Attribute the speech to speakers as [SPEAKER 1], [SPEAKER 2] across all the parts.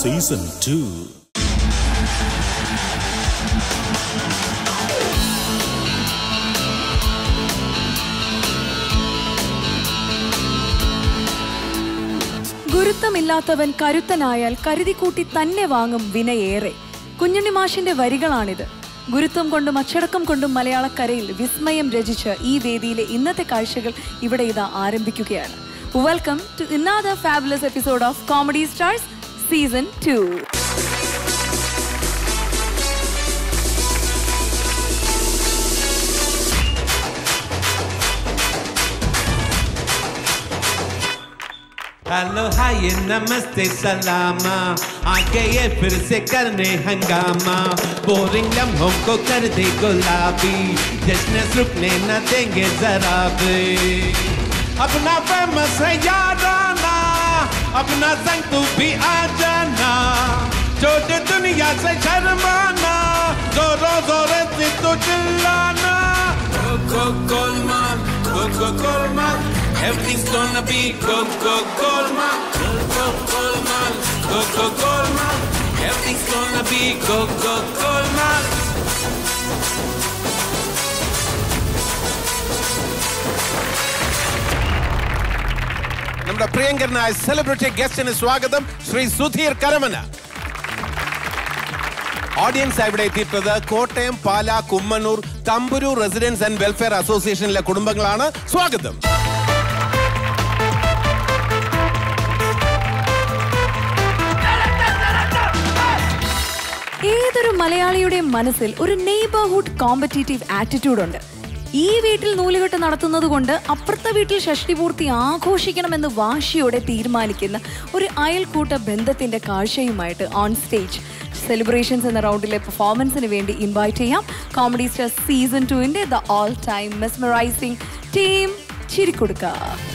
[SPEAKER 1] Season two
[SPEAKER 2] ഗുരുത്വമില്ലാത്തവൻ കരുത്തനായാൽ കരുതിക്കൂട്ടി തന്നെ വാങ്ങും വിനയേറെ കുഞ്ഞുണ്ണി മാഷിന്റെ വരികളാണിത് ഗുരുത്വം കൊണ്ടും അച്ചടക്കം കൊണ്ടും മലയാളക്കരയിൽ വിസ്മയം രചിച്ച ഈ വേദിയിലെ ഇന്നത്തെ കാഴ്ചകൾ ഇവിടെ ഇതാ ആരംഭിക്കുകയാണ് welcome to another fabulous episode of comedy stars season two
[SPEAKER 3] hello hi नमस्ते सलामा आ गए फिर से करने हंगामा बोरिंग लम्हों को कर दे गुलाबी जश्न रुकने न देंगे जरा भी अपना फेमस है याराना अपना संग तू भी आ जाना छोटे दुनिया से शर्माना जोरों जोरों से तो चिल्लाना Coco Goldman, Coco Goldman, everything's gonna be Coco Goldman, Coco Goldman, Coco Goldman, everything's gonna be Coco Goldman. നമ്മുടെ പ്രിയങ്കരനായ സെലിബ്രിറ്റി ഗസ്റ്റിന് സ്വാഗതം ശ്രീ സുധീർ കരമന ഓഡിയൻസ് ഇവിടെ എത്തിയിട്ടുള്ളത് Kottayam Pala Kummannoor Thampuroor residence and welfare അസോസിയേഷനിലെ കുടുംബങ്ങളാണ് സ്വാഗതം
[SPEAKER 2] ഏതൊരു മലയാളിയുടെ മനസ്സിൽ ഒരു നെയ്ബർഹുഡ് കോമ്പറ്റീറ്റീവ് ആറ്റിറ്റ്യൂഡ് ഉണ്ട് ഈ വീട്ടിൽ നൂലുകെട്ട് നടത്തുന്നത് കൊണ്ട് അപ്പുറത്തെ വീട്ടിൽ ഷഷ്ടിപൂർത്തി ആഘോഷിക്കണമെന്ന് വാശിയോടെ തീരുമാനിക്കുന്ന ഒരു അയൽക്കൂട്ട ബന്ധത്തിന്റെ കാഴ്ചയുമായിട്ട് ഓൺ സ്റ്റേജ് സെലിബ്രേഷൻസ് എന്ന റൗണ്ടിലെ പെർഫോമൻസിന് വേണ്ടി ഇൻവൈറ്റ് ചെയ്യാം കോമഡി സ്റ്റാർ സീസൺ ടുവിന്റെ the all time mesmerising team ചിരിക്കൊടുക്ക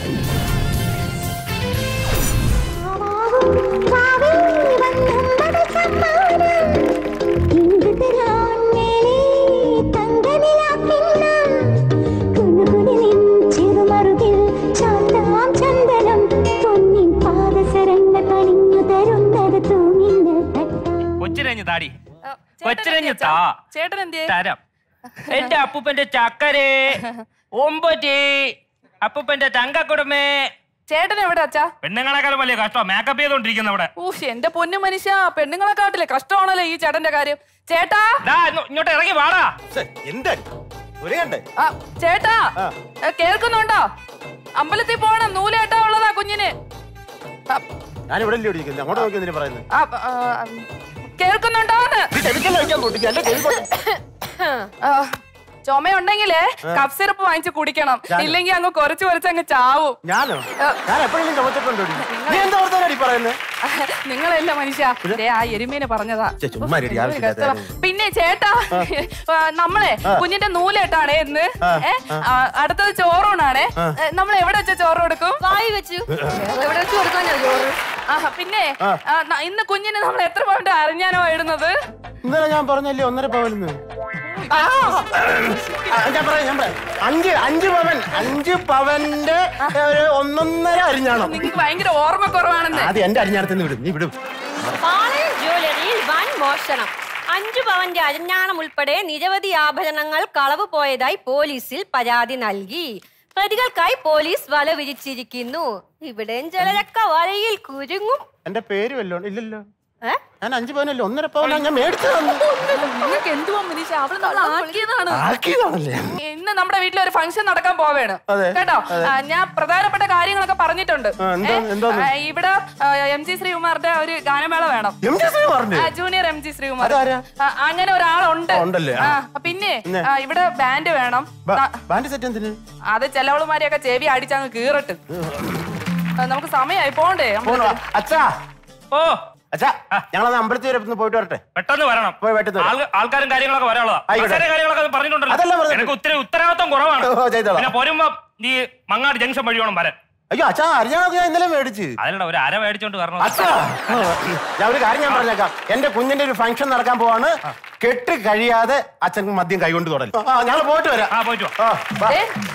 [SPEAKER 4] കൊച്ചിരഞ്ഞ് താടി കൊച്ചിരഞ്ഞ് താ
[SPEAKER 5] ചേട്ടൻ എന്തിയെ
[SPEAKER 4] തരം എന്റെ അപ്പൂപ്പന്റെ ചക്കരേ ഒമ്പറ്റി അപ്പൂപ്പന്റെ തങ്കക്കുടമേ
[SPEAKER 5] ചേട്ടൻ എവിടെ അച്ഛാ
[SPEAKER 4] പെണ്ണുങ്ങളെക്കാളും വലിയ കഷ്ടം മേക്കപ്പ് ചെയ്തോണ്ടിരിക്കുന്ന അവിടെ
[SPEAKER 5] ഊഹ് എന്റെ പൊന്നു മനുഷ്യ പെണ്ണുങ്ങളെ കാട്ടില്ലേ കഷ്ടമാണല്ലോ ഈ ചേട്ടന്റെ കാര്യം ചേട്ടാ
[SPEAKER 4] ദാ, ഇങ്ങോ- ഇങ്ങോട്ട് ഇറങ്ങി വാടാ
[SPEAKER 6] എന്താണ് ഒരു കണ്ടേ
[SPEAKER 5] ആ, ചേട്ടാ ഏ, കേൾക്കുന്നുണ്ടോ അമ്പലത്തിൽ പോണം നൂലേട്ടാ ഉള്ളതാ കുഞ്ഞിന് ആ,
[SPEAKER 6] ഞാൻ ഇവിടെ അല്ലേ ഇരിക്കുന്നത് അങ്ങോട്ട് നോക്കി എന്തിനാ പറയുന്നത്
[SPEAKER 5] ആ, ആ, കേൾക്കുന്നുണ്ടോന്ന് ആ, ചുമയുണ്ടെങ്കിലേ കഫ് സിറപ്പ് വാങ്ങിച്ച് കുടിക്കണം ഇല്ലെങ്കിൽ അങ്ങ് കുറച്ച് കുറച്ച് അങ്ങ് ചാവും
[SPEAKER 6] ഞാനോ ഞാൻ എപ്പോഴെങ്കിലും ചുമച്ചിട്ടുണ്ടോ നീ എന്താ ഓർത്താനടി പറയുന്നത്
[SPEAKER 5] നിങ്ങളല്ല മനുഷ്യ ദേ, ആ എരുമേനെ പറഞ്ഞതാ
[SPEAKER 6] ഛെ, ചുമ്മാ ഇരിടി, ആവശ്യമില്ലാത്ത
[SPEAKER 5] കഷ്ടമാ. പിന്നെ ചേട്ടാ ആ, നമ്മളെ കുഞ്ഞിന്റെ നൂലേട്ടാണേ ഇന്ന് ഏ, ആ, അടുത്തത് ചോറൂണാണേ ഏ, നമ്മൾ എവിടെ വെച്ച ചോറ് കൊടുക്കും വായി വെച്ചു എവിടെ വെച്ച് കൊടുക്കാനാ ചോറ് ആ പിന്നെ ആ, ന- ഇന്ന് കുഞ്ഞിന് നമ്മൾ എത്ര പൗണ്ട് അറിഞ്ഞാനോ ഇടുന്നത്
[SPEAKER 6] ഇന്നലെ ഞാൻ പറഞ്ഞല്ലേ ഒന്നര പവനെന്ന്
[SPEAKER 5] ആ,
[SPEAKER 6] ആ, ഞാൻ പറയാം ഞാൻ പറയാം അഞ്ച് അഞ്ച് പവൻ അഞ്ച് പവന്റെ ഒരു ഒന്നൊന്നര അരിഞ്ഞാണോ
[SPEAKER 5] നിങ്ങക്ക് ഭയങ്കര ഓർമ്മ കുറവാണെന്ന്
[SPEAKER 6] അത് എന്റെ അരിഞ്ഞാണത്തിന് വിടും നീ വിടും
[SPEAKER 7] പാളയം ജ്വല്ലറിയിൽ വൻ മോഷണം അഞ്ചു പവന്റെ അരഞ്ഞാണം ഉൾപ്പെടെ നിരവധി ആഭരണങ്ങൾ കളവ് പോയതായി പോലീസിൽ പരാതി നൽകി പ്രതികൾക്കായി പോലീസ് വല വിരിച്ചിരിക്കുന്നു ഇവിടെയും ചിലരൊക്കെ വലയിൽ കുരുങ്ങും
[SPEAKER 6] എന്റെ പേര് വല്ലോ ഇല്ലല്ലോ
[SPEAKER 7] ഏ?
[SPEAKER 6] ഞാൻ അഞ്ച് പവനല്ലോ ഒന്നര പവനാ ഞാൻ മേടിച്ചു തന്നു
[SPEAKER 5] നിങ്ങൾക്ക് എന്തുവാ മനുഷ്യ അവള് നമ്മൾ ആക്കിയതാണ്
[SPEAKER 6] ആക്കിയതാണല്ലേ
[SPEAKER 5] ഇന്ന് നമ്മുടെ വീട്ടിൽ ഒരു ഫംഗ്ഷൻ നടക്കാൻ പോവേണ്
[SPEAKER 6] അതെ,
[SPEAKER 5] കേട്ടോ ആ, ഞാൻ പ്രധാനപ്പെട്ട കാര്യങ്ങളൊക്കെ പറഞ്ഞിട്ടുണ്ട്
[SPEAKER 6] ആ, എന്താ-
[SPEAKER 5] ഏ,
[SPEAKER 6] എന്താന്ന്?
[SPEAKER 5] ആ, ഇവിടെ ആ, എം ജി ശ്രീകുമാറിന്റെ ഒരു ഗാനമേള വേണം
[SPEAKER 6] എം ജി ശ്രീ പറഞ്ഞു
[SPEAKER 5] ആ, ജൂനിയർ എം ജി ശ്രീകുമാർ
[SPEAKER 6] അതാരാ?
[SPEAKER 5] ആ, അങ്ങനെ ഒരാളുണ്ട്
[SPEAKER 6] ആ, ഉണ്ടല്ലേ? ആ.
[SPEAKER 5] ആ, പിന്നെ
[SPEAKER 6] പിന്നെ?
[SPEAKER 5] ആ, ഇവിടെ ബാൻഡ് വേണം ആ,
[SPEAKER 6] ബാൻഡ് സെറ്റ് എന്തിന്
[SPEAKER 5] അത് ചെലവളുമാരെയൊക്കെ ചെവി അടിച്ചങ്ങ് കീറട്ട് ആ, നമുക്ക് സമയമായി പോണ്ടേ
[SPEAKER 6] പോണോ? അച്ഛാ
[SPEAKER 4] ഓ
[SPEAKER 6] അച്ഛാ ഞങ്ങളത് അമ്പലത്തിൽ വരെ ഒന്ന് പോയിട്ട് വരട്ടെ
[SPEAKER 4] പെട്ടെന്ന് വരണം
[SPEAKER 6] പോയി പെട്ടെന്ന് വരാം.
[SPEAKER 4] ആൾ- ആൾക്കാരും കാര്യങ്ങളൊക്കെ വരാനുള്ളതാ
[SPEAKER 6] ആയിക്കോട്ടെ.
[SPEAKER 4] വളരെ കാര്യങ്ങളൊക്കെ
[SPEAKER 6] അതല്ല
[SPEAKER 4] പറഞ്ഞിട്ടുണ്ടല്ലോ
[SPEAKER 6] പറഞ്ഞത്.
[SPEAKER 4] എനിക്ക് ഒത്തിരി ഉത്തരവാദിത്വം കുറവാണ്
[SPEAKER 6] ഓ, ചെയ്തോളാം.
[SPEAKER 4] പിന്നെ പോരുമ്പോ നീ മങ്ങാട് ജംഗ്ഷൻ വഴി വേണം വരാൻ
[SPEAKER 6] അയ്യോ അച്ഛാ അറിഞ്ഞാണോ ഞാൻ ഇന്നലെ മേടിച്ച്
[SPEAKER 4] അതിലൂടെ ഒരു അര മേടിച്ചോണ്ട് വരണം
[SPEAKER 6] അച്ഛാ ഞാൻ ഒരു കാര്യം ഞാൻ പറഞ്ഞേക്കാം എന്റെ കുഞ്ഞിന്റെ ഒരു ഫംഗ്ഷൻ നടക്കാൻ പോവാണ് കെട്ട് കഴിയാതെ അച്ഛൻ മദ്യം കൈകൊണ്ട് തുടങ്ങി ഞങ്ങൾ പോയിട്ട് വരാം
[SPEAKER 4] ആ പോയിട്ട് വാ.
[SPEAKER 6] ആ, വാ.
[SPEAKER 5] ഏ,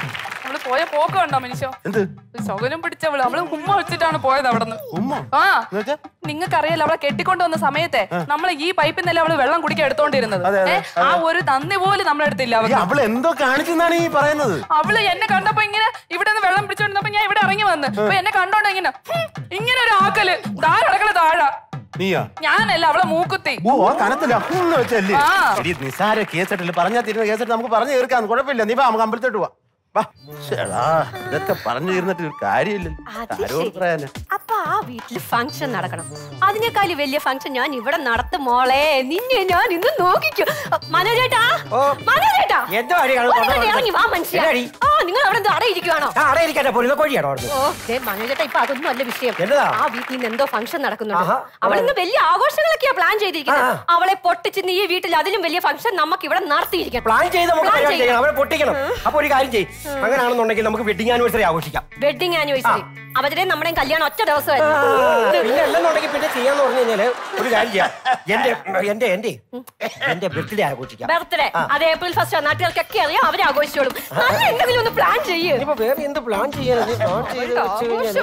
[SPEAKER 5] അവള് പോയ പോക്ക് കണ്ടോ മനുഷ്യ
[SPEAKER 6] എന്ത്
[SPEAKER 5] ശകലം പിടിച്ചവള് അവള് ഉമ്മ വെച്ചിട്ടാണ് പോയത് അവിടുന്ന്
[SPEAKER 6] ഉമ്മ
[SPEAKER 5] ആ
[SPEAKER 6] എന്നുവെച്ചാ?
[SPEAKER 5] നിങ്ങൾക്കറിയാലോ അവളെ കെട്ടിക്കൊണ്ട് വന്ന സമയത്തെ നമ്മൾ ഈ പൈപ്പിൽ നിന്നല്ലേ അവള് വെള്ളം കുടിക്കാൻ എടുത്തോണ്ടിരുന്നത്
[SPEAKER 6] അതെ, അതെ,
[SPEAKER 5] ഏ, ആ ഒരു നന്ദി പോലും നമ്മളെടുത്തില്ല
[SPEAKER 6] ഈ
[SPEAKER 5] അവൾക്ക്
[SPEAKER 6] അവൾ എന്തോ കാണിച്ചെന്നാണ് ഈ പറയുന്നത്
[SPEAKER 5] അവള് എന്നെ കണ്ടപ്പോ ഇങ്ങനെ ഇവിടെ നിന്ന് വെള്ളം പിടിച്ചോണ്ടിരുന്നപ്പോ ഞാൻ ഇവിടെ ഇറങ്ങി വന്ന് അപ്പൊ എന്നെ കണ്ടോണ്ട് ഇങ്ങനെ ഹും, ഇങ്ങനെ ഒരു ആക്കല് താഴെ കിടക്കല താഴെ
[SPEAKER 6] നീയാ
[SPEAKER 5] ഞാനല്ല അവളെ മൂക്കുത്തി
[SPEAKER 6] ഓ ആ കനത്തില്ല എന്ന് വെച്ചല്ലേ
[SPEAKER 5] ആ.
[SPEAKER 6] എടി നിസാര കേസിട്ടില്ല പറഞ്ഞാൽ തീരുന്ന കേസിട്ട് നമുക്ക് പറഞ്ഞു തീർക്കാം കുഴപ്പമില്ല നീ വാ നമുക്ക് അമ്പലത്തോട്ട് പോവാ വാ ശ്ശെടാ, ഇതൊക്കെ പറഞ്ഞു തീർന്നിട്ട് ഒരു കാര്യമില്ല
[SPEAKER 7] അത്
[SPEAKER 6] ആരോട്
[SPEAKER 7] ശരി.
[SPEAKER 6] പറയാനാ
[SPEAKER 7] അപ്പൊ ആ വീട്ടിൽ ഫംഗ്ഷൻ നടക്കണം അതിനേക്കാൾ വലിയ ഫംഗ്ഷൻ ഞാൻ ഇവിടെ നടത്തും മോളെ നിന്നെ ഞാൻ ഇന്ന് നോക്കിക്കും മനോജേട്ടാ മനോജേട്ടാ
[SPEAKER 1] എന്തോ അടിയാണ്
[SPEAKER 7] ഒന്ന് ഇങ്ങോട്ട് ഇറങ്ങി വാ മനുഷ്യ
[SPEAKER 1] എന്നാടി?
[SPEAKER 7] ആ നിങ്ങൾ അവിടെ എന്തോ അടയിരിക്കുവാണോ
[SPEAKER 1] ആ അവിടെ ഇരിക്കട്ടെ പൊരുന്ന കോഴിയാണോ അവിടെ
[SPEAKER 7] ഓ ദേ മനോജേട്ടാ ഇപ്പൊ അതൊന്നും അല്ല വിഷയം
[SPEAKER 1] എന്നതാ?
[SPEAKER 7] ആ വീട്ടിൽ നിന്ന് എന്തോ ഫംഗ്ഷൻ നടക്കുന്നുണ്ട്
[SPEAKER 1] ആഹാ.
[SPEAKER 7] അവിടെ നിന്ന് വലിയ ആഘോഷങ്ങളൊക്കെയാ പ്ലാൻ ചെയ്തിരിക്കുന്നത്
[SPEAKER 1] ആ.
[SPEAKER 7] അവളെ പൊട്ടിച്ച് നീ ഈ വീട്ടിൽ അതിലും വലിയ ഫംഗ്ഷൻ നമുക്ക് ഇവിടെ നടത്തിയിരിക്കണം
[SPEAKER 1] പ്ലാൻ ചെയ്ത് നമുക്ക്
[SPEAKER 7] Plan
[SPEAKER 1] പരിപാടി
[SPEAKER 7] ചെയ്യണം.
[SPEAKER 1] ചെയ്യണം അവരെ പൊട്ടിക്കണം അപ്പൊ ഒരു കാര്യം ചെയ്യും അങ്ങനെയാണെന്നുണ്ടെങ്കിൽ നമുക്ക് വെഡിങ് ആനിവേഴ്സറി ആഘോഷിക്കാം
[SPEAKER 7] വെഡിങ് ആനിവേഴ്സറി അവരുടെ നമ്മുടെ കല്യാണം ഒറ്റ
[SPEAKER 1] ആ,
[SPEAKER 7] ദിവസമായിരുന്നു
[SPEAKER 1] പിന്നെ അല്ലെന്നുണ്ടെങ്കിൽ പിന്നെ ചെയ്യാന്ന് പറഞ്ഞു കഴിഞ്ഞാല് ഒരു കാര്യം ചെയ്യാം എന്റെ എന്റെ എന്റെ എന്റെ ബർത്ത്ഡേ ആഘോഷിക്കാം
[SPEAKER 7] ബർത്ത്ഡേ അത് ഏപ്രിൽ ഫസ്റ്റ് നാട്ടുകാർക്കൊക്കെ അറിയാം അവരെ ആഘോഷിച്ചോളും നല്ല എന്തെങ്കിലും ഒന്ന് പ്ലാൻ ചെയ്യ്
[SPEAKER 1] ഇനിയിപ്പോ വേറെ എന്ത് പ്ലാൻ ചെയ്യാൻ പ്ലാൻ ചെയ്ത് വെച്ച് കഴിഞ്ഞാല്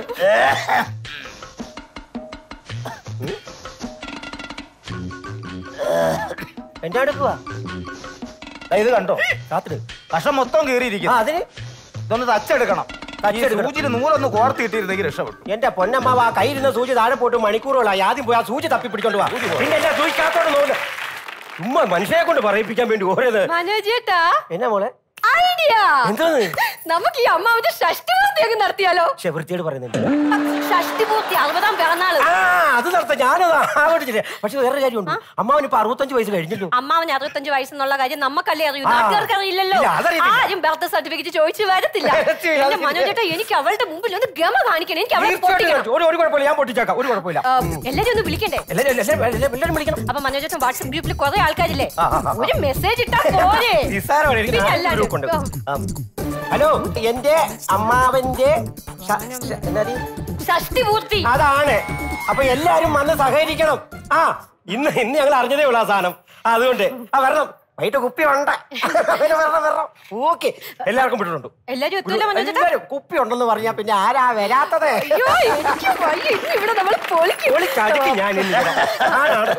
[SPEAKER 1] എന്റെ അടുക്കുവാ
[SPEAKER 8] ദാ ഇത് കണ്ടോ
[SPEAKER 1] രാത്രി
[SPEAKER 8] കഷം മൊത്തം
[SPEAKER 1] ആ
[SPEAKER 8] കീറിയിരിക്കുന്നു
[SPEAKER 1] അതിന്
[SPEAKER 8] ഇതൊന്ന് തച്ചെടുക്കണം
[SPEAKER 1] തച്ചെടുക്കണം.
[SPEAKER 8] സൂചിയിൽ നൂലൊന്ന് കോർത്തിട്ടിരുന്നെങ്കിൽ രക്ഷപ്പെട്ടു
[SPEAKER 1] എന്റെ പൊന്നമ്മാവ് ആ കയ്യിരുന്ന സൂചി താഴെ പോയിട്ട് മണിക്കൂറുകളായി ആദ്യം പോയി ആ സൂചി തപ്പി പിടിച്ചോണ്ട് പോവാ പിന്നെ എല്ലാം സൂചിക്കാത്തോട് നോക്ക് ചുമ്മാ മനുഷ്യനെ കൊണ്ട് പറയിപ്പിക്കാൻ വേണ്ടി ഓരോത്
[SPEAKER 7] മനോജേട്ടാ
[SPEAKER 1] എന്നാ മോളെ
[SPEAKER 7] ഐഡിയ
[SPEAKER 1] എന്താണ്
[SPEAKER 7] നമുക്ക് ഈ അമ്മാവിന്റെ ഷഷ്ടി പൂർത്തി അങ്ങ് നടത്തിയാലോ
[SPEAKER 1] പക്ഷെ വൃത്തിയോട് പറയുന്നുണ്ട്
[SPEAKER 7] ഷഷ്ടി പൂർത്തി അറുപതാം പിറന്നാള്
[SPEAKER 1] ആ അത് നടത്താം ഞാനത് ആഘോഷിച്ചില്ല പക്ഷെ വേറെ കാര്യമുണ്ട് അമ്മാവൻ ഇപ്പൊ അറുപത്തഞ്ച് വയസ്സ് കഴിഞ്ഞല്ലോ
[SPEAKER 7] അമ്മാവന് അറുപത്തഞ്ച് വയസ്സെന്നുള്ള കാര്യം നമുക്കല്ലേ അറിയൂ
[SPEAKER 1] ആ.
[SPEAKER 7] നാട്ടുകാർക്ക് അറിയില്ലല്ലോ
[SPEAKER 1] ഇല്ല, അതറിയത്തില്ല.
[SPEAKER 7] ആരും ബർത്ത് സർട്ടിഫിക്കറ്റ് ചോദിച്ചു വരത്തില്ല
[SPEAKER 1] വരത്തില്ല,
[SPEAKER 7] എന്റെ
[SPEAKER 1] അത്
[SPEAKER 7] മനോജേട്ടാ എനിക്ക് അവളുടെ മുമ്പിൽ ഒന്ന് ഗമ കാണിക്കണം എനിക്ക് അവളെ
[SPEAKER 1] തീർച്ചയായിട്ടും
[SPEAKER 7] പൊട്ടിക്കണം
[SPEAKER 1] കാണിച്ചു. ഒരു ഒരു കുഴപ്പമില്ല ഞാൻ പൊട്ടിച്ചേക്കാം ഒരു കുഴപ്പമില്ല
[SPEAKER 7] ആ, എല്ലാരും ഒന്ന് വിളിക്കണ്ടേ
[SPEAKER 1] എല്ലാരും എല്ലാരും എല്ലാരും എല്ലാരും വിളിക്കണം
[SPEAKER 7] അപ്പൊ മനോജേട്ടൻ വാട്സപ്പ് ഗ്രൂപ്പിൽ കുറെ ആൾക്കാരില്ലേ
[SPEAKER 1] ആ, ആ, ആ.
[SPEAKER 7] ഒരു മെസ്സേജ് ഇട്ടാ പോരെ
[SPEAKER 1] നിസ്സാരമാണ് എനിക്ക്
[SPEAKER 7] പിന്നെ
[SPEAKER 1] നാല്
[SPEAKER 7] എല്ലാരും.
[SPEAKER 1] ഗ്രൂപ്പുണ്ട്. ആ. ഹലോ എന്റെ അമ്മാവന്റെ ശ- ശ- എന്നാടി?
[SPEAKER 7] ഷഷ്ടി പൂർത്തി
[SPEAKER 1] അതാണ് അപ്പൊ എല്ലാരും വന്ന് സഹകരിക്കണം ആ ഇന്ന് ഇന്ന് ഞങ്ങൾ അറിഞ്ഞതേ ഉള്ളൂ ആ സാധനം ആ, അതുകൊണ്ട് ആ വരണം വൈകിട്ട് കുപ്പി ഉണ്ട് വരണം വരണം വരണം ഓക്കെ എല്ലാവർക്കും വിട്ടിട്ടുണ്ട്
[SPEAKER 7] എല്ലാരും എത്തൂല മനോജേട്ടാ
[SPEAKER 1] എല്ലാവരും കുപ്പി ഉണ്ടെന്ന് പറഞ്ഞാ പിന്നെ ആരാ വരാത്തത്
[SPEAKER 7] അയ്യോ എനിക്ക് വയ്യ ഇന്ന് ഇവിടെ നമ്മൾ പൊളിക്കും
[SPEAKER 1] ഒളിച്ചടിക്കും ഞാൻ ഇന്ന് ഇവിടെ. ആണാണ്.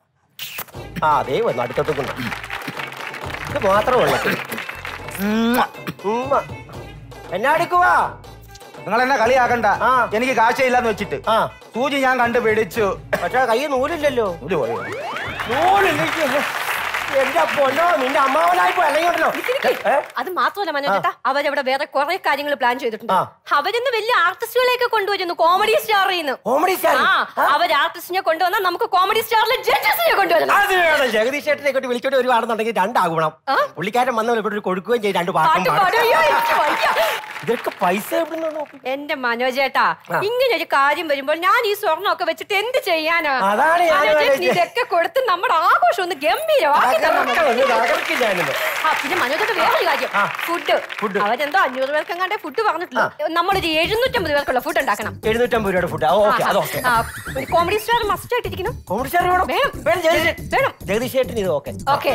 [SPEAKER 1] ആ അതേ വന്നു അടുത്തോട്ട് കൊണ്ട് ഇത് മാത്രമേ ഉള്ളൂ ഉമ്മ. എന്നാ എടുക്കുവാ
[SPEAKER 8] നിങ്ങൾ എന്നെ കളിയാക്കണ്ട
[SPEAKER 1] ആ.
[SPEAKER 8] എനിക്ക് കാശയില്ലാന്ന് വെച്ചിട്ട്
[SPEAKER 1] ആ
[SPEAKER 8] സൂചി ഞാൻ കണ്ടു പിടിച്ചു
[SPEAKER 1] പക്ഷെ കൈ നൂലില്ലല്ലോ
[SPEAKER 8] നൂല് പോയോ?
[SPEAKER 1] നൂലില്ല എന്റെ പൊന്നോ നിന്റെ അമ്മാവനായി പോയി അല്ലെങ്കിൽ ഉണ്ടല്ലോ ഏ?
[SPEAKER 7] അത് മാത്രമല്ല മനോജേട്ടാ അവരവിടെ വേറെ കുറെ കാര്യങ്ങൾ പ്ലാൻ ചെയ്തിട്ടുണ്ട്
[SPEAKER 1] ആ.
[SPEAKER 7] അവരിന്ന് വലിയ ആർട്ടിസ്റ്റുകളെയൊക്കെ കൊണ്ടുവരുന്നു കോമഡി സ്റ്റാറിന്ന്
[SPEAKER 1] കോമഡി സ്റ്റാർ
[SPEAKER 7] ആ അവർ ആർട്ടിസ്റ്റിനെ കൊണ്ടുവന്നാൽ നമുക്ക് കോമഡി സ്റ്റാറിലെ ജഡ്ജസിനെ കൊണ്ടുവരണം
[SPEAKER 1] അത് വേണം ജഗദീഷ് ചേട്ടനെ കൊണ്ട് വിളിച്ചോണ്ട് വരുവാണെന്നുണ്ടെങ്കിൽ രണ്ടാകണം
[SPEAKER 7] ആ?
[SPEAKER 1] പുള്ളിക്കാരൻ വന്നവരെ ഇവിടെ ഒരു കൊടുക്കുകയും ചെയ്യും രണ്ട് പാട്ടും
[SPEAKER 7] പാട്ട് പാടും. അയ്യോ, എനിക്ക് വയ്യ.
[SPEAKER 1] ഇതൊക്കെ പൈസ എവിടെ നോക്കി
[SPEAKER 7] എന്റെ മനോജേട്ടാ ഇങ്ങനെ ഒരു കാര്യം വരുമ്പോൾ ഞാൻ ഈ സ്വർണ്ണമൊക്കെ വെച്ചിട്ട് എന്ത് ചെയ്യാനാ
[SPEAKER 1] അതാണ് ഞാൻ
[SPEAKER 7] മനോജേട്ടൻ
[SPEAKER 1] ആലോചിച്ചത്.
[SPEAKER 7] ഇതൊക്കെ കൊടുത്ത് നമ്മുടെ ആഘോഷം ഒന്ന് ഗംഭീരമാക്കി തരണം നമുക്ക്.
[SPEAKER 1] തകർക്കും ഞാനിന്ന്
[SPEAKER 7] ആ, പിന്നെ മനോജേട്ട വേറൊരു കാര്യം
[SPEAKER 1] ആ.
[SPEAKER 7] Food
[SPEAKER 1] food.
[SPEAKER 7] അവരെന്തോ അഞ്ഞൂറ് പേർക്ക് എങ്ങാണ്ടേ ഫുഡ് പറഞ്ഞിട്ടുള്ളൂ നമ്മളൊരു എഴുന്നൂറ്റമ്പത് പേർക്കുള്ള ഫുഡ് ഉണ്ടാക്കണം
[SPEAKER 1] എഴുന്നൂറ്റമ്പത് രൂപയുടെ ഫുഡ് ഓക്കെ അത് ഓക്കെ
[SPEAKER 7] ആ, ഒരു കോമഡി സ്റ്റാർ മസ്റ്റ് ആയിട്ടിരിക്കണം
[SPEAKER 1] കോമഡി സ്റ്റാർ വേണം
[SPEAKER 7] വേണം.
[SPEAKER 1] വേണം ജഗദീഷ്
[SPEAKER 7] വേണം.
[SPEAKER 1] ജഗദീഷ് ചേട്ടൻ ഇത് ഓക്കെ
[SPEAKER 7] ഓക്കെ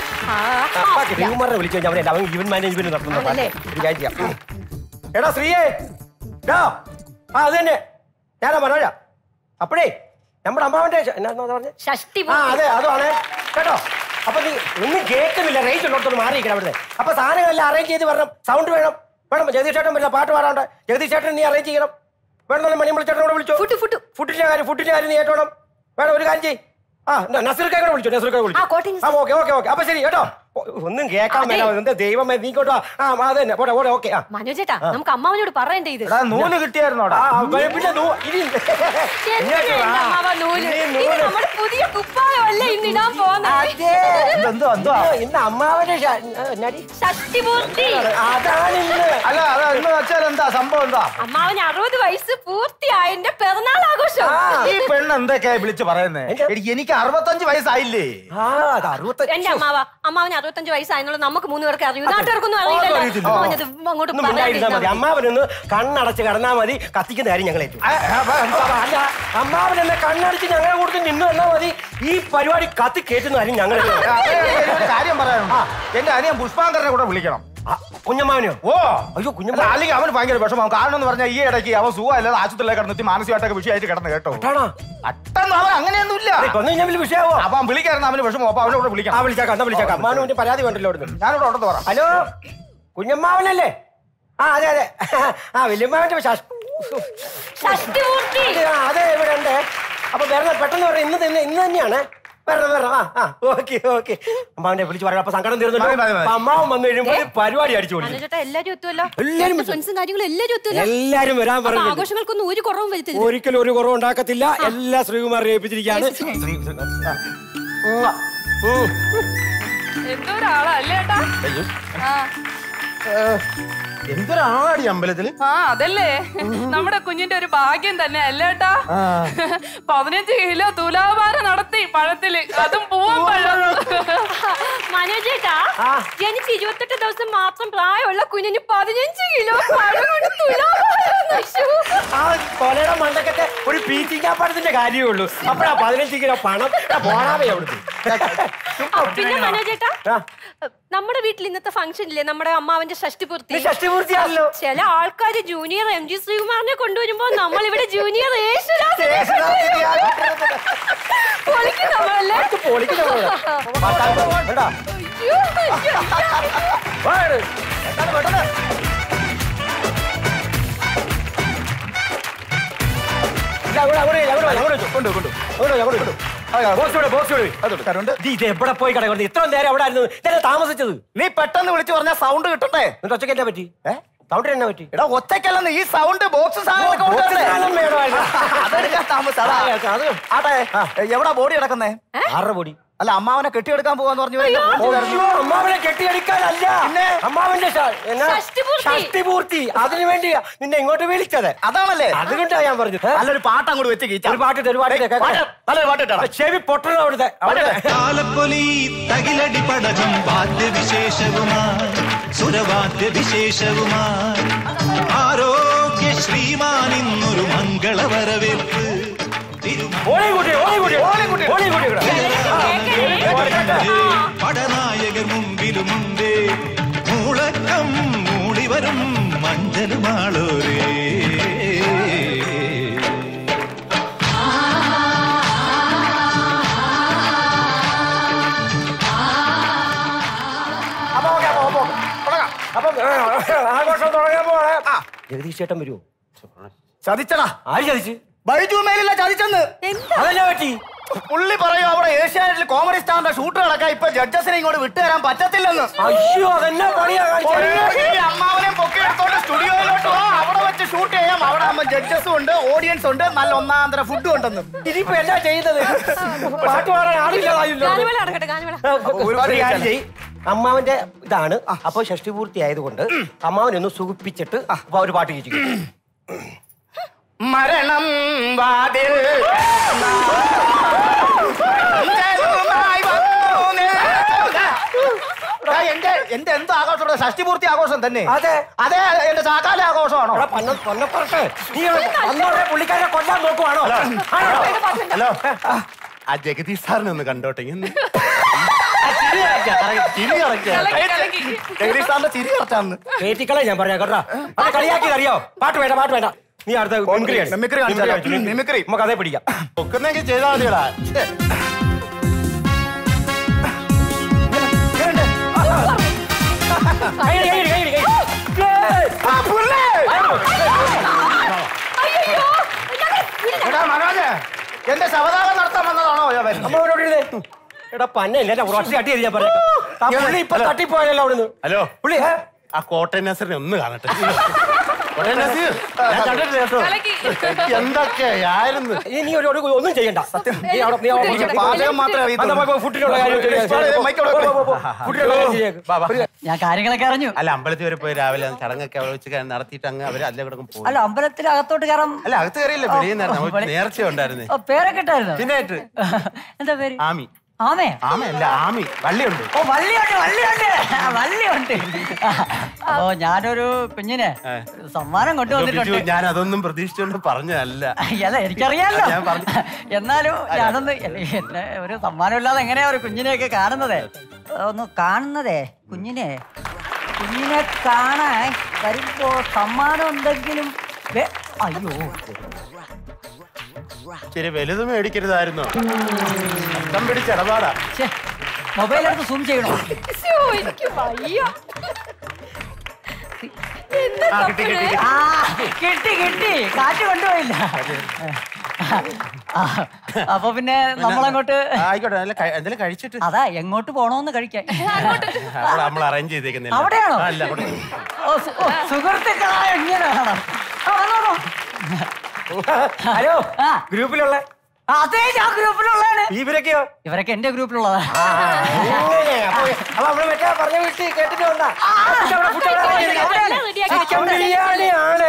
[SPEAKER 1] ഹ്യൂമറിനെ വിളിച്ചു കഴിഞ്ഞാൽ അവൻ അവൻ ഈവൻ മാനേജ്മെന്റ് നടത്തുന്ന
[SPEAKER 7] ആണല്ലേ?
[SPEAKER 1] ഒരു കാര്യം ചെയ്യാം ഉം. എടാ ശ്രീയേ ഡാ ആ അത് തന്നെ ഞാനാ മനോജ അപ്പഴേ നമ്മുടെ അമ്മാവന്റെ ശ- എന്നാ പറഞ്ഞ
[SPEAKER 7] ഷഷ്ടി
[SPEAKER 1] ആ അതെ അതുമാണ് കേട്ടോ അപ്പൊ നീ ഒന്നും കേൾക്കുന്നില്ല റേഞ്ച് ഉള്ളിടത്തോട് മാറിയിരിക്കണം അവിടുന്ന് അപ്പൊ സാധനങ്ങളെല്ലാം അറേഞ്ച് ചെയ്ത് വരണം സൗണ്ട് വേണം വേണം ജഗദീഷ് ചേട്ടൻ വരില്ല പാട്ട് പാടാണ്ട് ജഗദീഷ് ചേട്ടൻ നീ അറേഞ്ച് ചെയ്യണം വേണമെന്നല്ല മണിമല ചേട്ടൻ കൂടെ വിളിച്ചോ
[SPEAKER 7] ഫുഡ് ഫുഡ്
[SPEAKER 1] ഫുഡിന്റെ കാര്യം ഫുഡിന്റെ കാര്യം നീ ഏറ്റോണം വേണം ഒരു കാര്യം ചെയ്യ് ആ നസീർക്കായ കൂടെ വിളിച്ചു നസീർക്കായ
[SPEAKER 7] ആ,
[SPEAKER 1] വിളിച്ചു
[SPEAKER 7] കോട്ടയം
[SPEAKER 1] ആ ഓക്കെ ഓക്കെ ഓക്കെ അപ്പൊ ശരി കേട്ടോ ഒ- ഒന്നും കേൾക്കാൻ
[SPEAKER 7] അതെ.
[SPEAKER 1] മേല എന്താ ദൈവമേ നീ കേട്ടോ ആ ആ, അത് തന്നെ പോട്ടെ പോട്ടെ ഓക്കെ ആ
[SPEAKER 7] മനോജേട്ടാ നമുക്ക് അമ്മാവനോട് പറയണ്ടേ ഇത്
[SPEAKER 8] എടാ നൂല് കിട്ടിയായിരുന്നോടാ
[SPEAKER 1] ആ, ആ, പിന്നെ നൂ- ഇനി
[SPEAKER 7] എന്തിനാ
[SPEAKER 1] ഇങ്ങോട്ട് വാ.
[SPEAKER 7] എന്റെ അമ്മാവ നൂല്?
[SPEAKER 1] ഇനി
[SPEAKER 7] ഇത്
[SPEAKER 1] നൂല്.
[SPEAKER 7] നമ്മുടെ പുതിയ കുപ്പായമല്ലേ ഇന്ന് ഇടാൻ പോകുന്നത്
[SPEAKER 1] അതെ.
[SPEAKER 8] എന്തോ എന്തോ
[SPEAKER 1] ഇന്ന് അമ്മാവന്റെ ഷ- എന്നാടി?
[SPEAKER 7] ഷഷ്ടിപൂർത്തി
[SPEAKER 1] അതാണ് ഇന്ന്
[SPEAKER 8] അല്ല അതാ എന്ന് വെച്ചാൽ എന്താ സംഭവം എന്താ
[SPEAKER 7] അമ്മാവന് അറുപത് വയസ്സ് പൂർത്തിയായതിന്റെ പിറന്നാൾ ആഘോഷം
[SPEAKER 1] ആ.
[SPEAKER 8] ഈ പെണ്ണ് എന്തൊക്കെയാ വിളിച്ച് പറയുന്നേ
[SPEAKER 1] എന്താ?
[SPEAKER 8] എനിക്ക് എനിക്ക് അറുപത്തഞ്ച് വയസ്സായില്ലേ
[SPEAKER 1] ആ അത് അറുപത്തഞ്ച്
[SPEAKER 7] എന്റെ അമ്മാവ അമ്മാവന് അറുപത്തഞ്ച് വയസ്സായെന്നുള്ളത് നമുക്ക് മൂന്ന് പേർക്ക് അറിയൂ നാട്ടുകാർക്കൊന്നും
[SPEAKER 1] അറിയത്തില്ല.
[SPEAKER 7] അറിയില്ലല്ലോ അമ്മാവനത് അങ്ങോട്ട്
[SPEAKER 1] ഒന്നും മിണ്ടായിരുന്നാ മതി
[SPEAKER 7] പറയാതിരുന്നാ മതി.
[SPEAKER 1] അമ്മാവനൊന്ന് കണ്ണടച്ച് കിടന്നാ മതി കത്തിക്കുന്ന കാര്യം ഞങ്ങൾ ഏറ്റു അല്ല അമ്മാവൻ എന്നെ കണ്ണടച്ച് ഞങ്ങളെ കൂടുതൽ നിന്ന് തന്നാ മതി ഈ പരിപാടി കത്തി കേട്ടുന്ന കാര്യം ഞങ്ങൾ
[SPEAKER 8] ഒരു കാര്യം പറയാനുണ്ട് എന്റെ അനിയൻ പുഷ്പാങ്കരനെ കൂടെ വിളിക്കണം
[SPEAKER 1] കുഞ്ഞമ്മാവനെയോ
[SPEAKER 8] ഓ
[SPEAKER 1] അയ്യോ
[SPEAKER 8] അല്ല,
[SPEAKER 1] കുഞ്ഞമ്മാവൻ
[SPEAKER 8] അല്ലെങ്കിൽ അവന് ഭയങ്കര വിഷമം കാരണം എന്ന് പറഞ്ഞാൽ ഈ ഇടയ്ക്ക് അവൻ സുഖമല്ലാതെ ആശുപത്രിയിലേക്ക് കിടന്നിട്ട് മാനസികമായിട്ടൊക്കെ വിഷയമായിട്ട് കിടന്ന് കേട്ടോ
[SPEAKER 1] ആണോ
[SPEAKER 8] അട്ടെന്ന് അവൻ അങ്ങനെയൊന്നുമില്ല
[SPEAKER 1] കൊന്നു കഴിഞ്ഞാൽ വലിയ വിഷയാവോ
[SPEAKER 8] അപ്പൊ അവൻ വിളിക്കായിരുന്നു അവന് വിഷമം അപ്പൊ അവനോട്
[SPEAKER 1] ആ
[SPEAKER 8] വിളിക്കാം
[SPEAKER 1] വിളിച്ചേക്കാം എന്നാ വിളിച്ചേക്കാം അമ്മാവന് പരാതി വേണ്ടല്ലോ അവിടുന്ന്
[SPEAKER 8] ഞാനിവിടെ ഉണ്ടെന്ന് പറ
[SPEAKER 1] ഹലോ കുഞ്ഞമ്മാവനല്ലേ ആ അതെ അതെ ആ വല്യമ്മാവന്റെ ശാസ്-
[SPEAKER 7] ഷഷ്ടിപൂർത്തി
[SPEAKER 1] ആ, അതെ ഇവിടെ ഉണ്ട് അപ്പൊ വരണം പെട്ടെന്ന് പറയാം ഇന്ന് തന്നെ ഇന്ന് തന്നെയാണ് വരണം വരണം ആ ആ ഓക്കെ ഓക്കെ അമ്മാവനെ വിളിച്ച് പറയാം അപ്പൊ സങ്കടം
[SPEAKER 8] മതി, മതി,
[SPEAKER 1] തീർന്നു
[SPEAKER 8] മതി.
[SPEAKER 1] അമ്മാവൻ വന്നു കഴിയുമ്പോൾ പരിപാടി അടിച്ചു കൊടുക്കും
[SPEAKER 7] അനുചേട്ടാ എല്ലാരും എത്തുമല്ലോ
[SPEAKER 1] എല്ലാരും
[SPEAKER 7] ഇവിടുത്തെ ഫ്രണ്ട്സും കാര്യങ്ങളും എല്ലാരും എത്തുമല്ലോ
[SPEAKER 1] എല്ലാരും വരാൻ
[SPEAKER 7] അപ്പൊ
[SPEAKER 1] പറഞ്ഞു
[SPEAKER 7] ആഘോഷങ്ങൾക്കൊന്നും ഒരു കുറവും വരുത്തരുത്
[SPEAKER 1] ഒരിക്കലും ഒരു കുറവ് ഉണ്ടാക്കത്തില്ല എല്ലാ ശ്രീകുമാറിനെ ഏൽപ്പിച്ചിരിക്കുകയാണ്
[SPEAKER 5] എന്തോ ഒരാളാ അല്ലേ ഏട്ടാ ആ
[SPEAKER 6] എന്തൊരാളാടി അമ്പലത്തില്
[SPEAKER 5] ആ അതല്ലേ നമ്മുടെ കുഞ്ഞിന്റെ ഒരു ഭാഗ്യം തന്നെ അല്ലേ ഏട്ടാ പതിനഞ്ച് കിലോ തുലാഭാരം നടത്തി പഴത്തില് അതും പൂവൻ പഴം
[SPEAKER 7] മനോജേട്ടാ
[SPEAKER 1] ആ.
[SPEAKER 7] ജനിച്ച് ഇരുപത്തെട്ട് ദിവസം മാത്രം പ്രായമുള്ള കുഞ്ഞിന് പതിനഞ്ച് കിലോ പഴം കൊണ്ട് തുലാഭാരം നശിച്ചു.
[SPEAKER 1] ആ കൊലയുടെ മണ്ടക്കത്തെ ഒരു പീച്ചിക്കാപ്പഴത്തിന്റെ കാര്യമേ ഉള്ളൂ അപ്പഴാ പതിനഞ്ച് കിലോ പണം എടാ, പോടാവേ അവിടുന്ന്
[SPEAKER 7] ആ, പിന്നെ മനോജേട്ടാ
[SPEAKER 1] ആ.
[SPEAKER 7] നമ്മുടെ വീട്ടിൽ ഇന്നത്തെ ഫംഗ്ഷൻ ഇല്ലേ നമ്മുടെ അമ്മാവന്റെ ഷഷ്ടിപൂർത്തി
[SPEAKER 1] ഇത് ഷഷ്ടിപൂർത്തിയാണല്ലോ.
[SPEAKER 7] ചില ആൾക്കാര് ജൂനിയർ എം ജി ശ്രീകുമാറിനെ കൊണ്ടുവരുമ്പോ നമ്മൾ ഇവിടെ ജൂനിയർ യേശുദാസിനെ പൊളിക്കും നമ്മളല്ലേ
[SPEAKER 1] പൊളിക്കുന്ന പോലെ. എടാ,
[SPEAKER 7] അയ്യോ, അയ്യോ, അയ്യോ.
[SPEAKER 1] വാ ഇങ്ങട്. പെട്ടെന്ന്, പെട്ടെന്ന്. ഇല്ല, അങ്ങോട്ട്, അങ്ങോട്ട് ഇല്ല, അങ്ങോട്ട് വാ, അങ്ങോട്ട് വെച്ചോ.
[SPEAKER 8] കൊണ്ട് കൊണ്ട്
[SPEAKER 1] അങ്ങോട്ട് വാ, അങ്ങോട്ട് വെച്ചോ. ബോക്സ് ഇവിടെ, ബോക്സ് ഇവിടെ.
[SPEAKER 8] കരുണ്ട്
[SPEAKER 1] ഇത് ഇത് എവിടെ പോയി കിടക്കുന്നത് ഇത്ര നേരം എവിടെ ആയിരുന്നു ഇതല്ലേ താമസിച്ചത്
[SPEAKER 8] നീ പെട്ടെന്ന് വിളിച്ചു പറഞ്ഞാൽ സൗണ്ട് കിട്ടണ്ടേ
[SPEAKER 1] എന്നിട്ട് ഒച്ചയ്ക്ക് എന്നാ പറ്റി
[SPEAKER 8] ഏ?
[SPEAKER 1] സൗണ്ടിന് എന്നാ പറ്റി
[SPEAKER 8] എടാ ഒറ്റയ്ക്കല്ലെന്ന് ഈ സൗണ്ട് ബോക്സ് സാധനങ്ങളൊക്കെ
[SPEAKER 1] box
[SPEAKER 8] കൊണ്ടുവരണ്ടേ?
[SPEAKER 1] സാധനം വേണമായിരുന്നു.
[SPEAKER 8] അതെടുക്കാൻ താമസം അതാ.
[SPEAKER 1] അത്
[SPEAKER 8] ആട്ടെ എവിടാ ബോഡി കിടക്കുന്നേ
[SPEAKER 1] ആറര പൊടി
[SPEAKER 8] അല്ല അമ്മാവനെ കെട്ടിയെടുക്കാൻ പോവാന്ന് പറഞ്ഞു കഴിഞ്ഞാൽ body കിടന്നു.
[SPEAKER 1] അയ്യോ, അമ്മാവനെ കെട്ടിയടിക്കാനല്ല
[SPEAKER 8] പിന്നെ?
[SPEAKER 1] അമ്മാവന്റെ ശ- എന്നാ?
[SPEAKER 7] ഷഷ്ടിപൂർത്തി.
[SPEAKER 1] ഷഷ്ടിപൂർത്തി അതിനു വേണ്ടിയാ നിന്നെ ഇങ്ങോട്ട് വിളിച്ചത്
[SPEAKER 8] അതാണല്ലേ
[SPEAKER 1] അതുകൊണ്ടാ ഞാൻ പറഞ്ഞത് ഏ?
[SPEAKER 8] നല്ലൊരു പാട്ട് അങ്ങോട്ട് വെച്ച് കീച്ചാ.
[SPEAKER 1] ഒരു പാട്ട് ഒരു പാട്ട് കേൾക്കാം.
[SPEAKER 8] പാട്ട്, നല്ലൊരു പാട്ട് ഇട്ടാ
[SPEAKER 1] ചെവി പൊട്ടണം അവിടുത്തെ അവിടെ
[SPEAKER 9] താലപ്പൊലി തകിലടി പടകം വാദ്യവിശേഷവുമായി സുരവാദ്യ വിശേഷവുമായി ആരോഗ്യ ശ്രീമാൻ ഇന്നൊരു മംഗള വരവേൽപ്പ് തിരുമ
[SPEAKER 1] ഓളി കൂട്ടി ഓളി കൂട്ടി ഓളി കൂട്ടി ഓളി കൂട്ടി ഇവിടെ.
[SPEAKER 9] പടനായകർ മുമ്പിലുമുണ്ട് മൂളക്കം മൂളി വരും മഞ്ചലുമാളോരേ
[SPEAKER 1] അപ്പൊ ഓക്കേ, അപ്പൊ ഓക്കേ, ഓക്കേ. തുടങ്ങാം. അപ്പം ഏ, ആഘോഷം തുടങ്ങാൻ പോവാണ് ജഗദീഷ് ചേട്ടൻ വരുമോ
[SPEAKER 8] ചതിച്ചടാ
[SPEAKER 1] ആര് ചതിച്ച്
[SPEAKER 8] ബൈജു മേലില്ല ചതിച്ചെന്ന്
[SPEAKER 1] അതെന്നാ പറ്റി
[SPEAKER 8] പുള്ളി പറയും അവിടെ ഏഷ്യാനെറ്റിൽ കോമഡി സ്റ്റാറിന്റെ ഷൂട്ട് നടക്കാൻ ഇപ്പൊ ജഡ്ജസിനെ ഇങ്ങോട്ട് വിട്ടുതരാൻ പറ്റത്തില്ലെന്ന്
[SPEAKER 1] അയ്യോ അതെന്നാ പണിയാ കാണിച്ചത്?
[SPEAKER 8] ഈ അമ്മാവനെ പൊക്കി എടുത്തോണ്ട് സ്റ്റുഡിയോയിലോട്ട് വാ അവിടെ വെച്ച് ഷൂട്ട് ചെയ്യാം അവിടെ ആകുമ്പോ ജഡ്ജസും ഉണ്ട് ഓഡിയൻസ് ഉണ്ട് നല്ല ഒന്നാന്തര ഫുഡും ഉണ്ടെന്ന്
[SPEAKER 1] ഇനിയിപ്പോ എന്നാ ചെയ്യുന്നത് പാട്ട് പാടാൻ ആളില്ലാതായില്ലോ
[SPEAKER 7] ഗാനമേള നടക്കട്ടെ ഗാനമേള
[SPEAKER 1] ഒരു കാര്യം ചെയ്യ്. അമ്മാവന്റെ ഇതാണ് അപ്പൊ ഷഷ്ടിപൂർത്തി ആയതുകൊണ്ട് അമ്മാവനൊന്ന് സുഖിപ്പിച്ചിട്ട് അപ്പൊ ഒരു പാട്ട് ചോദിക്കും
[SPEAKER 8] മരണം വാതിൽ നാഞ്ചലുമായി വന്നു നിൽക്കുക. എടാ, എന്റെ എന്റെ എന്ത് ആഘോഷം ഷഷ്ടിപൂർത്തി ആഘോഷം തന്നെ
[SPEAKER 1] അതെ.
[SPEAKER 8] അതെ എന്റെ ചാക്കാല ആഘോഷമാണോ
[SPEAKER 1] അവിടെ പന്ന പൊന്നപ്പുറത്ത് നീ അന്നോടെ പുള്ളിക്കാരെ കൊല്ലാൻ നോക്കുവാണോ ആണോ?
[SPEAKER 6] ഹലോ ആ ജഗദീഷ് സാറിനെ ഒന്ന് കണ്ടോട്ടെ ഇന്ന് ചിരി കളയ്ക്കാ.
[SPEAKER 5] കലക്കി, കലക്കി.
[SPEAKER 8] ജഗദീഷ് സാറിന്റെ ചിരി കറക്റ്റാന്ന്
[SPEAKER 1] കേറ്റിക്കളെ ഞാൻ പറയാം കേട്ടോ അത് കളിയാക്കി അറിയോ പാട്ട് വേണ്ട പാട്ട് വേണ്ട നീ അടുത്ത മിമിക്രി കാണിച്ച്.
[SPEAKER 8] മിമിക്രി കാണിച്ചാലോ?
[SPEAKER 1] കാണിച്ച്, മിമിക്രി.
[SPEAKER 8] മിമിക്രി.
[SPEAKER 1] നമുക്ക് അതേ പിടിക്കാം
[SPEAKER 6] ഒക്കുന്നെങ്കിൽ ചെയ്താൽ മതിയടാ ഛെ.
[SPEAKER 1] കൈ, കൈ, കൈ, കൈ. ഏയ്!
[SPEAKER 8] ആ, പുള്ളേ!
[SPEAKER 7] അയ്യോ
[SPEAKER 8] എടാ മനോജ് എന്റെ ശവദാനം നടത്താൻ വന്നതാണോ ഞാൻ വരുന്നത്?
[SPEAKER 1] അമ്മ അവരോട് ഇരുന്നേ. എടാ പന്ന ഇല്ല എന്റെ ഉറച്ചു തട്ടി ഞാൻ പറയാം ആ പുള്ളി ഇപ്പൊ തട്ടിപ്പോയല്ലോ അവിടുന്ന്
[SPEAKER 6] ഹലോ
[SPEAKER 1] പുള്ളി ഏ?
[SPEAKER 6] ആ കോട്ടയം നസറിനെ ഒന്ന് കാണട്ടെ കോട്ടയം നസീർ ഞാൻ കണ്ടിട്ടില്ല കേട്ടോ
[SPEAKER 5] കലക്കി.
[SPEAKER 6] എന്തൊക്കെയായിരുന്നു
[SPEAKER 1] ഇനി നീ ഒരു ഒരു- ഒന്നും ചെയ്യണ്ട സത്യം നീ അവിടെ നീ അവിടെ പോയി.
[SPEAKER 8] പാചകം മാത്രമേ അറിയത്തുള്ളൂ.
[SPEAKER 1] അന്നാ പോയി ഫുഡിനുള്ള കാര്യം ചെയ്യാം.
[SPEAKER 8] ഇഷ്ടമാണ്, ഇത് മൈക്ക് അവിടെ
[SPEAKER 1] പോ, പോ, പോ. ഫുഡിനുള്ള കാര്യം ചെയ്യാം.
[SPEAKER 6] വാ, വാ.
[SPEAKER 10] ഞാൻ കാര്യങ്ങളൊക്കെ അറിഞ്ഞു
[SPEAKER 6] അല്ല അമ്പലത്തിൽ വരെ പോയി രാവിലെ ചടങ്ങൊക്കെ അവിടെ വെച്ച് നടത്തിയിട്ട് അങ്ങ് അവര് അതിലെ കിടക്കും പോയി
[SPEAKER 10] അല്ല അമ്പലത്തിനകത്തോട്ട് കയറാൻ
[SPEAKER 6] അല്ല അകത്ത് കയറിയില്ല വെളിയുന്നായിരുന്നു നമുക്ക് നേർച്ച ഉണ്ടായിരുന്നേ
[SPEAKER 10] ഓ, പേരൊക്കെ ഇട്ടായിരുന്നോ
[SPEAKER 6] പിന്നെ ആയിട്ട്
[SPEAKER 10] എന്താ പേര്
[SPEAKER 6] ആമി
[SPEAKER 10] ആമേ
[SPEAKER 6] ആമയല്ല ആമി വള്ളിയുണ്ട്
[SPEAKER 10] ഓ വള്ളിയുണ്ട് വള്ളിയുണ്ട് ആ, വള്ളിയുണ്ട് അപ്പോ ഞാനൊരു കുഞ്ഞിനെ
[SPEAKER 6] ഏ.
[SPEAKER 10] ഒരു സമ്മാനം
[SPEAKER 6] ബിജു,
[SPEAKER 10] കൊണ്ടുവന്നിട്ടുണ്ട്
[SPEAKER 6] ഞാൻ അതൊന്നും പ്രതീക്ഷിച്ചുകൊണ്ട് പറഞ്ഞതല്ല
[SPEAKER 10] അല്ല എനിക്കറിയാലോ
[SPEAKER 6] ഞാൻ പറഞ്ഞു.
[SPEAKER 10] എന്നാലും ഞാനൊന്ന് എന്നെ ഒരു സമ്മാനം ഇല്ലാതെ എങ്ങനെയാ ഒരു കുഞ്ഞിനെയൊക്കെ കാണുന്നതേ ഒന്ന് കാണുന്നതേ കുഞ്ഞിനെ കുഞ്ഞിനെ കാണാൻ വരുമ്പോ സമ്മാനം എന്തെങ്കിലും വേ- അയ്യോ
[SPEAKER 6] ഇച്ചിരി വലുത് മേടിക്കരുതായിരുന്നോ അത്തം പിടിച്ചിടപാടാ
[SPEAKER 10] ഛെ, മൊബൈൽ എടുത്ത് സൂം ചെയ്യണോ
[SPEAKER 5] ശ്ശോ, എനിക്ക് വയ്യ എന്താ
[SPEAKER 6] ആ, കിട്ടി, കിട്ടി, കിട്ടി.
[SPEAKER 10] ആ കിട്ടി കിട്ടി കാറ്റ് കൊണ്ടുപോയില്ല ആ, അപ്പൊ പിന്നെ നമ്മളങ്ങോട്ട്
[SPEAKER 6] ആയിക്കോട്ടെ നല്ല കഴി- എന്തെങ്കിലും കഴിച്ചിട്ട്
[SPEAKER 10] അതാ എങ്ങോട്ട് പോണോന്ന് കഴിക്കാൻ
[SPEAKER 6] അവിടെ നമ്മൾ അറേഞ്ച് ചെയ്തേക്കുന്നില്ല
[SPEAKER 10] അവിടെയാണോ?
[SPEAKER 6] ആ, അല്ല അവിടെ
[SPEAKER 10] ഓ, സു- ഓ, സുഹൃത്തുക്കളായ എങ്ങനെ വേണം ആ, വന്നോ, വന്നോ.
[SPEAKER 1] ഹലോ
[SPEAKER 10] ആ.
[SPEAKER 1] ഗ്രൂപ്പിലുള്ള
[SPEAKER 10] അതെ ഞാൻ ഗ്രൂപ്പിലുള്ളതാണ്
[SPEAKER 1] ഇവരൊക്കെയോ
[SPEAKER 10] ഇവരൊക്കെ എന്റെ ഗ്രൂപ്പിലുള്ളതാ
[SPEAKER 1] അങ്ങനെ. അപ്പൊ അപ്പൊ നമ്മള് മറ്റേ പറഞ്ഞ വീട്ടിൽ കേട്ടിട്ട് വന്നാ ഫുഡ് അവിടെ, ഫുഡ് അവിടെ ready ആക്കി.
[SPEAKER 7] എല്ലാം റെഡിയാക്കി
[SPEAKER 1] ചിക്കൻ ബിരിയാണിയാണ്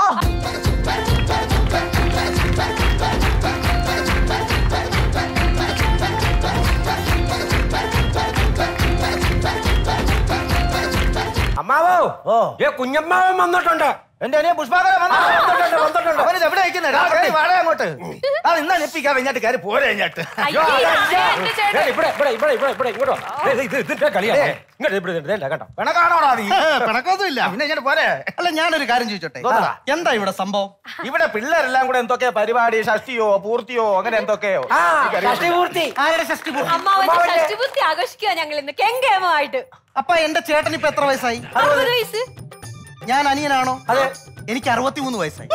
[SPEAKER 1] അമ്മാവോ
[SPEAKER 8] ഓ.
[SPEAKER 1] ഏ കുഞ്ഞമ്മാവൻ വന്നിട്ടുണ്ട്
[SPEAKER 8] എന്റെ അനിയ പുഷ്പാകര
[SPEAKER 1] വന്നിട്ടുണ്ട് വന്നിട്ടുണ്ട്
[SPEAKER 8] അവനിത് എവിടെ ഇരിക്കുന്നത് വാടക അങ്ങോട്ട് ആ നിന്നാ ഞെപ്പിക്കാതെ ഇങ്ങോട്ട് കയറി പോരെ ഇങ്ങോട്ട്
[SPEAKER 7] അയ്യോ, അതെ, എന്റെ ചേട്ടൻ.
[SPEAKER 1] ഏ, ഇവിടെ ഇവിടെ ഇവിടെ ഇവിടെ ഇവിടെ ഇങ്ങോട്ടോ ഏ, ഇത് ഇതിന്റെ കളിയാണ് ഇങ്ങോട്ട് ഇവിടെ ഇവിടെ ഇല്ല, കേട്ടോ
[SPEAKER 8] പിണക്കാണോടാ നീ
[SPEAKER 11] പിണക്കൊന്നുമില്ല
[SPEAKER 8] പിന്നെ ഇങ്ങോട്ട് പോരെ
[SPEAKER 11] അല്ല ഞാനൊരു കാര്യം ചോദിച്ചോട്ടെ
[SPEAKER 8] തോന്നടാ.
[SPEAKER 11] എന്താ ഇവിടെ സംഭവം
[SPEAKER 8] ഇവിടെ പിള്ളേരെല്ലാം കൂടെ എന്തൊക്കെ പരിപാടി ഷഷ്ടിയോ പൂർത്തിയോ അങ്ങനെ എന്തൊക്കെയോ
[SPEAKER 1] ആ ഷഷ്ടി പൂർത്തി
[SPEAKER 11] ആരുടെ ഷഷ്ടി പൂർത്തി?
[SPEAKER 7] അമ്മാവന്റെ ഷഷ്ടിപൂർത്തി ആഘോഷിക്കുക ഞങ്ങൾ ഇന്ന് കെങ്കേമമായിട്ട്
[SPEAKER 11] അപ്പൊ എന്റെ ചേട്ടൻ ഇപ്പൊ എത്ര വയസ്സായി
[SPEAKER 7] അറുപത് വയസ്സ്
[SPEAKER 11] ഞാൻ അനിയനാണോ
[SPEAKER 1] അതെ
[SPEAKER 11] എനിക്ക് അറുപത്തിമൂന്ന് വയസ്സായി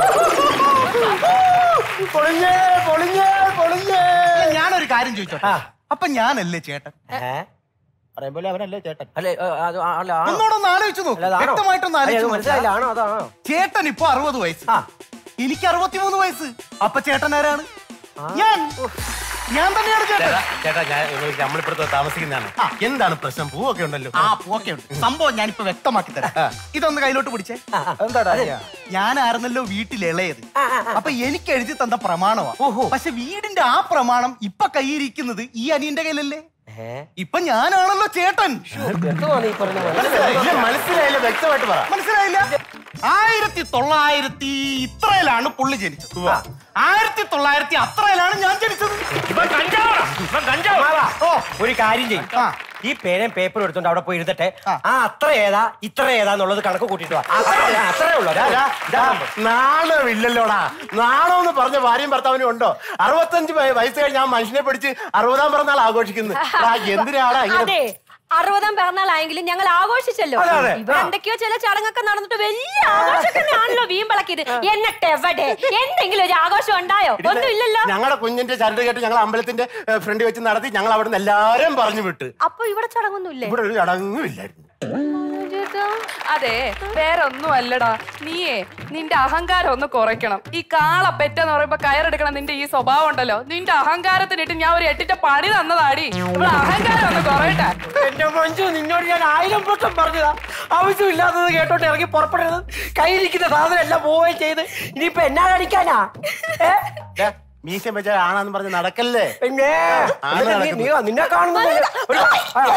[SPEAKER 1] പൊളിഞ്ഞേ പൊളിഞ്ഞേ പൊളിഞ്ഞേ
[SPEAKER 11] അല്ല, ഞാനൊരു കാര്യം ചോദിച്ചോട്ടെ
[SPEAKER 1] ആ.
[SPEAKER 11] അപ്പൊ ഞാനല്ലേ ചേട്ടൻ
[SPEAKER 1] ഏ?
[SPEAKER 8] പറയുമ്പോലെ അവനല്ലേ ചേട്ടൻ
[SPEAKER 1] അല്ലേ ഏ, അത് ആ- അല്ല ആണോ?
[SPEAKER 11] ഒന്നോടെ ഒന്ന് ആലോചിച്ചു
[SPEAKER 1] അല്ല,
[SPEAKER 11] നോക്ക്
[SPEAKER 1] അതാണോ?
[SPEAKER 11] വ്യക്തമായിട്ടൊന്ന്
[SPEAKER 1] അല്ല, ഇത്
[SPEAKER 11] ആലോചിച്ചു
[SPEAKER 1] മനസ്സിലായില്ല
[SPEAKER 11] നോക്ക്.
[SPEAKER 1] ആണോ അതാണോ
[SPEAKER 11] ചേട്ടൻ ഇപ്പൊ അറുപത് വയസ്സ്
[SPEAKER 1] ആ.
[SPEAKER 11] എനിക്ക് അറുപത്തിമൂന്ന് വയസ്സ് അപ്പൊ ചേട്ടൻ ആരാണ് ഞാൻ ഞാൻ തന്നെയാണ് ചേട്ടൻ
[SPEAKER 6] ചേട്ടാ ചേട്ടാ ഞാൻ നമ്മളിപ്പുറത്ത് താമസിക്കുന്നതാണ് എന്താണ് പ്രശ്നം പൂവൊക്കെ ഉണ്ടല്ലോ
[SPEAKER 11] ആ ഓക്കെ ഉണ്ട് സംഭവം ഞാനിപ്പോ വ്യക്തമാക്കി തരാം ഇതൊന്ന് കയ്യിലോട്ട് പിടിച്ചേ
[SPEAKER 8] എന്താടാ അനിയാ?
[SPEAKER 11] ഞാനായിരുന്നല്ലോ വീട്ടിൽ ഇളയത് അപ്പൊ എനിക്ക് എഴുതി തന്ന പ്രമാണമാ പക്ഷെ വീടിന്റെ ആ പ്രമാണം ഇപ്പൊ കയ്യിരിക്കുന്നത് ഈ അനിയന്റെ കയ്യിലല്ലേ ഇപ്പൊ ഞാനാണല്ലോ ചേട്ടൻ
[SPEAKER 1] എന്തുവാ നീ പറഞ്ഞ
[SPEAKER 6] ഇല്ല, മനസ്സിലായില്ല വ്യക്തമായിട്ട് പറ
[SPEAKER 11] മനസ്സിലായില്ല ആയിരത്തി തൊള്ളായിരത്തി ഇത്രയിലാണ് പുള്ളി ജനിച്ചത് ആയിരത്തി തൊള്ളായിരത്തി അത്രയിലാണ് ഞാൻ ജനിച്ചത്
[SPEAKER 4] ഇവൻ കഞ്ചാവാണ് ഇവൻ കഞ്ചാവ്
[SPEAKER 1] ഓ ഒരു കാര്യം ചെയ്യും
[SPEAKER 11] ആ.
[SPEAKER 1] ഈ പേനയും പേപ്പറും എടുത്തോണ്ട് അവിടെ പോയി ഇരുന്നിട്ട് ആ അത്ര ഏതാ ഇത്ര ഏതാ എന്നുള്ളത് കണക്ക് കൂട്ടിട്ട് വാ അത്രേ- അത്രേ ഉള്ളൂ അതാ-
[SPEAKER 6] ദാ,
[SPEAKER 1] ഇതാ
[SPEAKER 6] ദാ, നാണമില്ലല്ലോടാ നാണം എന്ന് പറഞ്ഞ ഭാര്യയും ഭർത്താവിനും ഉണ്ടോ അറുപത്തഞ്ച് വയ- വയസ്സ് കഴിഞ്ഞ് ആ മനുഷ്യനെ പിടിച്ച് അറുപതാം പിറന്നാൾ ആഘോഷിക്കുന്നു ആ, എന്തിനാടാ ഇങ്ങനെ
[SPEAKER 7] അതെ അറുപതാം പിറന്നാളായെങ്കിലും ഞങ്ങൾ ആഘോഷിച്ചല്ലോ
[SPEAKER 1] അതെ, അതെ.
[SPEAKER 7] ഇവിടെ എന്തൊക്കെയോ ചില ചടങ്ങൊക്കെ നടന്നിട്ട് വലിയ ആഘോഷമൊക്കെയാണല്ലോ വീമ്പിളക്കിയത് എന്നിട്ട് എവിടെ എന്തെങ്കിലും ഒരു ആഘോഷം ഉണ്ടായോ ഒന്നുമില്ലല്ലോ
[SPEAKER 6] ഞങ്ങളുടെ കുഞ്ഞിന്റെ ചരട് കേട്ട് ഞങ്ങൾ അമ്പലത്തിന്റെ ഫ്രണ്ട് വെച്ച് നടത്തി ഞങ്ങൾ അവിടെ നിന്ന് എല്ലാരും പറഞ്ഞു വിട്ട്
[SPEAKER 7] അപ്പൊ ഇവിടെ ചടങ്ങൊന്നുമില്ലേ
[SPEAKER 6] ഇവിടെ ഒരു ചടങ്ങുമില്ലായിരുന്നു
[SPEAKER 5] അതെ വേറെ ഒന്നും അല്ലടാ നീയേ നിന്റെ അഹങ്കാരം ഒന്ന് കുറയ്ക്കണം ഈ കാള പെറ്റെന്ന് പറയുമ്പോ കയറെടുക്കണം നിന്റെ ഈ സ്വഭാവം ഉണ്ടല്ലോ നിന്റെ അഹങ്കാരത്തിനിട്ട് ഞാൻ ഒരു എട്ടിന്റെ പണി തന്നതാടി ഇവിടെ അഹങ്കാരം ഒന്ന് കുറയട്ടെ
[SPEAKER 1] എന്റെ മഞ്ജു നിന്നോട് ഞാൻ ആയിരം വട്ടം പറഞ്ഞതാ ആവശ്യമില്ലാത്തത് കേട്ടോട്ട് ഇറങ്ങി പുറപ്പെടരുത് കയ്യിലിരിക്കുന്ന സാധനം എല്ലാം പോവുകയും ചെയ്ത് ഇനിയിപ്പൊ എന്നാ കാണിക്കാനാ ഏ?
[SPEAKER 6] ദാ, മീശ വെച്ച ആണാന്ന് പറഞ്ഞ് നടക്കല്ലേ
[SPEAKER 1] പിന്നെ
[SPEAKER 6] ആണ്
[SPEAKER 1] എന്നിട്ട് നീ- നീ നിന്നെ കാണുന്നില്ല ഒരു- ആ.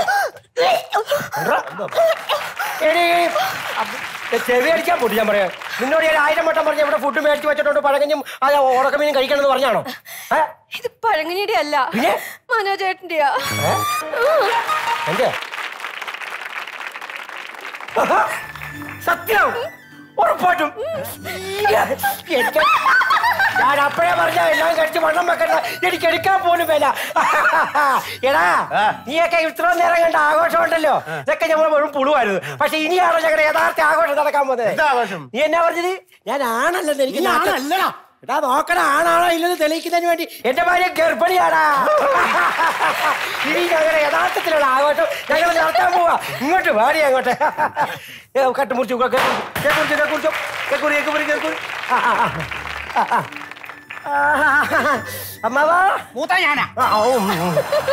[SPEAKER 1] എടീ, അപ്പ- ചെവി അടിക്കാൻ പൊട്ടി ഞാൻ പറയാം നിന്നോട് ഞാൻ ആയിരം വട്ടം പറഞ്ഞ ഇവിടെ ഫുഡ് മേടിച്ച് വെച്ചിട്ടുണ്ട് പഴകഞ്ഞും ആ ഉടക്കമീനും കഴിക്കണമെന്ന് പറഞ്ഞാണോ ഏ?
[SPEAKER 7] ഇത് പഴങ്ങനിയുടെ അല്ല
[SPEAKER 1] പിന്നെ?
[SPEAKER 7] മനോജേട്ടന്റെയാ
[SPEAKER 1] എന്റെ ആഹാ, സത്യം ഉറപ്പായിട്ടും എനിക്ക് ഞാൻ അപ്പഴേ പറഞ്ഞ എല്ലാം കഴിച്ച് വണ്ണം വെക്കണ്ട എനിക്ക് എടുക്കാൻ പോലും വേല എടാ നീയൊക്കെ ഇത്ര നേരം കണ്ട ആഘോഷം ഉണ്ടല്ലോ ഇതൊക്കെ നമ്മൾ വെറും പുളുവായിരുന്നു പക്ഷെ ഇനിയാണോ ഞങ്ങളുടെ യഥാർത്ഥ ആഘോഷം നടക്കാൻ പോകുന്നത്
[SPEAKER 6] എന്താ ആഘോഷം
[SPEAKER 1] നീ എന്നാ പറഞ്ഞത് ഞാൻ ആണല്ലെന്ന് എനിക്ക്
[SPEAKER 6] നീ
[SPEAKER 1] നാക്ക്-
[SPEAKER 6] ആണല്ലടാ.
[SPEAKER 1] എടാ നോക്കണ ആണാണോ ഇല്ലെന്ന് തെളിയിക്കുന്നതിന് വേണ്ടി എന്റെ ഭാര്യ ഗർഭിണിയാടാ ഇനി ഞങ്ങളുടെ യഥാർത്ഥത്തിലുള്ള ആഘോഷം ഞങ്ങൾ നടത്താൻ പോവാ ഇങ്ങോട്ട് വാടി അങ്ങോട്ട് ഏ, കട്ട് മുറിച്ചു കേക്കുറിച്ചു കേക്കുറിച്ചു കേക്കുറി കേക്കുറി കേക്കുറി ആ, ആ, ആ. ആ, ആ. ആ, അമ്മാവാ
[SPEAKER 11] മൂത്ത ഞാനാ
[SPEAKER 1] ആ, ഓ, ഉം, ഉം.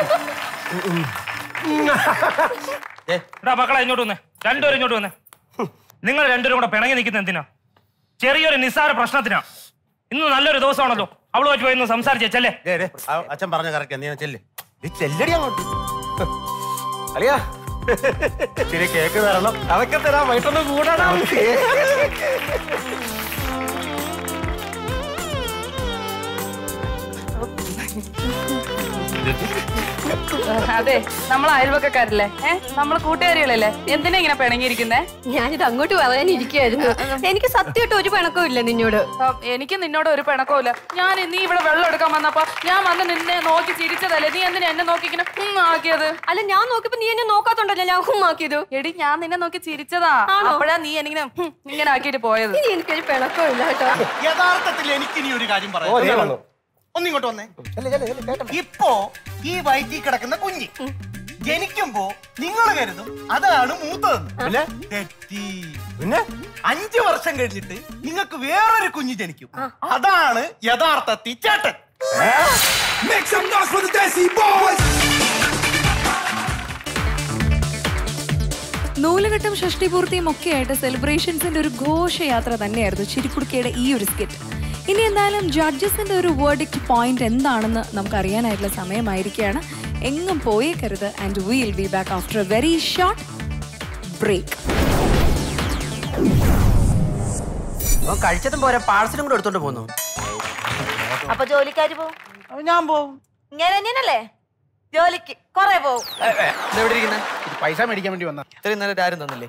[SPEAKER 4] എടാ മക്കളെ ഇങ്ങോട്ട് വന്നേ രണ്ടുപേരും ഇങ്ങോട്ട് വന്നേ നിങ്ങൾ രണ്ടുപേരും കൂടെ പിണങ്ങി നിൽക്കുന്ന എന്തിനാ ചെറിയൊരു നിസ്സാര പ്രശ്നത്തിനാ ഇന്ന് നല്ലൊരു ദിവസമാണല്ലോ അവളുമായിട്ട് പോയി ഒന്ന് സംസാരിച്ചല്ലേ
[SPEAKER 6] ദേ, ദേ, ആ അച്ഛൻ പറഞ്ഞ കറക്റ്റ് നീ ചെല്ല് നീ ചെല്ലടി അങ്ങോട്ട്
[SPEAKER 1] അളിയാ
[SPEAKER 6] ഇച്ചിരി കേക്ക് തരണം
[SPEAKER 1] അതൊക്കെ തരാം വൈകിട്ടൊന്ന് കൂടാടാ
[SPEAKER 5] അതെ നമ്മൾ അയൽവക്കക്കാരല്ലേ ഏ നമ്മൾ കൂട്ടുകാരികളല്ലേ എന്തിനാ ഇങ്ങനെ പിണങ്ങിയിരിക്കുന്നേ
[SPEAKER 7] ഞാനിത് അങ്ങോട്ട് പറയാനിരിക്കുകയായിരുന്നു എനിക്ക് സത്യമായിട്ട് ഒരു പിണക്കവും ഇല്ല നിന്നോട്
[SPEAKER 5] എനിക്ക് നിന്നോട് ഒരു പിണക്കവും ഇല്ല ഞാൻ നീ ഇവിടെ വെള്ളം എടുക്കാൻ വന്നപ്പോ ഞാൻ വന്ന് നിന്നെ നോക്കി ചിരിച്ചതല്ലേ നീ എന്തിനാ എന്നെ നോക്കി ഇങ്ങനെ ഉം ആക്കിയത്
[SPEAKER 7] അല്ല ഞാൻ നോക്കിയപ്പോ നീ എന്നെ നോക്കാത്തോണ്ടല്ലോ ഞാൻ ഹുമാക്കിയത്
[SPEAKER 5] എടി ഞാൻ നിന്നെ നോക്കി ചിരിച്ചതാ അപ്പോഴാ നീ എനിങ്ങനെ ഹും ഇങ്ങനെ ആക്കിയിട്ട് പോയത്
[SPEAKER 7] ഇനി എനിക്കൊരു പിണക്കവും ഇല്ല കേട്ടോ
[SPEAKER 11] യഥാർത്ഥത്തിൽ എനിക്ക് ഇനി ഒരു കാര്യം
[SPEAKER 1] ഓ, ദേ
[SPEAKER 11] പറയാം
[SPEAKER 1] വന്നു.
[SPEAKER 11] ഒന്നിങ്ങോട്ട് വന്നേ ഇപ്പോ ഈ വയറ്റിൽ കിടക്കുന്ന കുഞ്ഞ് ജനിക്കുമ്പോ നിങ്ങൾ കരുതും അതാണ് മൂത്തതെന്ന് തെറ്റി
[SPEAKER 6] പിന്നെ
[SPEAKER 11] അഞ്ചു വർഷം കഴിഞ്ഞിട്ട് നിങ്ങൾക്ക് വേറൊരു കുഞ്ഞ് ജനിക്കും അതാണ് യഥാർത്ഥത്തിൽ ചേട്ടൻ
[SPEAKER 12] Make some noise for the Desi Boys!
[SPEAKER 2] നൂലുകെട്ടും ഷഷ്ടിപൂർത്തിയും ഒക്കെ ആയിട്ട് സെലിബ്രേഷൻസിന്റെ ഒരു ഘോഷയാത്ര തന്നെയായിരുന്നു ചിരിക്കുടുക്കയുടെ ഈ ഒരു സ്കിറ്റ് ഇനി എന്തായാലും ജഡ്ജസിന്റെ ഒരു വേർഡിക്റ്റ് പോയിന്റ് എന്താണെന്ന് നമുക്ക് അറിയാനായിട്ടുള്ള സമയമായിരിക്കുകയാണ് എങ്ങും പോയേക്കരുത് and will be back after a very short break
[SPEAKER 1] അവൻ കഴിച്ചതും പോരാ പാഴ്സലും കൂടെ എടുത്തോണ്ട് പോന്നു
[SPEAKER 13] അപ്പൊ ജോലിക്കാര് പോവും
[SPEAKER 10] ഞാൻ പോവും
[SPEAKER 13] ഇങ്ങനെ തന്നെയല്ലേ ജോലിക്ക് കൊറേ പോവും
[SPEAKER 8] എവിടെ ഇരിക്കുന്നത് പൈസ മേടിക്കാൻ വേണ്ടി വന്ന ഇത്രയും നേരം ആരും തന്നില്ലേ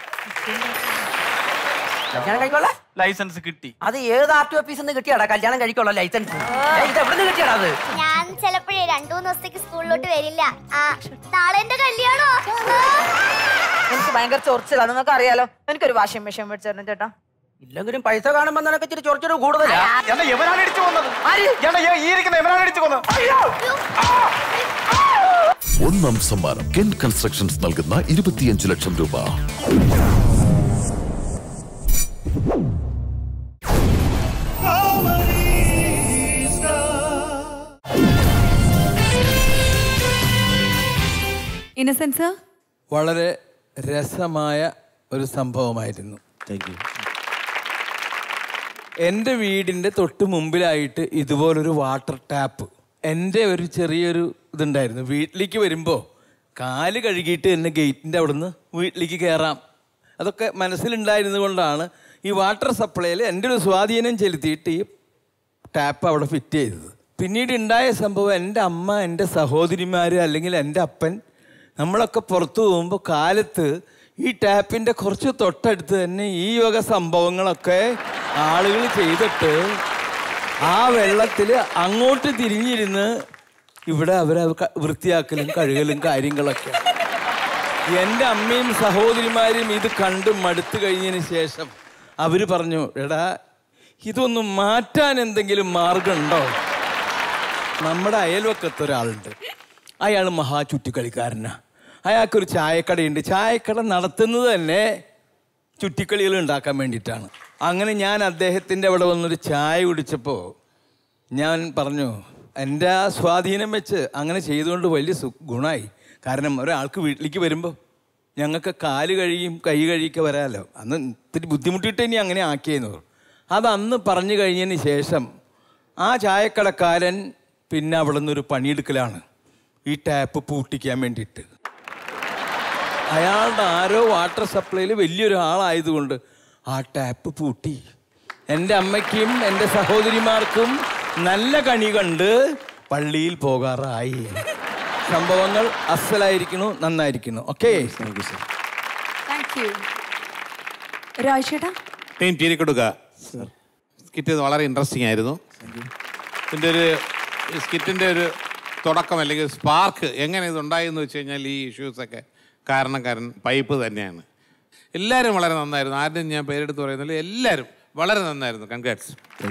[SPEAKER 1] കല്യാണം കഴിക്കോളെ
[SPEAKER 8] ലൈസൻസ് കിട്ടി
[SPEAKER 1] അത് ഏത് ആർ ടി ഓഫീസിൽ നിന്ന് കിട്ടിയാടാ കല്യാണം കഴിക്കോളാ ലൈസൻസ് ഇത് എവിടെ നിന്ന് കിട്ടിയാടാ അത്
[SPEAKER 14] ഞാൻ ചിലപ്പോഴേ രണ്ടു മൂന്ന് ദിവസത്തേക്ക് സ്കൂളിലോട്ട് വരില്ല ആ നാളെ എന്റെ കല്യാണോ
[SPEAKER 13] എനിക്ക് ഭയങ്കര ചൊറിച്ചിലാണ് നിങ്ങൾക്ക് അറിയാലോ എനിക്കൊരു വാഷിംഗ് മെഷീൻ മേടിച്ചു തരണം ചേട്ടാ
[SPEAKER 1] ഇല്ലെങ്കിലും പൈസ കാണുമ്പോ നിനക്ക് ഇച്ചിരി ചൊറിച്ചൊരു കൂടുതലാ
[SPEAKER 8] എന്നാ എവനാണ് ഇടിച്ചു കൊന്നത് എന്നാ ഈ ഇരിക്കുന്ന എവനാണ് ഇടിച്ചു കൊന്നത്
[SPEAKER 15] ഒന്നാം സമ്മാനം കെൻ കൺസ്ട്രക്ഷൻസ് നൽകുന്ന ഇരുപത്തിയഞ്ച് ലക്ഷം രൂപ
[SPEAKER 2] ഇന്നസെൻസ്
[SPEAKER 16] വളരെ രസമായ ഒരു സംഭവമായിരുന്നു എൻ്റെ വീടിൻ്റെ തൊട്ട് മുമ്പിലായിട്ട് ഇതുപോലൊരു വാട്ടർ ടാപ്പ് എൻ്റെ ഒരു ചെറിയൊരു ഇതുണ്ടായിരുന്നു വീട്ടിലേക്ക് വരുമ്പോൾ കാല് കഴുകിയിട്ട് എന്നെ ഗേറ്റിൻ്റെ അവിടുന്ന് വീട്ടിലേക്ക് കയറാം അതൊക്കെ മനസ്സിലുണ്ടായിരുന്നത് കൊണ്ടാണ് ഈ വാട്ടർ സപ്ലൈയിൽ എൻ്റെ ഒരു സ്വാധീനം ചെലുത്തിയിട്ട് ഈ ടാപ്പ് അവിടെ ഫിറ്റ് ചെയ്തത് പിന്നീട് ഉണ്ടായ സംഭവം എൻ്റെ അമ്മ എൻ്റെ സഹോദരിമാർ അല്ലെങ്കിൽ എൻ്റെ അപ്പൻ നമ്മളൊക്കെ പുറത്തു പോകുമ്പോൾ കാലത്ത് ഈ ടാപ്പിൻ്റെ കുറച്ച് തൊട്ടടുത്ത് തന്നെ ഈ വക സംഭവങ്ങളൊക്കെ ആളുകൾ ചെയ്തിട്ട് ആ വെള്ളത്തിൽ അങ്ങോട്ട് തിരിഞ്ഞിരുന്ന് ഇവിടെ അവർ വൃത്തിയാക്കലും കഴുകലും കാര്യങ്ങളൊക്കെ എൻ്റെ അമ്മയും സഹോദരിമാരും ഇത് കണ്ട് മടുത്തു കഴിഞ്ഞതിന് ശേഷം അവർ പറഞ്ഞു എടാ ഇതൊന്ന് മാറ്റാൻ എന്തെങ്കിലും മാർഗമുണ്ടോ നമ്മുടെ അയൽവക്കത്ത് ഒരാളുണ്ട് അയാൾ മഹാ ചുറ്റിക്കളിക്കാരനാ അയാൾക്കൊരു ചായക്കടയുണ്ട് ചായക്കട നടത്തുന്നത് തന്നെ ചുറ്റിക്കളികൾ ഉണ്ടാക്കാൻ വേണ്ടിയിട്ടാണ് അങ്ങനെ ഞാൻ അദ്ദേഹത്തിൻ്റെ അവിടെ വന്നൊരു ചായ കുടിച്ചപ്പോൾ ഞാൻ പറഞ്ഞു എൻ്റെ ആ സ്വാധീനം വെച്ച് അങ്ങനെ ചെയ്തുകൊണ്ട് വലിയ സു ഗുണമായി കാരണം ഒരാൾക്ക് വീട്ടിലേക്ക് വരുമ്പോൾ ഞങ്ങൾക്ക് കാല് കഴിയും കൈ കഴിയൊക്കെ വരാമല്ലോ അന്ന് ഇത്തിരി ബുദ്ധിമുട്ടിയിട്ട് ഇനി അങ്ങനെ ആക്കിയെന്ന് പറഞ്ഞു അത് അന്ന് പറഞ്ഞു കഴിഞ്ഞതിന് ശേഷം ആ ചായക്കടക്കാരൻ പിന്നെ അവിടെ നിന്നൊരു പണിയെടുക്കലാണ് ഈ ടാപ്പ് പൂട്ടിക്കാൻ വേണ്ടിയിട്ട് അയാളുടെ ആരോ വാട്ടർ സപ്ലൈയിൽ വലിയൊരു ആളായതുകൊണ്ട് ആ ടാപ്പ് പൂട്ടി എൻ്റെ അമ്മയ്ക്കും എൻ്റെ സഹോദരിമാർക്കും നല്ല കണി കണ്ട് പള്ളിയിൽ പോകാറായി സംഭവങ്ങൾ അസലായിരിക്കണു നന്നായിരിക്കണു ഓക്കെ
[SPEAKER 2] താങ്ക് യു രാജേട്ടാ
[SPEAKER 17] ടീം ചീരിക്കൊടുക്ക സ്കിറ്റ് വളരെ ഇൻട്രസ്റ്റിംഗ് ആയിരുന്നു ഇതിൻ്റെ ഒരു സ്കിറ്റിൻ്റെ ഒരു തുടക്കം അല്ലെങ്കിൽ സ്പാർക്ക് എങ്ങനെ ഇതുണ്ടായി എന്ന് വെച്ച് കഴിഞ്ഞാൽ ഈ ഇഷ്യൂസൊക്കെ കാരണക്കാരൻ പൈപ്പ് തന്നെയാണ് എല്ലാവരും വളരെ നന്നായിരുന്നു ആരുടെയും ഞാൻ പേരെടുത്ത് പറയുന്നില്ല എല്ലാവരും വളരെ നന്നായിരുന്നു കൺഗ്രാറ്റ്സ്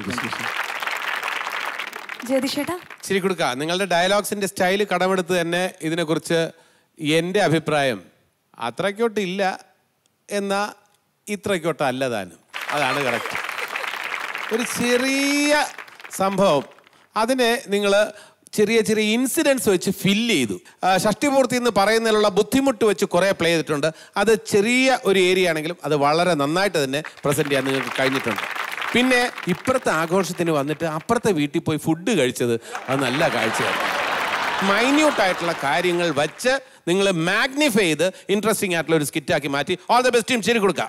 [SPEAKER 2] ജ്യോതിഷേട്ടാ
[SPEAKER 17] ശരി കൊടുക്ക
[SPEAKER 18] നിങ്ങളുടെ ഡയലോഗ്സിന്റെ സ്റ്റൈല് കടമെടുത്ത് തന്നെ ഇതിനെക്കുറിച്ച് എൻ്റെ അഭിപ്രായം അത്രയ്ക്കോട്ട് ഇല്ല എന്നാ ഇത്രയ്ക്കോട്ട് അല്ല താനും അതാണ് കറക്റ്റ് ഒരു ചെറിയ സംഭവം അതിനെ നിങ്ങൾ ചെറിയ ചെറിയ ഇൻസിഡൻസ് വെച്ച് ഫില്ല് ചെയ്തു ആ, ഷഷ്ടിപൂർത്തി എന്ന് പറയുന്നതിലുള്ള ബുദ്ധിമുട്ട് വെച്ച് കുറേ പ്ലേ ചെയ്തിട്ടുണ്ട് അത് ചെറിയ ഒരു ഏരിയ ആണെങ്കിലും അത് വളരെ നന്നായിട്ട് തന്നെ പ്രസന്റ് ചെയ്യാൻ നിങ്ങൾക്ക് കഴിഞ്ഞിട്ടുണ്ട് പിന്നെ ഇപ്പുറത്തെ ആഘോഷത്തിന് വന്നിട്ട് അപ്പുറത്തെ വീട്ടിൽ പോയി ഫുഡ് കഴിച്ചത് അത് നല്ല കാഴ്ചയാണ് മൈന്യൂട്ട് ആയിട്ടുള്ള കാര്യങ്ങൾ വച്ച് നിങ്ങൾ മാഗ്നിഫൈ ചെയ്ത് ഇൻട്രസ്റ്റിംഗ് ആയിട്ടുള്ള ഒരു സ്കിറ്റാക്കി മാറ്റി ഓൾ ദ ബെസ്റ്റ് ടീം ശരി കൊടുക്കാം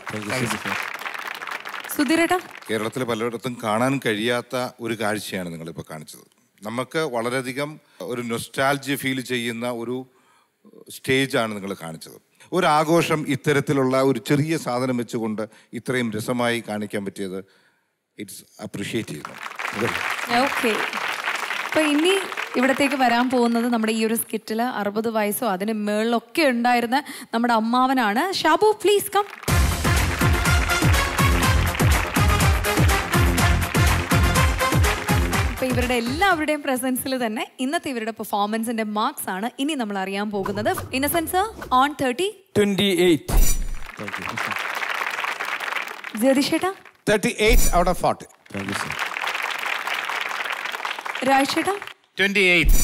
[SPEAKER 2] സുധീരേട്ടാ
[SPEAKER 19] കേരളത്തിൽ പലയിടത്തും കാണാൻ കഴിയാത്ത ഒരു കാഴ്ചയാണ് നിങ്ങളിപ്പോൾ കാണിച്ചത് നമുക്ക് വളരെയധികം ഒരു നൊസ്റ്റാൾജി ഫീൽ ചെയ്യുന്ന ഒരു സ്റ്റേജാണ് നിങ്ങൾ കാണിച്ചത് ഒരു ആഘോഷം ഇത്തരത്തിലുള്ള ഒരു ചെറിയ സാധനം വെച്ചുകൊണ്ട് ഇത്രയും രസമായി കാണിക്കാൻ പറ്റിയത് ഇറ്റ്സ് അപ്രിഷിയേറ്റ് ചെയ്യുന്നു
[SPEAKER 2] ഓക്കെ അപ്പൊ ഇനി ഇവിടത്തേക്ക് വരാൻ പോകുന്നത് നമ്മുടെ ഈ ഒരു സ്കിറ്റില് അറുപത് വയസ്സോ അതിന് മേളിലൊക്കെ ഉണ്ടായിരുന്ന നമ്മുടെ അമ്മാവനാണ് ഷാബു പ്ലീസ് കം അപ്പൊ ഇവരുടെ എല്ലാവരുടെയും പ്രസൻസിൽ തന്നെ ഇന്നത്തെ ഇവരുടെ പെർഫോമൻസിന്റെ മാർക്സ് ആണ് ഇനി നമ്മൾ അറിയാൻ പോകുന്നത് Innocent's on thirty
[SPEAKER 16] twenty eight
[SPEAKER 2] ജ്യോതിഷേട്ടാ
[SPEAKER 17] thirty eight out of forty
[SPEAKER 2] രാജേട്ടാ
[SPEAKER 17] ട്വന്റി എയ്റ്റ്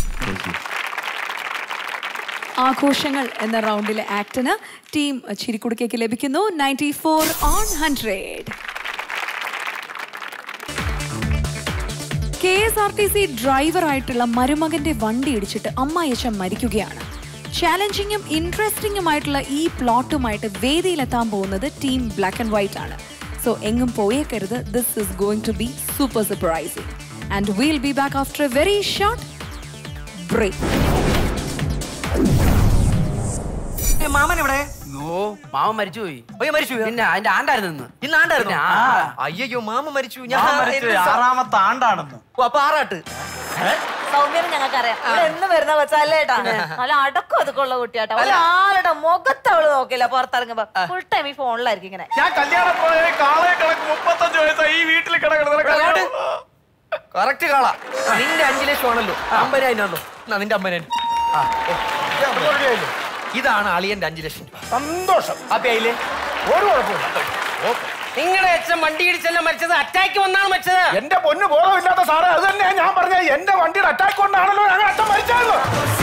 [SPEAKER 2] ആഘോഷങ്ങൾ എന്ന റൗണ്ടിലെ ആക്ടിന് ടീം ചിരിക്കുടുക്കേക്ക് ലഭിക്കുന്നു ninety four on hundred K S R T C ഡ്രൈവറായിട്ടുള്ള മരുമകന്റെ വണ്ടി ഇടിച്ചിട്ട് അമ്മായച്ചൻ മരിക്കുകയാണ് ചാലഞ്ചിങ്ങും ഇൻട്രസ്റ്റിംഗുമായിട്ടുള്ള ഈ പ്ലോട്ടുമായിട്ട് വേദിയിലെത്താൻ പോകുന്നത് ടീം ബ്ലാക്ക് ആൻഡ് വൈറ്റ് ആണ് സോ എങ്ങും പോയേക്കരുത് this is going to be super surprising and will be back after a very short break
[SPEAKER 8] മാമൻ എവിടെ ഓ മാമൻ മരിച്ചുപോയി അയ്യോ മരിച്ചു പിന്നെ അതിന്റെ ആണ്ടായിരുന്നു ഇന്ന് ഇന്ന് ആണ്ടായിരുന്നു അയ്യോ മാമൻ മരിച്ചു
[SPEAKER 11] മാമൻ മരിച്ചു, ആറാമത്തെ ആണ്ടാണെന്ന്
[SPEAKER 8] ഓ, അപ്പൊ ആറാട്ട്
[SPEAKER 13] സൗമ്യം ഞങ്ങൾക്ക് അറിയാം ഇവിടെ എന്ന് വരുന്ന കൊച്ചല്ലേട്ടാ നല്ല അടക്കം ഒതുക്കുള്ള കുട്ടിയാട്ടോ ഒരാളുടെ മുഖത്ത് അവള് നോക്കില്ല പുറത്തിറങ്ങുമ്പോ ഫുൾ ടൈം ഈ ഫോണിലായിരിക്കും ഇങ്ങനെ
[SPEAKER 11] ഞാൻ കല്യാണം പോയ കാളയെ കിടക്ക് മുപ്പത്തഞ്ച് വയസ്സായി ഈ വീട്ടിൽ കിടക്കുന്നത്
[SPEAKER 8] കറക്റ്റ് കാള നിന്റെ അഞ്ചു ലക്ഷം ആണല്ലോ അമ്പതിനായിരം ആണല്ലോ എന്നാ നിന്റെ അമ്പതിനായിരം ആ, ഓ. ഇത് അമ്പത് രൂപയായില്ലേ? ഇതാണ് അളിയന്റെ അഞ്ചു ലക്ഷം രൂപ
[SPEAKER 1] സന്തോഷം
[SPEAKER 8] ഹാപ്പി ആയില്ലേ
[SPEAKER 1] ഒരു കുഴപ്പമില്ല
[SPEAKER 8] നിങ്ങളുടെ അച്ഛൻ വണ്ടി ഇടിച്ചല്ല മരിച്ചത് അറ്റാക്ക് വന്നാണ് മരിച്ചത്
[SPEAKER 1] എന്റെ പൊന്നു ബോധമില്ലാത്ത സാറേ അത് തന്നെ ഞാൻ പറഞ്ഞ എന്റെ വണ്ടിയുടെ അറ്റാക്ക് കൊണ്ടാണല്ലോ ഞങ്ങൾ അച്ഛൻ മരിച്ചത്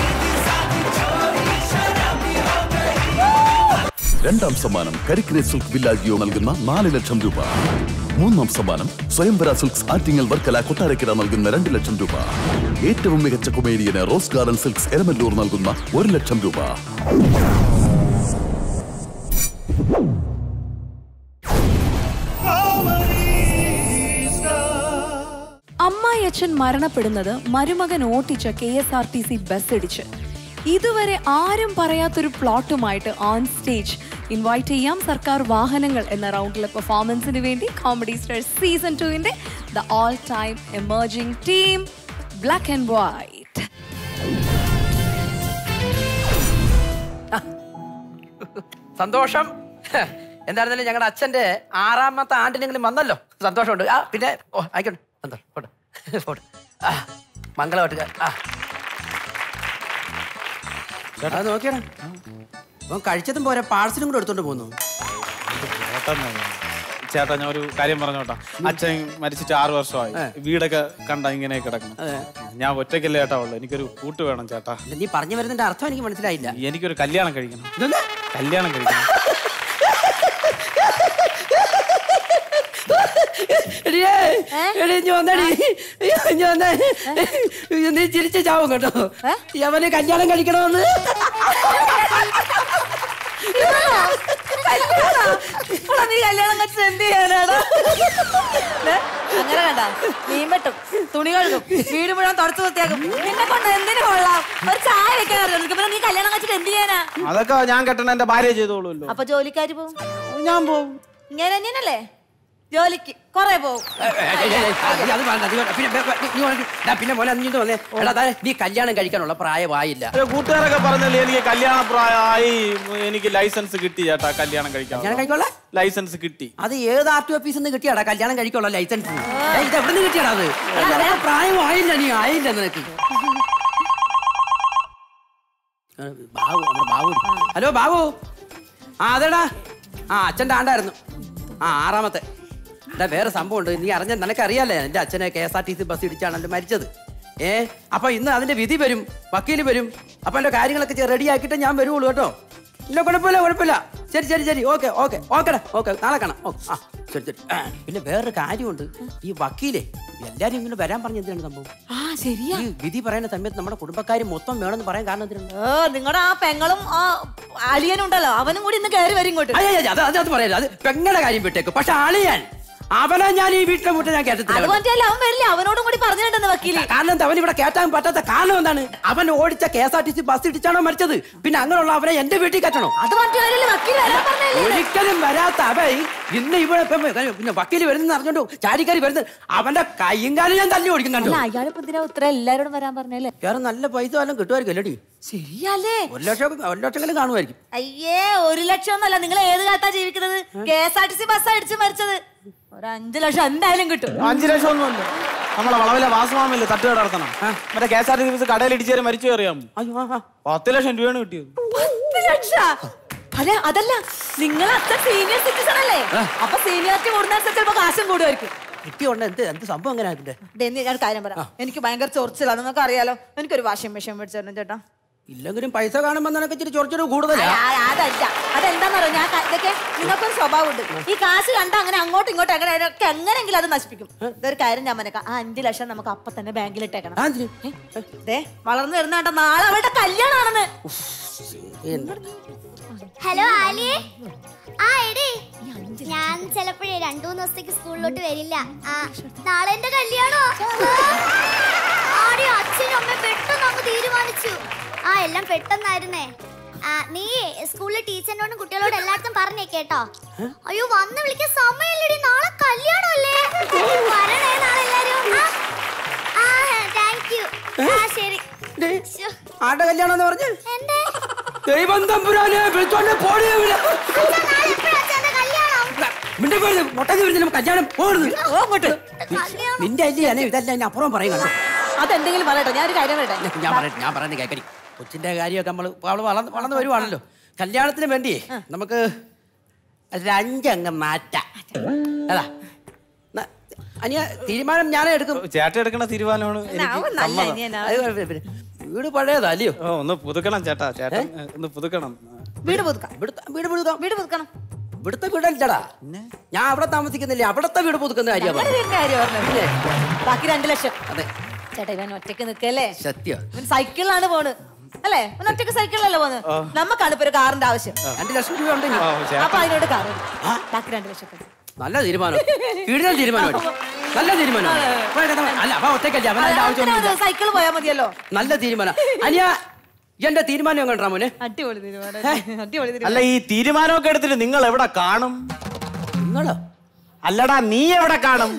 [SPEAKER 15] രണ്ടാം സമ്മാനം കരിക്കിനെ സിൽക്ക് വില്ലാജിയോ നൽകുന്ന നാല് ലക്ഷം രൂപ മൂന്നാം സമ്മാനം സ്വയംവര സിൽക്സ് ആറ്റിങ്ങൽ വർക്കല കൊട്ടാരക്കര നൽകുന്ന രണ്ട് ലക്ഷം രൂപ ഏറ്റവും മികച്ച കൊമേഡിയന് റോസ് ഗാർഡൻ സിൽക്സ് എരമല്ലൂർ നൽകുന്ന ഒരു ലക്ഷം രൂപ
[SPEAKER 2] അമ്മായിയച്ഛൻ മരണപ്പെടുന്നത് മരുമകൻ ഓട്ടിച്ച K S R T C bus ഇടിച്ച് ഇതുവരെ ആരും പറയാത്തൊരു പ്ലോട്ടുമായിട്ട് ഓൺ സ്റ്റേജ് ഇൻവൈറ്റ് ചെയ്യാം സർക്കാർ വാഹനങ്ങൾ എന്ന റൗണ്ടിലെ പെർഫോമൻസിന് വേണ്ടി കോമഡി സ്റ്റാർ സീസൺ ടുവിന്റെ the all time emerging team black and white
[SPEAKER 8] സന്തോഷം എന്തായിരുന്നാലും ഞങ്ങളുടെ അച്ഛന്റെ ആറാമത്തെ ആണ്ടിനെങ്കിലും വന്നല്ലോ സന്തോഷമുണ്ട് ആ പിന്നെ ഓ ആയിക്കോട്ടെ സന്തോഷം പോട്ടെ പോട്ടെ ആ മംഗളമായിട്ട് ആ ചേട്ടാ നോക്കിയാണ് അവൻ കഴിച്ചതും പോരാ പാഴ്സലും കൂടെ എടുത്തോണ്ട് പോന്നു
[SPEAKER 11] ചേട്ടാ ഞാൻ ഒരു കാര്യം പറഞ്ഞോട്ടാ അച്ഛൻ മരിച്ചിട്ട് ആറു വർഷമായി വീടൊക്കെ കണ്ട ഇങ്ങനെ കിടക്കണം ഞാൻ ഒറ്റയ്ക്കല്ലേ ചേട്ടാ ഉള്ളു എനിക്കൊരു കൂട്ട് വേണം ചേട്ടാ
[SPEAKER 8] നീ പറഞ്ഞു വരുന്നതിന്റെ അർത്ഥം എനിക്ക് മനസ്സിലായില്ല
[SPEAKER 11] എനിക്കൊരു കല്യാണം കഴിക്കണം കല്യാണം കഴിക്കണം
[SPEAKER 8] എടിയേ, എടി, ഇഞ്ഞി വന്നെടി. ഇഞ്ഞി വന്നേ. നീ ചിരിച്ച് ചാവും കേട്ടോ യവന് കല്യാണം കഴിക്കണമെന്ന്
[SPEAKER 13] നീ കല്യാണം കഴിച്ചത് എന്ത് ചെയ്യാനാടാ ദേ, അങ്ങനെ കണ്ട മീൻ വെട്ടും തുണി കഴുകും വീട് മുഴുവൻ തുടച്ചു വൃത്തിയാക്കും നിന്നെ കൊണ്ട് എന്തിനു കൊള്ളാം ഒരു ചായ വെക്കാൻ അറിയാം നിനക്ക് പിന്നെ നീ കല്യാണം കഴിച്ചിട്ട് എന്ത് ചെയ്യാനാ
[SPEAKER 11] അതൊക്കെ ഞാൻ കെട്ടണ എന്റെ ഭാര്യ ചെയ്തോളൂല്ലോ
[SPEAKER 13] അപ്പൊ ജോലിക്കാര് പോവും
[SPEAKER 11] ഞാൻ പോവും
[SPEAKER 13] ഇങ്ങനെ തന്നെയല്ലേ ജോലിക്ക് കൊറേ പോവും
[SPEAKER 8] അത് വേണ്ട, അത് വേണ്ട. പിന്നെ, ബേ- ബേ- നീ വന്നിട്ട് ഡാ, പിന്നെ മോനെ നീ ഇങ്ങോട്ട് വന്നേ എടാ ദാ, നീ കല്യാണം കഴിക്കാനുള്ള പ്രായമായില്ല
[SPEAKER 11] ഒരു കൂട്ടുകാരൊക്കെ പറഞ്ഞല്ലേ എനിക്ക് കല്യാണ പ്രായമായി എനിക്ക് ലൈസൻസ് കിട്ടി ചേട്ടാ കല്യാണം കഴിക്കാൻ
[SPEAKER 8] കല്യാണം കഴിക്കോളെ
[SPEAKER 11] ലൈസൻസ് കിട്ടി
[SPEAKER 8] അത് ഏത് ആർ ടി ഓഫീസിൽ നിന്ന് കിട്ടിയാടാ കല്യാണം കഴിക്കുള്ള ലൈസൻസ് ഏയ്, ഇത് എവിടെ നിന്ന് കിട്ടിയാടാ അത് നിനക്ക് പ്രായമായില്ല നീ ആയില്ല നിനക്ക് ആ, ബാബു നമ്മുടെ ബാബു ഹലോ ബാബു ആ അതെടാ ആ അച്ഛൻ്റെ ആണ്ടായിരുന്നു ആ ആറാമത്തെ എടാ വേറെ സംഭവമുണ്ട് നീ അറിഞ്ഞ നിനക്കറിയാലേ എൻ്റെ അച്ഛനെ K S R T C bus ഇടിച്ചാണല്ലോ മരിച്ചത് ഏ അപ്പൊ ഇന്ന് അതിന്റെ വിധി വരും വക്കീല് വരും അപ്പൊ എന്റെ കാര്യങ്ങളൊക്കെ റെഡി ആക്കിയിട്ട് ഞാൻ വരുള്ളൂ കേട്ടോ ഇല്ല കുഴപ്പമില്ല കുഴപ്പമില്ല ശരി ശരി ശരി ഓക്കെ ഓക്കെ ഓക്കെടാ ഓക്കെ നാളെ കാണാം ഓ ആ ശരി ശരി ആ, പിന്നെ വേറൊരു കാര്യമുണ്ട് ഈ വക്കീലേ എല്ലാരും ഇങ്ങനെ വരാൻ പറഞ്ഞ എന്തിനാണ് സംഭവം
[SPEAKER 13] ആ ശരിയാ
[SPEAKER 8] ഈ വിധി പറയുന്ന സമയത്ത് നമ്മുടെ കുടുംബക്കാർ മൊത്തം വേണമെന്ന് പറയാൻ കാരണം എന്തിനാണ്
[SPEAKER 13] ഓ നിങ്ങളുടെ ആ പെങ്ങളും ആ അളിയനും ഉണ്ടല്ലോ അവനും കൂടി ഇന്ന് കയറി വരും ഇങ്ങോട്ട്
[SPEAKER 8] അയ്യ, അയ്യ, അത് അത് അത് പറയരുത് അത് പെങ്ങളുടെ കാര്യം വിട്ടേക്ക് പക്ഷെ അളിയാൻ അവനെ ഞാൻ ഈ വീട്ടിലെ മുട്ട ഞാൻ
[SPEAKER 13] അത്
[SPEAKER 8] കേട്ടിട്ടില്ല
[SPEAKER 13] പറ്റിയല്ല അവൻ വരില്ല അവനോടും കൂടി പറഞ്ഞിട്ടുണ്ടെന്ന് വക്കീല്
[SPEAKER 8] കാരണം എന്താ അവൻ ഇവിടെ കേട്ടാൻ പറ്റാത്ത കാരണം എന്താണ് അവൻ ഓടിച്ച K S R T C bus ഇടിച്ചാണോ മരിച്ചത് പിന്നെ അങ്ങനെയുള്ള അവനെ എന്റെ വീട്ടിൽ കെട്ടണോ
[SPEAKER 13] അത് പറഞ്ഞിട്ട് കാര്യമില്ല വക്കീല് വരാൻ പറഞ്ഞല്ലേ
[SPEAKER 8] ഒരിക്കലും വരാത്ത അവൻ ഇന്ന് ഇവിടെ ഇപ്പം പിന്നെ വക്കീല് വരുന്ന അറിഞ്ഞോണ്ട് ചാരിക്കാരി വരുന്നത് അവന്റെ കൈയും കാലും ഞാൻ തല്ലി ഓടിക്കും കണ്ടു
[SPEAKER 13] അല്ല അയാളെ എന്തിനാ ഉത്തരം എല്ലാരോടും വരാൻ പറഞ്ഞല്ലേ
[SPEAKER 8] വേറെ നല്ല പൈസ വല്ലതും കിട്ടുമായിരിക്കും അല്ലേടി
[SPEAKER 13] ശരിയല്ലേ
[SPEAKER 8] ഒരു ലക്ഷം ഒരു ലക്ഷമെങ്കിലും കാണുമായിരിക്കും
[SPEAKER 13] അയ്യേ ഒരു ലക്ഷം ഒന്നല്ല നിങ്ങൾ ഏത് കാലത്താ ജീവിക്കുന്നത് K S R T C bus അടിച്ച് മരിച്ചത് ഒരു അഞ്ചു ലക്ഷം എന്തായാലും കിട്ടും
[SPEAKER 20] അഞ്ചു ലക്ഷം ഒന്നുമല്ല നമ്മളെ വളവിലെ വാസമാമല്ലേ തട്ടുകട നടത്തണം മറ്റേ K S R T C bus കടയിൽ ഇടിച്ചേരെ മരിച്ചു അറിയാം പത്ത് ലക്ഷം രൂപയാണ് കിട്ടിയത്
[SPEAKER 13] പത്ത് ലക്ഷം അല്ല അതല്ല നിങ്ങൾ അത്ര സീനിയർ സിറ്റിസൺ അല്ലേ അപ്പൊ സീനിയോറിറ്റി കൂടുന്നതനുസരിച്ച് ചിലപ്പോ കാശും കൂടുമായിരിക്കും
[SPEAKER 8] കിട്ടിയോണ്ട് എന്ത് എന്ത് സംഭവം എങ്ങനെ അതിന്റെ
[SPEAKER 13] ദേ, നീ ഞാൻ ഒരു കാര്യം പറയാം എനിക്ക് ഭയങ്കര ചൊറിച്ചില്ല നിങ്ങൾക്ക് അറിയാലോ എനിക്കൊരു വാഷിംഗ് മെഷീൻ മേടിച്ചു തരണം ചേട്ടാ
[SPEAKER 8] ഇല്ലെങ്കിലും പൈസ കാണുമ്പോ നിനക്ക് ഇച്ചിരി ചൊറിച്ചൊരു കൂടുതലാ
[SPEAKER 13] ആ, ആ, അതല്ല അതെന്താന്നറിയോ ഞാൻ ക- ഇതൊക്കെ നിങ്ങൾക്കൊരു സ്വഭാവമുണ്ട് ഈ കാശ് കണ്ട അങ്ങനെ അങ്ങോട്ടും ഇങ്ങോട്ടും അങ്ങനെ ഒക്കെ എങ്ങനെയെങ്കിലും അത് നശിപ്പിക്കും ഇതൊരു കാര്യം ഞാൻ മനക്കാം ആ അഞ്ചു ലക്ഷം നമുക്ക് അപ്പൊ തന്നെ ബാങ്കിൽ ഇട്ടേക്കണം ഏ? ദേ വളർന്നു വരുന്ന കണ്ട നാളെ അവളുടെ കല്യാണമാണെന്ന്
[SPEAKER 14] ഹലോ ആലിയെ ആ എടി ഞാൻ ചിലപ്പോഴേ രണ്ടു മൂന്ന് ദിവസത്തേക്ക് സ്കൂളിലോട്ട് വരില്ല ആ നാളെ എന്റെ കല്യാണോ ആടി അച്ഛനും അമ്മ പെട്ടെന്ന് അങ്ങ് തീരുമാനിച്ചു ആ എല്ലാം പെട്ടെന്നായിരുന്നേ ആ നീ സ്കൂളിലെ ടീച്ചറിനോടും കുട്ടികളോടും എല്ലായിടത്തും പറഞ്ഞേ കേട്ടോ അയ്യോ വന്ന് വിളിക്കാൻ സമയമില്ലടി നാളെ കല്യാണമല്ലേ വരണേ നാളെ എല്ലാരും ആ താങ്ക് യു ആ ശരി ശ്ശോ.
[SPEAKER 8] ആരുടെ കല്യാണം എന്ന് പറഞ്ഞ്
[SPEAKER 14] എന്റെ
[SPEAKER 8] ദൈവം തമ്പുരാനെ വിളിച്ചോണ്ട് പോടി ഇവിടെ. മിണ്ടി പോരുത്, മുട്ടയ്ക്ക് വിരിഞ്ഞ് നമുക്ക് കല്യാണം പോകരുത് അങ്ങോട്ട് നിന്റെ അല്ലേ ഞാൻ ഇതല്ല ഞാൻ അപ്പുറം പറയും കണ്ടോ
[SPEAKER 13] അതെന്തെങ്കിലും പറയട്ടെ ഞാനൊരു കാര്യം പറയട്ടെ
[SPEAKER 8] ഞാൻ പറയട്ടെ ഞാൻ പറയുന്നത് കേക്കരി കൊച്ചിന്റെ കാര്യമൊക്കെ നമ്മൾ അവള് വളർന്ന് വളർന്ന് വരുവാണല്ലോ കല്യാണത്തിന് വേണ്ടി നമുക്ക് ഒരു അഞ്ചങ്ങ് മാറ്റാം അതാ ന- അനിയ തീരുമാനം ഞാനേ എടുക്കും
[SPEAKER 20] ചേട്ടൻ എടുക്കണ തീരുമാനമാണ് എനിക്ക്
[SPEAKER 13] അവൻ നല്ല
[SPEAKER 20] സമ്മതം.
[SPEAKER 13] അനിയനാ.
[SPEAKER 8] അത് കുഴപ്പമില്ല. പിന്നെ വീട് പഴയതാ അല്ലയോ
[SPEAKER 20] ഓ ഒന്ന് പുതുക്കണം ചേട്ടാ ചേട്ടൻ ഒന്ന് പുതുക്കണം
[SPEAKER 13] വീട് പുതുക്കാം
[SPEAKER 8] വീട് പുതുക്കാം
[SPEAKER 13] വീട് പുതുക്കണം
[SPEAKER 8] ഇവിടുത്തെ വീടല്ലടാ ഞാൻ അവിടെ താമസിക്കുന്നില്ല അവിടത്തെ വീട് പുതുക്കുന്ന
[SPEAKER 13] ഞങ്ങളുടെ
[SPEAKER 8] കാര്യമാണ്
[SPEAKER 13] വീടിന്റെ കാര്യം പറഞ്ഞത് ബാക്കി രണ്ട് ലക്ഷം
[SPEAKER 8] അതെ
[SPEAKER 13] ചേട്ടാ ഇവൻ ഒറ്റയ്ക്ക് നിൽക്കല്ലേ
[SPEAKER 8] സത്യം
[SPEAKER 13] ഇവൻ സൈക്കിളിലാണ് പോണ് അല്ലേ ഇവൻ ഒറ്റയ്ക്ക് സൈക്കിളിലല്ലേ പോന്ന്
[SPEAKER 8] ആ.
[SPEAKER 13] നമുക്കാണ് ഇപ്പൊ ഒരു കാറിന്റെ ആവശ്യം
[SPEAKER 8] രണ്ട് ലക്ഷം രൂപ ഉണ്ട് ഇനി.
[SPEAKER 13] അപ്പൊ അതിനോട് കാർ ബാക്കി രണ്ട് ലക്ഷം
[SPEAKER 8] നല്ല തീരുമാനം കിടിലൻ തീരുമാനമാണ് നല്ല തീരുമാനം അല്ല അപ്പൊ ഒറ്റയ്ക്കല്ലേ അവൻ അതിന്റെ ആവശ്യമൊന്നുമില്ല
[SPEAKER 13] സൈക്കിൾ പോയാൽ മതിയല്ലോ
[SPEAKER 8] നല്ല തീരുമാനം അനിയ എന്റെ തീരുമാനം എങ്ങോട്ടാ മോനെ
[SPEAKER 13] അടിപൊളി തീരുമാനം അടിപൊളി
[SPEAKER 20] അല്ല ഈ തീരുമാനമൊക്കെ എടുത്തിട്ട് നിങ്ങൾ എവിടെ കാണും
[SPEAKER 8] നിങ്ങളോ
[SPEAKER 20] അല്ലടാ നീ എവിടെ കാണും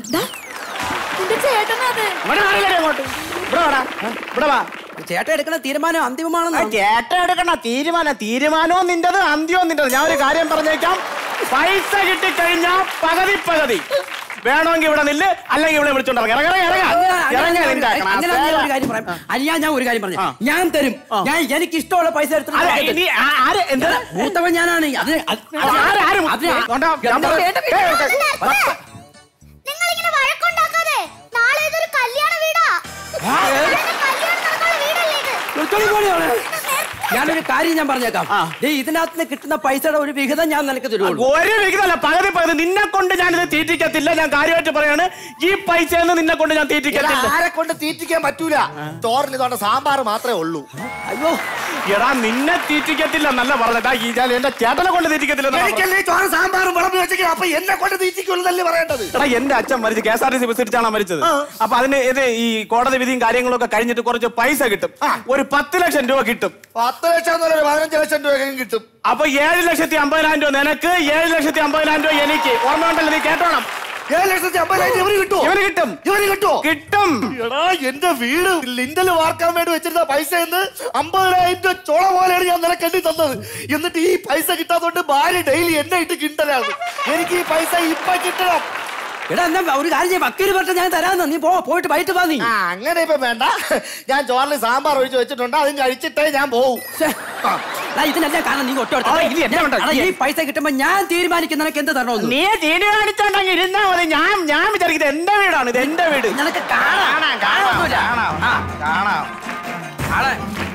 [SPEAKER 13] നിന്റെ ചേട്ടനത്
[SPEAKER 20] ഇവിടെ വാടില്ലടി അങ്ങോട്ട് ഇവിടെ വാടാ ഇവിടെ വാ
[SPEAKER 8] ചേട്ടൻ എടുക്കുന്ന തീരുമാനം അന്തിമമാണെന്ന്
[SPEAKER 20] ചേട്ടൻ എടുക്കണ തീരുമാനം തീരുമാനവും നിന്റത് അന്ത്യവും നിന്റത് ഞാൻ ഒരു കാര്യം പറഞ്ഞേക്കാം പൈസ കിട്ടിക്കഴിഞ്ഞാ പകുതി പകുതി വേണമെങ്കിൽ ഇവിടെ നില്ല് അല്ലെങ്കിൽ ഇവിടെ വിളിച്ചോണ്ട് ഇറങ്ങ്. ഇറങ്ങ്, ഇറങ്ങ്, ഇറങ്ങ്. ഇറങ്ങ് നിന്റെ
[SPEAKER 8] അങ്ങനെ ഞാൻ ഒരു കാര്യം പറയാം അനിയ ഞാൻ ഒരു കാര്യം പറഞ്ഞു ഞാൻ തരും ഞാൻ എനിക്ക് ഇഷ്ടമുള്ള പൈസ എടുത്തിട്ട്
[SPEAKER 20] അതെ,
[SPEAKER 8] ഞാൻ
[SPEAKER 20] ഇനി
[SPEAKER 8] തരും.
[SPEAKER 20] ആ- ആര് എന്ത്?
[SPEAKER 8] മൂത്തവൻ ഞാനാണ് അത് അത്
[SPEAKER 20] അത് ആര്- ആര്?
[SPEAKER 8] അതിന്
[SPEAKER 20] കൊണ്ടാ, ഞാൻ പറയാം. ഏയ്, ഏയ്, ഏയ്.
[SPEAKER 14] നിങ്ങൾ ഇങ്ങനെ വഴക്കുണ്ടാക്കാതെ നാളെ ഇതൊരു കല്യാണ വീടാ നാളെ കല്യാണം നടക്കാനുള്ള വീടല്ലേ ഇത്
[SPEAKER 8] നിർത്തോളി പോണേ അവളെ. ഞാനൊരു കാര്യം ഞാൻ പറഞ്ഞേക്കാം ദേ ഇതിനകത്ത് നിന്ന് കിട്ടുന്ന പൈസയുടെ ഒരു വിഹിതം ഞാൻ നിനക്ക് തരുള്ളൂ
[SPEAKER 20] ഒരു വിഹിതമല്ല പകുതി പകുതി നിന്നെ കൊണ്ട് ഞാൻ ഇത് തീറ്റിക്കത്തില്ല ഞാൻ കാര്യമായിട്ട് പറയാണ് ഈ പൈസ നിന്നെ കൊണ്ട് ഞാൻ തീറ്റിക്കത്തില്ല
[SPEAKER 6] ആരെ കൊണ്ട് തീറ്റിക്കാൻ പറ്റൂല ചോറിൽ ഇതോടെ സാമ്പാർ മാത്രമേ ഉള്ളൂ
[SPEAKER 8] അയ്യോ
[SPEAKER 20] എടാ നിന്നെ തീറ്റിക്കത്തില്ല നല്ല പറഞ്ഞതാ ഈ ഞാൻ എന്റെ ചേട്ടനെ കൊണ്ട് തീറ്റിക്കത്തില്ല
[SPEAKER 6] എനിക്കല്ലേ ചോറ് സാമ്പാറും വിളമ്പി വെച്ചെങ്കിൽ അപ്പൊ എന്നെ കൊണ്ട് തീറ്റിക്കുള്ളതല്ലേ പറയേണ്ടത്
[SPEAKER 20] എടാ എന്റെ അച്ഛൻ മരിച്ചു K S R T C bus ഇടിച്ചാണ് മരിച്ചത് അപ്പൊ അതിന് ഇത് ഈ കോടതി വിധിയും കാര്യങ്ങളും ഒക്കെ കഴിഞ്ഞിട്ട് കുറച്ച് പൈസ കിട്ടും ഒരു പത്ത് ലക്ഷം രൂപ കിട്ടും
[SPEAKER 6] പത്ത് ലക്ഷം എന്നല്ല ഒരു പതിനഞ്ച് ലക്ഷം രൂപ കിട്ടും
[SPEAKER 20] അപ്പൊ ഏഴ് ലക്ഷത്തി അമ്പതിനായിരം രൂപ നിനക്ക് ഏഴ് ലക്ഷത്തി അമ്പതിനായിരം രൂപ എനിക്ക് ഓർമ്മയുണ്ടല്ലോ നീ കേട്ടോണം
[SPEAKER 6] ഏഴ് ലക്ഷത്തി അമ്പതിനായിരം ഇവര് കിട്ടുമോ
[SPEAKER 20] ഇവന് കിട്ടും
[SPEAKER 6] ഇവര് കിട്ടുമോ
[SPEAKER 20] കിട്ടും
[SPEAKER 6] എടാ എന്റെ വീട് ലിൻഡൽ വാർക്കാൻ വേണ്ടി വെച്ചിരുന്ന പൈസ എന്ന് അമ്പതിനായിരം രൂപ ചോള പോലെയാണ് ഞാൻ നിനക്ക് എണ്ണി തന്നത് എന്നിട്ട് ഈ പൈസ കിട്ടാത്തോണ്ട് ഭാര്യ ഡെയിലി എന്നെ ഇട്ട് കിണ്ടലാണ് എനിക്ക് ഈ പൈസ ഇപ്പൊ കിട്ടണം
[SPEAKER 8] എടാ എന്നാ ഒരു കാര്യം ചെയ്യാം വക്കീല് പറഞ്ഞ ഞാൻ തരാന്ന് നീ പോ പോയിട്ട് വൈകിട്ട് വാ നീ
[SPEAKER 6] ആ അങ്ങനെ ഇപ്പൊ വേണ്ട ഞാൻ ചോറിൽ സാമ്പാർ ഒഴിച്ച് വെച്ചിട്ടുണ്ട് അതും കഴിച്ചിട്ടേ ഞാൻ പോവും
[SPEAKER 8] എടാ, ഇതിനെല്ലാം കാരണം നീ ഒറ്റ
[SPEAKER 20] ആ, ഇനി എന്നെ വേണ്ട.
[SPEAKER 8] ഈ പൈസ കിട്ടുമ്പോ ഞാൻ തീരുമാനിക്കും നിനക്ക് എന്ത് തരണമെന്ന്
[SPEAKER 20] നീ തീരുമാനിച്ചോണ്ടെങ്കിൽ ഇരുന്നാ മതി ഞാൻ ഞാൻ വിചാരിക്കുന്നത് എന്റെ വീടാണ് ഇത് എന്റെ വീട്
[SPEAKER 8] നിനക്ക് കാണാം
[SPEAKER 20] കാണാം കാണാം ആ, കാണാം
[SPEAKER 8] ആളെ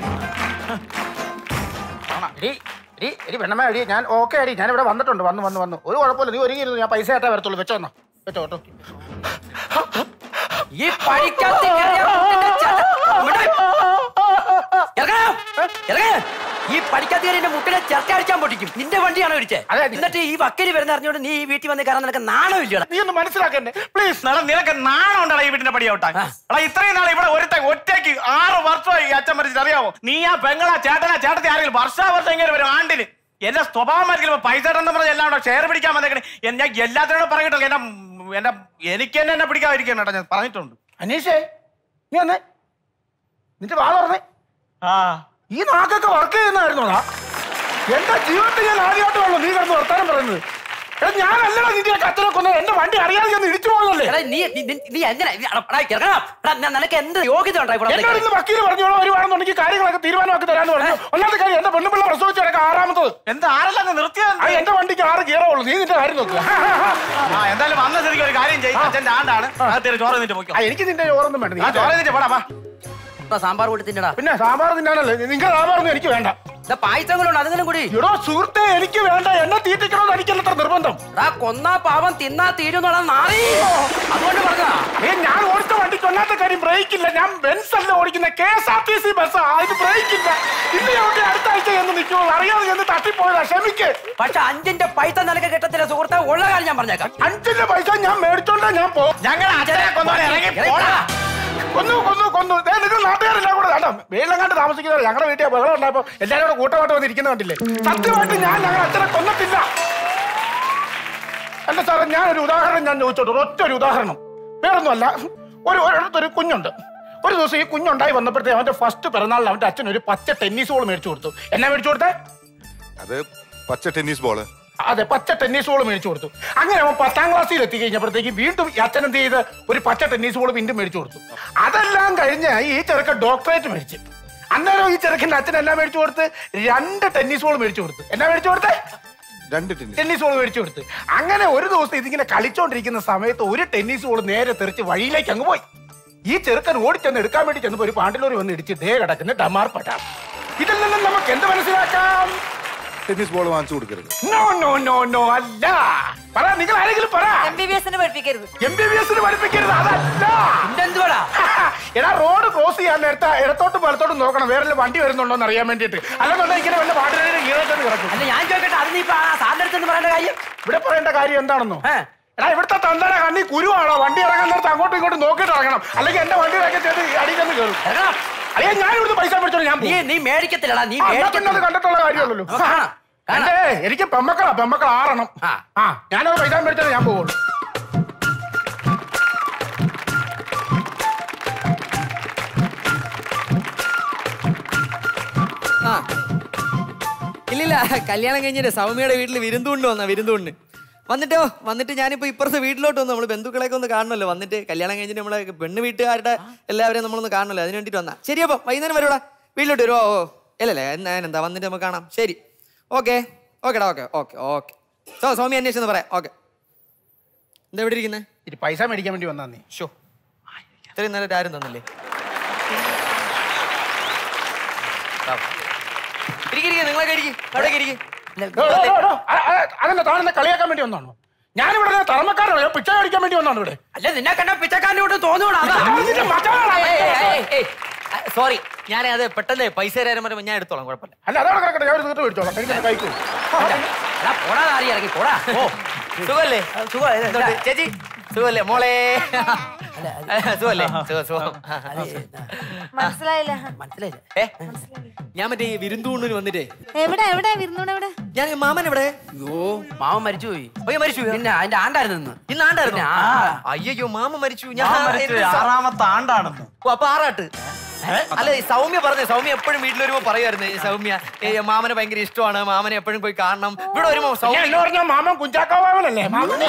[SPEAKER 1] എടി എടി എടി പെണ്ണമ്മ എടി ഞാൻ ഓക്കെ എടി ഞാൻ ഇവിടെ വന്നിട്ടുണ്ട് വന്നു വന്നു വന്നു ഒരു കുഴപ്പമില്ല നീ ഒരുങ്ങിയിരുന്നു ഞാൻ പൈസ ആയിട്ടേ വരത്തുള്ളൂ വെച്ചോ എന്നാ വെച്ചോ കേട്ടോ
[SPEAKER 8] ഈ പഴിക്കകത്ത് കയറിയ കുട്ടിന്റെ ചേട്ടൻ ഇവിടെ. ഇറങ്ങണം. ഇറങ്ങ്. ഈ പഠിക്കാത്തതിന്റെ മുട്ടിനെ ചെറുക്കടിച്ചാൻ പൊട്ടിക്കും നിന്റെ വണ്ടിയാണോ ഇടിച്ചേ എന്നിട്ട് ഈ വക്കരി വരുന്ന അറിഞ്ഞോണ്ട് നീ ഈ വീട്ടിൽ വന്ന് കയറാൻ നിനക്ക് നാണോ ഇല്ലടാ
[SPEAKER 20] നീ ഒന്ന് മനസ്സിലാക്കണ്ടേ പ്ലീസ് നാളെ നിനക്ക് നാണം ഉണ്ടടാ ഈ വീട്ടിന്റെ പടിയോട്ടാ എടാ ഇത്രയും നാളെ ഇവിടെ ഒരുത്ത ഒറ്റയ്ക്ക് ആറ് വർഷമായി ഈ അച്ഛൻ മരിച്ചിട്ട് അറിയാവോ നീ ആ പെങ്ങളാ ചേട്ടനാ ചേട്ടത്തെ ആരെങ്കിലും വർഷാവർഷം ഇങ്ങനെ വരും ആണ്ടിന് എന്റെ സ്വഭാവം ആയിരിക്കും പൈസ എന്ന് പറഞ്ഞ എല്ലാം കൂടെ ഷെയർ പിടിക്കാൻ വന്നേക്കണേ എൻ- ഞാൻ എല്ലാത്തിനോടും പറഞ്ഞിട്ടുണ്ട് എന്നെ എന്റെ എനിക്ക് തന്നെ എന്നെ പിടിക്കാതിരിക്കണം കേട്ടോ ഞാൻ പറഞ്ഞിട്ടുണ്ട് അനീഷേ നീ വന്നേ നിന്റെ വാ പറഞ്ഞേ ആ ഈ നാക്കൊക്കെ വർക്ക് ചെയ്യുന്നതായിരുന്നോടാ എന്റെ ജീവിതത്തിൽ ഞാൻ ആദ്യമായിട്ടുള്ളൂ നീ കിടന്ന് വർത്താനം പറയുന്നത് എടാ ഞാനല്ലടാ നിന്റെ അച്ഛനെ കൊന്നത് എന്റെ വണ്ടി അറിയാതെ ഞാൻ ഇടിച്ചു പോകുന്നല്ലേ
[SPEAKER 8] എടാ, നീ നീ- നീ- നീ എങ്ങനെ നീ- എടാ, എടാ, ഇറങ്ങടാ. എടാ, ഞാൻ- നിനക്ക് എന്ത് യോഗ്യത ഉണ്ടായി ഇവിടെ
[SPEAKER 20] എന്നോട് ഇന്ന് വക്കീല് പറഞ്ഞോളൂ വരുവാണെന്നുണ്ടെങ്കിൽ കാര്യങ്ങളൊക്കെ തീരുമാനമാക്കി തരാന്ന് പറഞ്ഞു ഒന്നാമത്തെ കാര്യം എന്റെ പെണ്ണുപിള്ള പ്രസവിച്ചു കിടക്കുക ആറാമത്തത് എന്താ ആറല്ല നിർത്തിയത് എന്റെ വണ്ടിക്ക് ആറ് ഗിയറേ ഉള്ളൂ നീ നിന്റെ കാര്യം നോക്കുക
[SPEAKER 6] ആ എന്തായാലും വന്ന സ്ഥിതിക്ക് ഒരു കാര്യം ചെയ്യും അച്ഛന്റെ ആണ്ടാണ് അകത്തേക്ക് ചോറ് നിന്നിട്ട് പോയിക്കോ
[SPEAKER 20] എനിക്ക് നിന്റെ ചോറൊന്നും വേണ്ട നീ
[SPEAKER 6] ആ, ചോറ് തിന്നിട്ട് പോടാ, വാ.
[SPEAKER 8] ഇപ്പൊ സാമ്പാർ കൂടി തിന്നടാ
[SPEAKER 20] പിന്നെ സാമ്പാർ തിന്നാനല്ലേ നിന്റെ സാമ്പാറൊന്നും എനിക്ക് വേണ്ട
[SPEAKER 8] പായസങ്ങളുണ്ട് അതെങ്കിലും കൂടി
[SPEAKER 20] എടോ സുഹൃത്തെ എനിക്ക് വേണ്ട എന്നെ തീറ്റിക്കണമെന്ന് എനിക്കല്ല അത്ര നിർബന്ധം
[SPEAKER 8] എടാ കൊന്നാ പാവം തിന്നാ തീരുന്നോടാ നാറി അതുകൊണ്ട് പറഞ്ഞാ
[SPEAKER 20] ഏ ഞാൻ ഓടിച്ച വണ്ടിക്ക് ഒന്നാമത്തെ കാര്യം ബ്രേക്ക് ഇല്ല ഞാൻ ബെൻസ് അല്ല ഓടിക്കുന്ന K S R T C ബസ്സാ അതിന് ബ്രേക്ക് ഇല്ല ഇന്ന് ഞാൻ അടുത്ത ആഴ്ച എന്ന് നിൽക്കുള്ളൂ അറിയാതെ എന്ന് തട്ടിപ്പോയതാ ക്ഷമിക്ക്
[SPEAKER 8] പക്ഷെ അഞ്ചിന്റെ പൈസ നിനക്ക് കിട്ടത്തില്ല സുഹൃത്തെ ഉള്ള കാര്യം ഞാൻ പറഞ്ഞേക്കാം
[SPEAKER 20] അഞ്ചിന്റെ പൈസ ഞാൻ മേടിച്ചോണ്ടാ ഞാൻ പോ
[SPEAKER 6] ഞങ്ങൾ അച്ഛനെ കൊന്നോടെ ഇറങ്ങി പോടാ.
[SPEAKER 20] കൊന്നു കൊന്നു കൊന്നു ദേ നിങ്ങൾ നാട്ടുകാരെല്ലാം കൂടെ കണ്ടോ വെയിലങ്ങാണ്ട് താമസിക്കുന്നത് ഞങ്ങളുടെ വീട്ടിൽ ബഹളം ഉണ്ടായപ്പോ എല്ലാവരും കൂടെ കൂട്ടമായിട്ട് വന്നിരിക്കുന്ന കണ്ടില്ലേ സത്യമായിട്ട് ഞാൻ ഞങ്ങൾ അച്ഛനെ കൊന്നിട്ടില്ല അല്ല സാറേ ഞാൻ ഒരു ഉദാഹരണം ഞാൻ ചോദിച്ചോട്ടെ ഒറ്റ ഒരു ഉദാഹരണം വേറൊന്നുമല്ല ഒരു ഒരിടത്തൊരു കുഞ്ഞുണ്ട് ഒരു ദിവസം ഈ കുഞ്ഞുണ്ടായി വന്നപ്പോഴത്തേക്ക് അവന്റെ ഫസ്റ്റ് പിറന്നാളിൽ അവന്റെ അച്ഛൻ ഒരു പച്ച ടെന്നീസ് ബോൾ മേടിച്ചു കൊടുത്തു എന്നാ മേടിച്ചു കൊടുത്തേ
[SPEAKER 19] അത് പച്ച ടെന്നീസ് ബോള്
[SPEAKER 20] അതെ പച്ച ടെന്നീസ് ബോൾ മേടിച്ചു കൊടുത്തു അങ്ങനെ അവൻ പത്താം ക്ലാസ്സിൽ എത്തി കഴിഞ്ഞപ്പോഴത്തേക്ക് വീണ്ടും ഈ അച്ഛൻ എന്ത് ചെയ്ത് ഒരു പച്ച ടെന്നീസ് ബോൾ വീണ്ടും മേടിച്ചു കൊടുത്തു അതെല്ലാം കഴിഞ്ഞ് ഈ ചെറുക്കൻ ഡോക്ടറേറ്റ് മേടിച്ചു അന്നേരം ഈ ചെറുക്കൻ്റെ അച്ഛൻ എന്നാ മേടിച്ചു കൊടുത്ത് രണ്ട് ടെന്നീസ് ബോൾ മേടിച്ചു കൊടുത്തു എന്നാ മേടിച്ചു കൊടുത്തേ
[SPEAKER 19] രണ്ട് ടെന്നീസ്
[SPEAKER 20] ടെന്നീസ് ബോൾ മേടിച്ചു കൊടുത്ത് അങ്ങനെ ഒരു ദിവസം ഇതിങ്ങനെ കളിച്ചോണ്ടിരിക്കുന്ന സമയത്ത് ഒരു ടെന്നീസ് ബോൾ നേരെ തെറിച്ച് വഴിയിലേക്ക് അങ്ങ് പോയി ഈ ചെറുക്കൻ ഓടിച്ചെന്ന് എടുക്കാൻ വേണ്ടി ചെന്നപ്പോ ഒരു പാണ്ടിലോറി വന്ന് ഇടിച്ച് ദേ കിടക്കുന്ന ഡമാർ പട്ടാം ഇതിൽ നിന്നും നമുക്ക് എന്ത് മനസ്സിലാക്കാം
[SPEAKER 19] ടെന്നീസ് ബോൾ വാങ്ങിച്ചു കൊടുക്കരുത്
[SPEAKER 20] നോ നോ നോ നോ അല്ല പറ നിങ്ങൾ ആരെങ്കിലും പറ
[SPEAKER 13] എം ബി ബി എസിന് പഠിപ്പിക്കരുത്
[SPEAKER 20] എം ബി ബി എസിന് പഠിപ്പിക്കരുത് അതല്ല
[SPEAKER 8] എന്തുവാടാ
[SPEAKER 20] എടാ റോഡ് ക്രോസ് ചെയ്യാൻ നേരത്തെ ഇടത്തോട്ടും വലത്തോട്ടും നോക്കണം വേറെ വണ്ടി വരുന്നുണ്ടോ എന്ന് അറിയാൻ വേണ്ടിയിട്ട് അല്ലെന്നുണ്ടെങ്കിൽ ഇങ്ങനെ വല്ല പാട്ടിനെ ഈറോട്ടൊന്ന് കിടക്കും
[SPEAKER 8] അല്ല ഞാൻ ചോദിക്കട്ടെ അത് നീ ഇപ്പൊ ആ സാറിന്റെ അടുത്ത് പറയേണ്ട കാര്യം
[SPEAKER 20] ഇവിടെ പറയേണ്ട കാര്യം എന്താണെന്നോ എടാ ഇവിടുത്തെ തന്തയുടെ കണ്ണി കുരുവാണോ വണ്ടി ഇറങ്ങാൻ നേരത്തെ അങ്ങോട്ടും ഇങ്ങോട്ടും നോക്കിയിട്ട് ഇറങ്ങണം അല്ലെങ്കിൽ എന്റെ വണ്ടി ഇറക്കി ചേർത്ത് അടിയിൽ ചെന്ന് കയറും അയ്യാ ഞാൻ ഇവിടുന്ന് പൈസ മേടിച്ചോളൂ ഞാൻ
[SPEAKER 8] നീ നീ മേടിക്കത്തില്ലടാ നീ
[SPEAKER 20] ആ, എന്നാ പിന്നെ
[SPEAKER 8] മേടിക്കത്തില്ല
[SPEAKER 20] അത് കണ്ടിട്ടുള്ള കാര്യമല്ലല്ലോ
[SPEAKER 8] ആ, കാണാം, കാണാം.
[SPEAKER 20] എന്റെ എനിക്ക് പെമ്മക്കളാ പെമ്മക്കൾ ആറണം ആ ഞാനത് പൈസ മേടിച്ചാൽ ഞാൻ പോകുള്ളൂ
[SPEAKER 21] ആ ഇല്ലില്ല കല്യാണം കഴിഞ്ഞിട്ട് സൗമ്യയുടെ വീട്ടിൽ വിരുന്നുകൊണ്ട് വന്ന വിരുന്നുകൊണ്ട് വന്നിട്ടോ വന്നിട്ട് ഞാനിപ്പോ ഇപ്പുറത്തെ വീട്ടിലോട്ട് വന്നു നമ്മൾ ബന്ധുക്കളെയൊക്കെ ഒന്ന് കാണണമല്ലോ വന്നിട്ട് കല്യാണം കഴിഞ്ഞിട്ട് നമ്മളെ പെണ്ണ് വീട്ടുകാരുടെ എല്ലാവരെയും നമ്മളൊന്ന് കാണണമല്ലോ അതിന് വേണ്ടിട്ട് വന്നാ ശരി അപ്പം വൈകുന്നേരം വരുവാടാ വീട്ടിലോട്ട് വരുമോ ഓ ഇല്ലല്ലേ എന്നാ എന്താ വന്നിട്ട് നമുക്ക് കാണാം ശരി ഓക്കെ ഓക്കെടാ okay okay okay so Soumya അന്വേഷിച്ചെന്ന് പറയാം ഓക്കെ എന്താ ഇവിടെ ഇരിക്കുന്നത്
[SPEAKER 20] ഇത് പൈസ മേടിക്കാൻ വേണ്ടി വന്നാ നീ
[SPEAKER 21] ഷോ ഇത്രയും നേരം ആരും തന്നില്ലേ ഇരിക്കിരിക്കുക നിങ്ങളൊക്കെ ഇരിക്കും അവിടേക്ക് ഇരിക്കും
[SPEAKER 20] അതെന്നെ താനെന്നെ കളിയാക്കാൻ വേണ്ടി വന്നാണോ ഞാനിവിടെ തറമക്കാരനോ ഞാൻ പിച്ച മേടിക്കാൻ വേണ്ടി വന്നാണ് ഇവിടെ
[SPEAKER 8] അല്ല നിന്നെ കണ്ട പിച്ചക്കാരനോട്ട് തോന്നൂടാ
[SPEAKER 20] ഇതിന്റെ മച്ചാനാടാ.
[SPEAKER 21] സോറി ഞാൻ അത് പെട്ടെന്ന് പൈസ തരാൻ പറയുമ്പോൾ ഞാൻ എടുത്തോളാം കുഴപ്പമില്ല
[SPEAKER 20] അല്ല അതാണ് കിടക്കട്ടെ ഞാൻ ഒരു തീർത്ത് മേടിച്ചോളാം എനിക്ക് എന്നെ കഴിക്കൂ
[SPEAKER 8] എടാ, പോടാ നാറി ഇറങ്ങി പോടാ
[SPEAKER 21] ഓ സുഖല്ലേ എന്തുണ്ട്? ചേച്ചി സുഖല്ലേ മോളെ സുഖല്ലേ സുഖം സുഖം
[SPEAKER 13] മനസ്സിലായില്ല
[SPEAKER 8] മനസ്സിലായില്ല
[SPEAKER 21] ഏ ഞാൻ മറ്റേ ഈ വിരുന്തൂണിന് വന്നിട്ടേ
[SPEAKER 13] എവിടെ എവിടെ വിരുന്നൂടെ എവിടെ
[SPEAKER 21] ഞാൻ മാമൻ എവിടെ
[SPEAKER 8] അയ്യോ മാമൻ മരിച്ചുപോയി
[SPEAKER 21] അയ്യോ മരിച്ചു
[SPEAKER 8] പിന്നെ അതിന്റെ ആണ്ടായിരുന്നു ഇന്ന്
[SPEAKER 21] ഇന്ന് ആണ്ടായിരുന്നു
[SPEAKER 8] പിന്നെ, ആ.
[SPEAKER 21] അയ്യോ മാമ മരിച്ചു
[SPEAKER 20] മാമൻ മരിച്ചു, ആറാമത്തെ
[SPEAKER 21] ആണ്ടാണെന്ന് ഓ അപ്പൊ ആറാട്ട് അല്ല ഈ സൗമ്യ പറഞ്ഞേ സൗമ്യ എപ്പോഴും വീട്ടിൽ വരുമ്പോ പറയുമായിരുന്നു ഈ സൗമ്യ ഏ, മാമനെ ഭയങ്കര ഇഷ്ടമാണ് മാമനെ എപ്പോഴും പോയി കാണണം ഇവിടെ വരുമ്പോ സൗമ്യ
[SPEAKER 20] എന്ന് പറഞ്ഞാൽ മാമൻ കുഞ്ചാക്കോ മാമനല്ലേ മാമനെ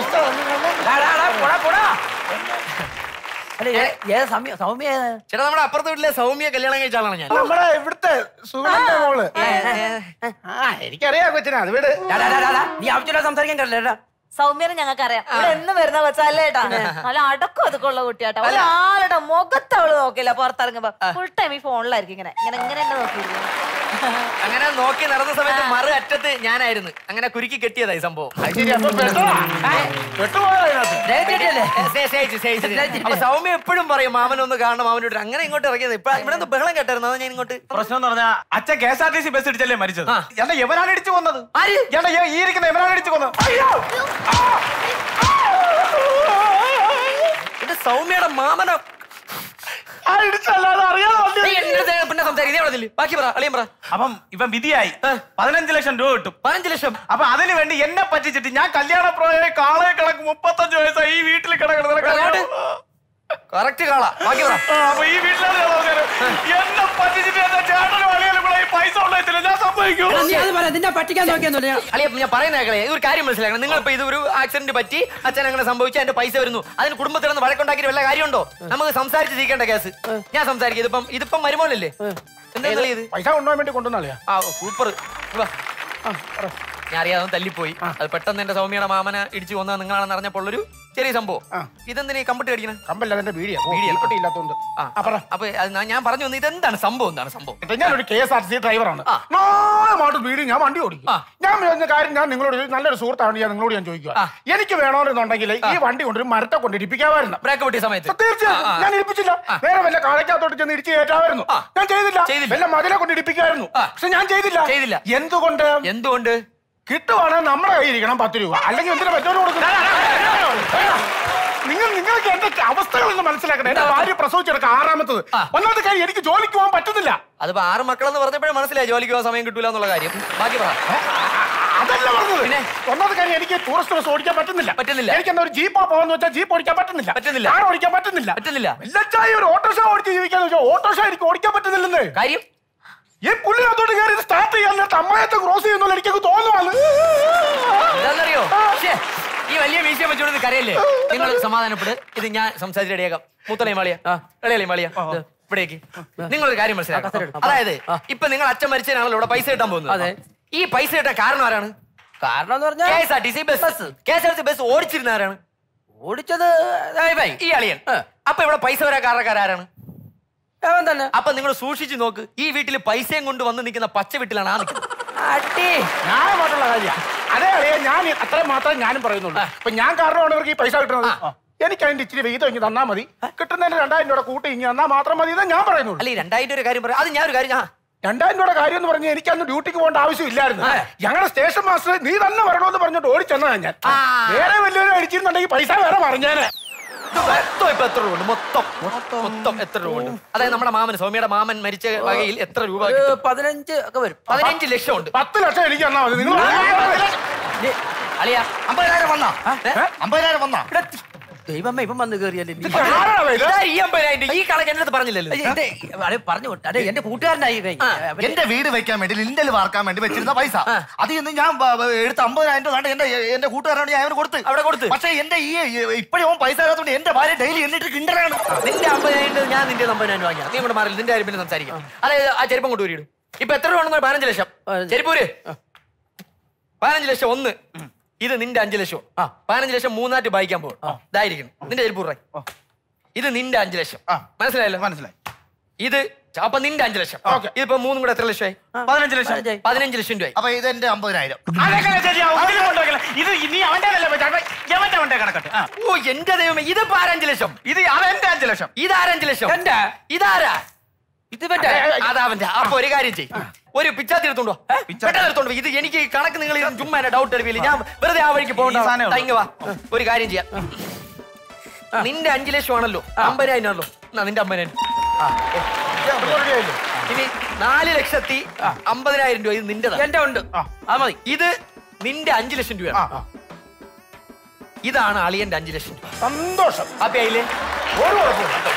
[SPEAKER 8] അല്ല ഏ- ഏത് സൗമ്യ സൗമ്യ ഏത്?
[SPEAKER 21] ചേട്ടാ നമ്മുടെ അപ്പുറത്തെ വീട്ടിലെ സൗമ്യ കല്യാണം കഴിച്ച ആളാണ് ഞാൻ
[SPEAKER 20] നമ്മുടെ ഇവിടുത്തെ സുഗന്ധന്റെ മോള് ആ എനിക്കറിയാം കൊച്ചിനെ അത് വീട്
[SPEAKER 8] ഡാ, ഡാ, ഡാ, ഡാ, ഡാ. നീ ആവശ്യമില്ല സംസാരിക്കാൻ കഴിയില്ല
[SPEAKER 13] സൗമ്യനെ ഞങ്ങൾക്ക് അറിയാം ഇവിടെ എന്ന് വരുന്ന കൊച്ചല്ലേട്ടാ നല്ല അടക്കം അതൊക്കെ ഉള്ള കുട്ടിയാട്ടാ ഒരു ആളുടെ മുഖത്ത് അവള് നോക്കില്ല പുറത്തിറങ്ങുമ്പോ ഫുൾ ടൈം ഈ ഫോണിലായിരിക്കും ഇങ്ങനെ ഇങ്ങനെ ഇങ്ങനെ എന്നെ നോക്കിയിരിക്കും
[SPEAKER 21] അങ്ങനെ നോക്കി നടന്ന സമയത്ത് മറു അറ്റത്ത് ഞാനായിരുന്നു അങ്ങനെ കുരുക്കി കെട്ടിയതായി സംഭവം സ്നേഹിച്ച്, സ്നേഹിച്ച്. അപ്പൊ സൗമ്യ എപ്പോഴും പറയും മാമനൊന്ന് കാണണം മാമനോട് അങ്ങനെ ഇങ്ങോട്ട് ഇറങ്ങിയത് ഇപ്പൊ ഇവിടെ നിന്ന് ബഹളം കേട്ടായിരുന്നു അതാ ഞാൻ ഇങ്ങോട്ട്
[SPEAKER 20] പ്രശ്നം എന്ന് പറഞ്ഞാൽ അച്ഛൻ K S R T C bus ഇടിച്ചല്ലേ മരിച്ചത് എന്നെ യവനാണ് ഇടിച്ചു കൊന്നത് എന്നെ ഈ ഇരിക്കുന്ന യവനാണ് ഇടിച്ചു കൊന്നത് അയ്യോ
[SPEAKER 21] ഇത് സൗമ്യയുടെ മാമനോ നീ എന്റെ അടുത്ത് പിന്നെ സംസാരിക്കും നീ അവിടെ നില്ല്. ബാക്കി പറ അളിയൻ പറ
[SPEAKER 20] അപ്പം ഇവൻ വിധിയായി പതിനഞ്ച് ലക്ഷം രൂപ കിട്ടും
[SPEAKER 21] പതിനഞ്ച് ലക്ഷം
[SPEAKER 20] അപ്പൊ അതിന് വേണ്ടി എന്നെ പറ്റിച്ചിട്ട് ഞാൻ കല്യാണ പ്രായ കാളെ കണക്ക് മുപ്പത്തഞ്ച് വയസ്സായി ഈ വീട്ടിൽ കിടക്കുന്നത്
[SPEAKER 21] കറക്റ്റ് കാള ബാക്കി പറ
[SPEAKER 20] അപ്പൊ ഈ വീട്ടിലാണ് ഞാൻ നോക്കിയത്. എന്നെ പറ്റിച്ചിട്ട് എന്റെ ചേട്ടനും അളിയനും കൂടെ ഈ പൈസ ഉണ്ടായിട്ടില്ല ഞാൻ സംഭവിക്കൂ
[SPEAKER 21] എടാ, നീ അത് പറ, നിന്നെ പറ്റിക്കാൻ നോക്കിയൊന്നുമില്ല ഞാൻ- അളിയ ഞാൻ പറയുന്ന കേളെ ഒരു കാര്യം മനസ്സിലാക്കണം നിങ്ങൾ ഇപ്പൊ ഇത് ഒരു ആക്സിഡന്റ് പറ്റി അച്ഛൻ അങ്ങനെ സംഭവിച്ചു എന്റെ പൈസ വരുന്നു അതിന് കുടുംബത്തിൽ നിന്ന് വഴക്കുണ്ടാക്കി വല്ല കാര്യമുണ്ടോ നമുക്ക് സംസാരിച്ച് തീക്കേണ്ട കേസ് ഞാൻ സംസാരിക്കും ഇതിപ്പം ഇതിപ്പം മരുമോനല്ലേ എന്താ ഇത്
[SPEAKER 20] പൈസ കൊണ്ടുപോകാൻ വേണ്ടി കൊണ്ടുവന്നാളിയാ
[SPEAKER 21] ആ സൂപ്പർ ഞാൻ അറിയാതെ തല്ലിപ്പോയി അത് പെട്ടെന്ന് എന്റെ സൗമ്യയുടെ മാമനെ ഇടിച്ചു കൊന്നത് നിങ്ങളാണെന്ന് അറിഞ്ഞപ്പോൾ ഒരു ചെറിയ സംഭവം ഇതെന്തിനാ ഈ കമ്പിട്ട് അടിക്കണേ
[SPEAKER 20] കമ്പല്ല അതിന്റെ വീഡിയോ
[SPEAKER 21] വീഡിയോ
[SPEAKER 20] ഇല്ലാത്തോണ്ട്
[SPEAKER 21] അപ്പൊ അത് ഞാൻ- ഞാൻ പറഞ്ഞു വന്നു ഇതെന്താണ് സംഭവം എന്താണ് സംഭവം
[SPEAKER 20] ഞാനൊരു K S R T C ഡ്രൈവറാണ് നാളെ വീട് ഞാൻ വണ്ടി ഓടിക്കും ഞാൻ പറഞ്ഞ കാര്യം ഞാൻ നിങ്ങളോട് ഒരു നല്ലൊരു സുഹൃത്താണ് ഞാൻ നിങ്ങളോട് ഞാൻ ചോദിക്കുക എനിക്ക് വേണമെന്നുണ്ടെങ്കിൽ ഈ വണ്ടി കൊണ്ടൊരു മരത്തെ കൊണ്ട് ഇടിപ്പിക്കാമായിരുന്നു
[SPEAKER 21] ബ്രേക്ക് പൊട്ടിയ സമയത്ത്
[SPEAKER 20] തീർച്ചയായും ഞാൻ ഇടിപ്പിച്ചില്ല നേരെ വല്ല കാളയ്ക്കകത്തോട്ട് ചെന്ന് ഇടിച്ച് കയറ്റാമായിരുന്നു ഞാൻ ചെയ്തില്ല വല്ല മതിലെ കൊണ്ട് ഇടിപ്പിക്കായിരുന്നു പക്ഷെ ഞാൻ ചെയ്തില്ല
[SPEAKER 21] ചെയ്തില്ല
[SPEAKER 20] എന്തുകൊണ്ട്
[SPEAKER 21] എന്തുകൊണ്ട്
[SPEAKER 20] കിട്ടുവാണെങ്കിൽ നമ്മുടെ കയ്യിൽ ഇരിക്കണം പത്ത് രൂപ അല്ലെങ്കിൽ എന്തിനാ മറ്റോട് കൊടുക്കുന്നത് നിങ്ങൾ നിങ്ങൾക്ക് എന്റെ അവസ്ഥകളൊന്ന് മനസ്സിലാക്കണം എന്റെ ഭാര്യ പ്രസവിച്ചെടുക്കുക ആറാമത്തത് ഒന്നാമത്തെ കാര്യം എനിക്ക് ജോലിക്ക് പോകാൻ പറ്റുന്നില്ല
[SPEAKER 21] അതിപ്പോ ആറ് മക്കളെന്ന് പറഞ്ഞപ്പോഴേ മനസ്സിലായി ജോലിക്ക് പോകാൻ സമയം കിട്ടൂല എന്നുള്ള കാര്യം ബാക്കി പറ
[SPEAKER 20] അതല്ല പറഞ്ഞത് പിന്നെ ഒന്നാമത്തെ കാര്യം എനിക്ക് ടൂറിസ്റ്റ് ബസ് ഓടിക്കാൻ പറ്റുന്നില്ല
[SPEAKER 21] പറ്റുന്നില്ല
[SPEAKER 20] എനിക്ക് എന്താ ഒരു ജീപ്പോ പോകാന്ന് വെച്ചാൽ ജീപ്പ് ഓടിക്കാൻ പറ്റുന്നില്ല
[SPEAKER 21] പറ്റുന്നില്ല
[SPEAKER 20] കാർ ഓടിക്കാൻ പറ്റുന്നില്ല
[SPEAKER 21] പറ്റുന്നില്ല
[SPEAKER 20] എല്ലാച്ചായി ഒരു ഓട്ടോറിക്ഷ ഓടിച്ച് ജീവിക്കാന്ന് വെച്ചാൽ ഓട്ടോറിക്ഷ എനിക്ക് ഓടിക്കാൻ പറ്റുന്നില്ലെന്ന്
[SPEAKER 21] കാര്യം
[SPEAKER 20] ഈ പുള്ളിനകത്തോട്ട് കയറി സ്റ്റാർട്ട് ചെയ്യാൻ നേരത്ത് അമ്മായത്തെ ക്രോസ് ചെയ്യുന്നുള്ള എനിക്കൊക്കെ തോന്നുവാണ്
[SPEAKER 21] എന്താണെന്നറിയോ ശ്ശേ, ഈ വലിയ വിഷയം വെച്ചോണ്ട് കരയല്ലേ നിങ്ങൾ സമാധാനപ്പെട് ഇത് ഞാൻ സംസാരിച്ച് റെഡിയാക്കാം മൂത്തളയും വാളിയ ഇളയലയും വാളിയ ഇത് ഇവിടേക്ക് നിങ്ങളൊരു കാര്യം മനസ്സിലാക്കാം അതായത് ഇപ്പൊ നിങ്ങൾ അച്ഛൻ മരിച്ചതിനാണല്ലോ ഇവിടെ പൈസ കിട്ടാൻ പോകുന്നത്
[SPEAKER 8] അതെ.
[SPEAKER 21] ഈ പൈസ കിട്ടാൻ കാരണം ആരാണ്
[SPEAKER 8] കാരണം എന്ന് പറഞ്ഞാൽ
[SPEAKER 21] K S R T C bus K S R T C bus ഓടിച്ചിരുന്ന ആരാണ്
[SPEAKER 8] ഓടിച്ചത്
[SPEAKER 21] ഈ അളിയൻ അപ്പൊ ഇവിടെ പൈസ വരാൻ കാരണക്കാരാണ്
[SPEAKER 8] തന്നെ
[SPEAKER 21] അപ്പൊ നിങ്ങൾ സൂക്ഷിച്ചു നോക്ക് ഈ വീട്ടിൽ പൈസയും കൊണ്ട് വന്ന് നിൽക്കുന്ന പച്ച വീട്ടിലാണ് ആ നിൽക്കുന്നത്
[SPEAKER 20] ന്യായമായിട്ടുള്ള കാര്യമാണ് അതേ അറിയാം ഞാൻ അത്ര മാത്രമേ ഞാനും പറയുന്നുള്ളൂ ഇപ്പൊ ഞാൻ കാരണമാണ് ഇവർക്ക് ഈ പൈസ കിട്ടുന്നത് എനിക്ക് അതിന്റെ ഇച്ചിരി വിഹിതം ഇങ്ങ് തന്നാ മതി കിട്ടുന്നതിന് രണ്ടായിരം രൂപ കൂട്ടി ഇങ്ങ് തന്നാ മാത്രം മതി ഇതാ ഞാൻ പറയുന്നുള്ളൂ
[SPEAKER 21] അല്ല ഈ രണ്ടായിരം രൂപ കാര്യം പറയാം അത് ഞാൻ ഒരു കാര്യം ആ
[SPEAKER 20] രണ്ടായിരം രൂപയുടെ കാര്യം എന്ന് പറഞ്ഞാൽ എനിക്ക് അന്ന് ഡ്യൂട്ടിക്ക് പോകേണ്ട ആവശ്യമില്ലായിരുന്നു ഞങ്ങളുടെ സ്റ്റേഷൻ മാസ്റ്റർ നീ തന്നെ വരണമെന്ന് പറഞ്ഞിട്ട് ഓടിച്ചെന്നാ ഞാൻ വേറെ വലിയൊരു അടിച്ചിരുന്നുണ്ടെങ്കിൽ പൈസ വേറെ പറഞ്ഞേനെ
[SPEAKER 21] ഇത് മൊത്തം ഇപ്പൊ എത്ര രൂപ ഉണ്ട് മൊത്തം മൊത്തം എത്ര രൂപ ഉണ്ട് അതായത് നമ്മുടെ മാമൻ സൗമ്യയുടെ മാമൻ മരിച്ച വകയിൽ എത്ര രൂപ കിട്ടും?
[SPEAKER 8] പതിനഞ്ച് ഒക്കെ വരും
[SPEAKER 21] പതിനഞ്ച് ലക്ഷം ഉണ്ട്
[SPEAKER 20] പത്ത് ലക്ഷം എനിക്ക് തന്നാ മതി നിങ്ങൾ
[SPEAKER 21] അളിയ
[SPEAKER 6] അമ്പതിനായിരം വന്നാ അമ്പതിനായിരം വന്നാ
[SPEAKER 8] ദൈവമേ ഇപ്പം വന്ന് കയറിയല്ലേ നീ.
[SPEAKER 21] ഇതാ ഈ അമ്പതിനായിരം രൂപ. ഈ കണക്ക് എന്റെ അടുത്ത് പറഞ്ഞില്ലല്ലോ
[SPEAKER 8] അയ്യ, ഇതേ, അതെ, പറഞ്ഞു വിട്ടു. അതെ എന്റെ കൂട്ടുകാരനായി ഇവൻ. അവന്
[SPEAKER 6] എന്റെ വീട് വെക്കാൻ വേണ്ടി ലിൻഡൽ വാർക്കാൻ വേണ്ടി വെച്ചിരുന്ന പൈസ അത് ഇന്ന് ഞാൻ ബ- ബ- എടുത്ത അമ്പതിനായിരം രൂപ കണ്ട് എന്റെ എന്റെ കൂട്ടുകാരനോട് ഞാൻ അവന് കൊടുത്ത്
[SPEAKER 21] അവിടെ കൊടുത്ത്
[SPEAKER 6] പക്ഷേ എന്റെ ഈ ഇപ്പോഴും അവൻ പൈസ തരാത്തോണ്ട് എന്റെ ഭാര്യ ഡെയിലി എന്നിട്ട് കിണ്ടറാണ്
[SPEAKER 21] നിന്റെ അമ്പതിനായിരം രൂപ ഞാൻ നിന്റെ അമ്പതിനായിരം വാങ്ങിയാ നീ ഇവിടെ മാറില്ല നിന്റെ കാര്യം പിന്നെ സംസാരിക്കാം അതായത് ആ ചെരുപ്പം കൊണ്ടുവരിടും ഇപ്പൊ എത്ര രൂപ ഉണ്ടെന്ന് പതിനഞ്ച് ലക്ഷം ചെരുപ്പൂര് പതിനഞ്ച് ലക്ഷം ഒന്ന് ഇത് നിന്റെ അഞ്ച് ലക്ഷം ആ പതിനഞ്ച് ലക്ഷം മൂന്നായിട്ട് വായിക്കാൻ പോകും ഇതായിരിക്കും നിന്റെ ചെരുപ്പൂറ ഇത് നിന്റെ അഞ്ച് ലക്ഷം മനസ്സിലായല്ലോ
[SPEAKER 20] മനസ്സിലായി
[SPEAKER 21] ഇത് അപ്പൊ നിന്റെ അഞ്ച് ലക്ഷം ഇതിപ്പോ മൂന്നും കൂടെ എത്ര ലക്ഷമായി
[SPEAKER 20] പതിനഞ്ച് ലക്ഷം
[SPEAKER 21] പതിനഞ്ച് ലക്ഷം രൂപ
[SPEAKER 6] അപ്പൊ ഇത് എന്റെ അമ്പതിനായിരം
[SPEAKER 20] അതെങ്ങനെ ശരിയാവും ഇതിന് കൊണ്ടുവയ്ക്കില്ല. ഇത് നീ അവന്റെ എവന്റെ കൊണ്ടേ കിടക്കട്ടെ ആ.
[SPEAKER 21] ഓ എന്റെ ദൈവമേ ഇതിപ്പോ ആരഞ്ച് ലക്ഷം
[SPEAKER 20] ഇത് അതെന്റെ അഞ്ച് ലക്ഷം
[SPEAKER 21] ഇതാരഞ്ച് ലക്ഷം
[SPEAKER 8] എന്റെ?
[SPEAKER 21] ഇതാരാ
[SPEAKER 8] ഇത് ഇവന്റെ.
[SPEAKER 21] അതാവന്റെ അപ്പൊ ഒരു കാര്യം ചെയ്യും ഒരു പിച്ചാത്തി എടുത്തോണ്ടോ പെട്ടെന്ന് എടുത്തോണ്ടോ ഇത് എനിക്ക് ഈ കണക്ക് നിങ്ങൾ ഇത് ചുമ്മാ എന്നെ ഡൗട്ട് എടുക്കില്ല ഞാൻ വെറുതെ ആ വഴിക്ക്
[SPEAKER 20] ഈ സാധനമേ
[SPEAKER 21] പോകണ്ട
[SPEAKER 20] ഉള്ളൂ.
[SPEAKER 21] ഇങ്ങ് വാ ഒരു കാര്യം ചെയ്യാം നിന്റെ അഞ്ചു ലക്ഷം ആണല്ലോ അമ്പതിനായിരം ആണല്ലോ എന്നാ നിന്റെ അമ്പതിനായിരം ആ, ഓ. ഇനി നാല് ലക്ഷത്തി അമ്പതിനായിരം രൂപ ഇത് നിന്റെ
[SPEAKER 8] എന്റെ ഉണ്ട് അത് മതി
[SPEAKER 21] ഇത് നിന്റെ അഞ്ചു ലക്ഷം രൂപ ഇതാണ് അളിയന്റെ അഞ്ചു ലക്ഷം രൂപ
[SPEAKER 20] സന്തോഷം
[SPEAKER 21] ഹാപ്പി ആയില്ലേ
[SPEAKER 20] ഒരു കുഴപ്പമില്ല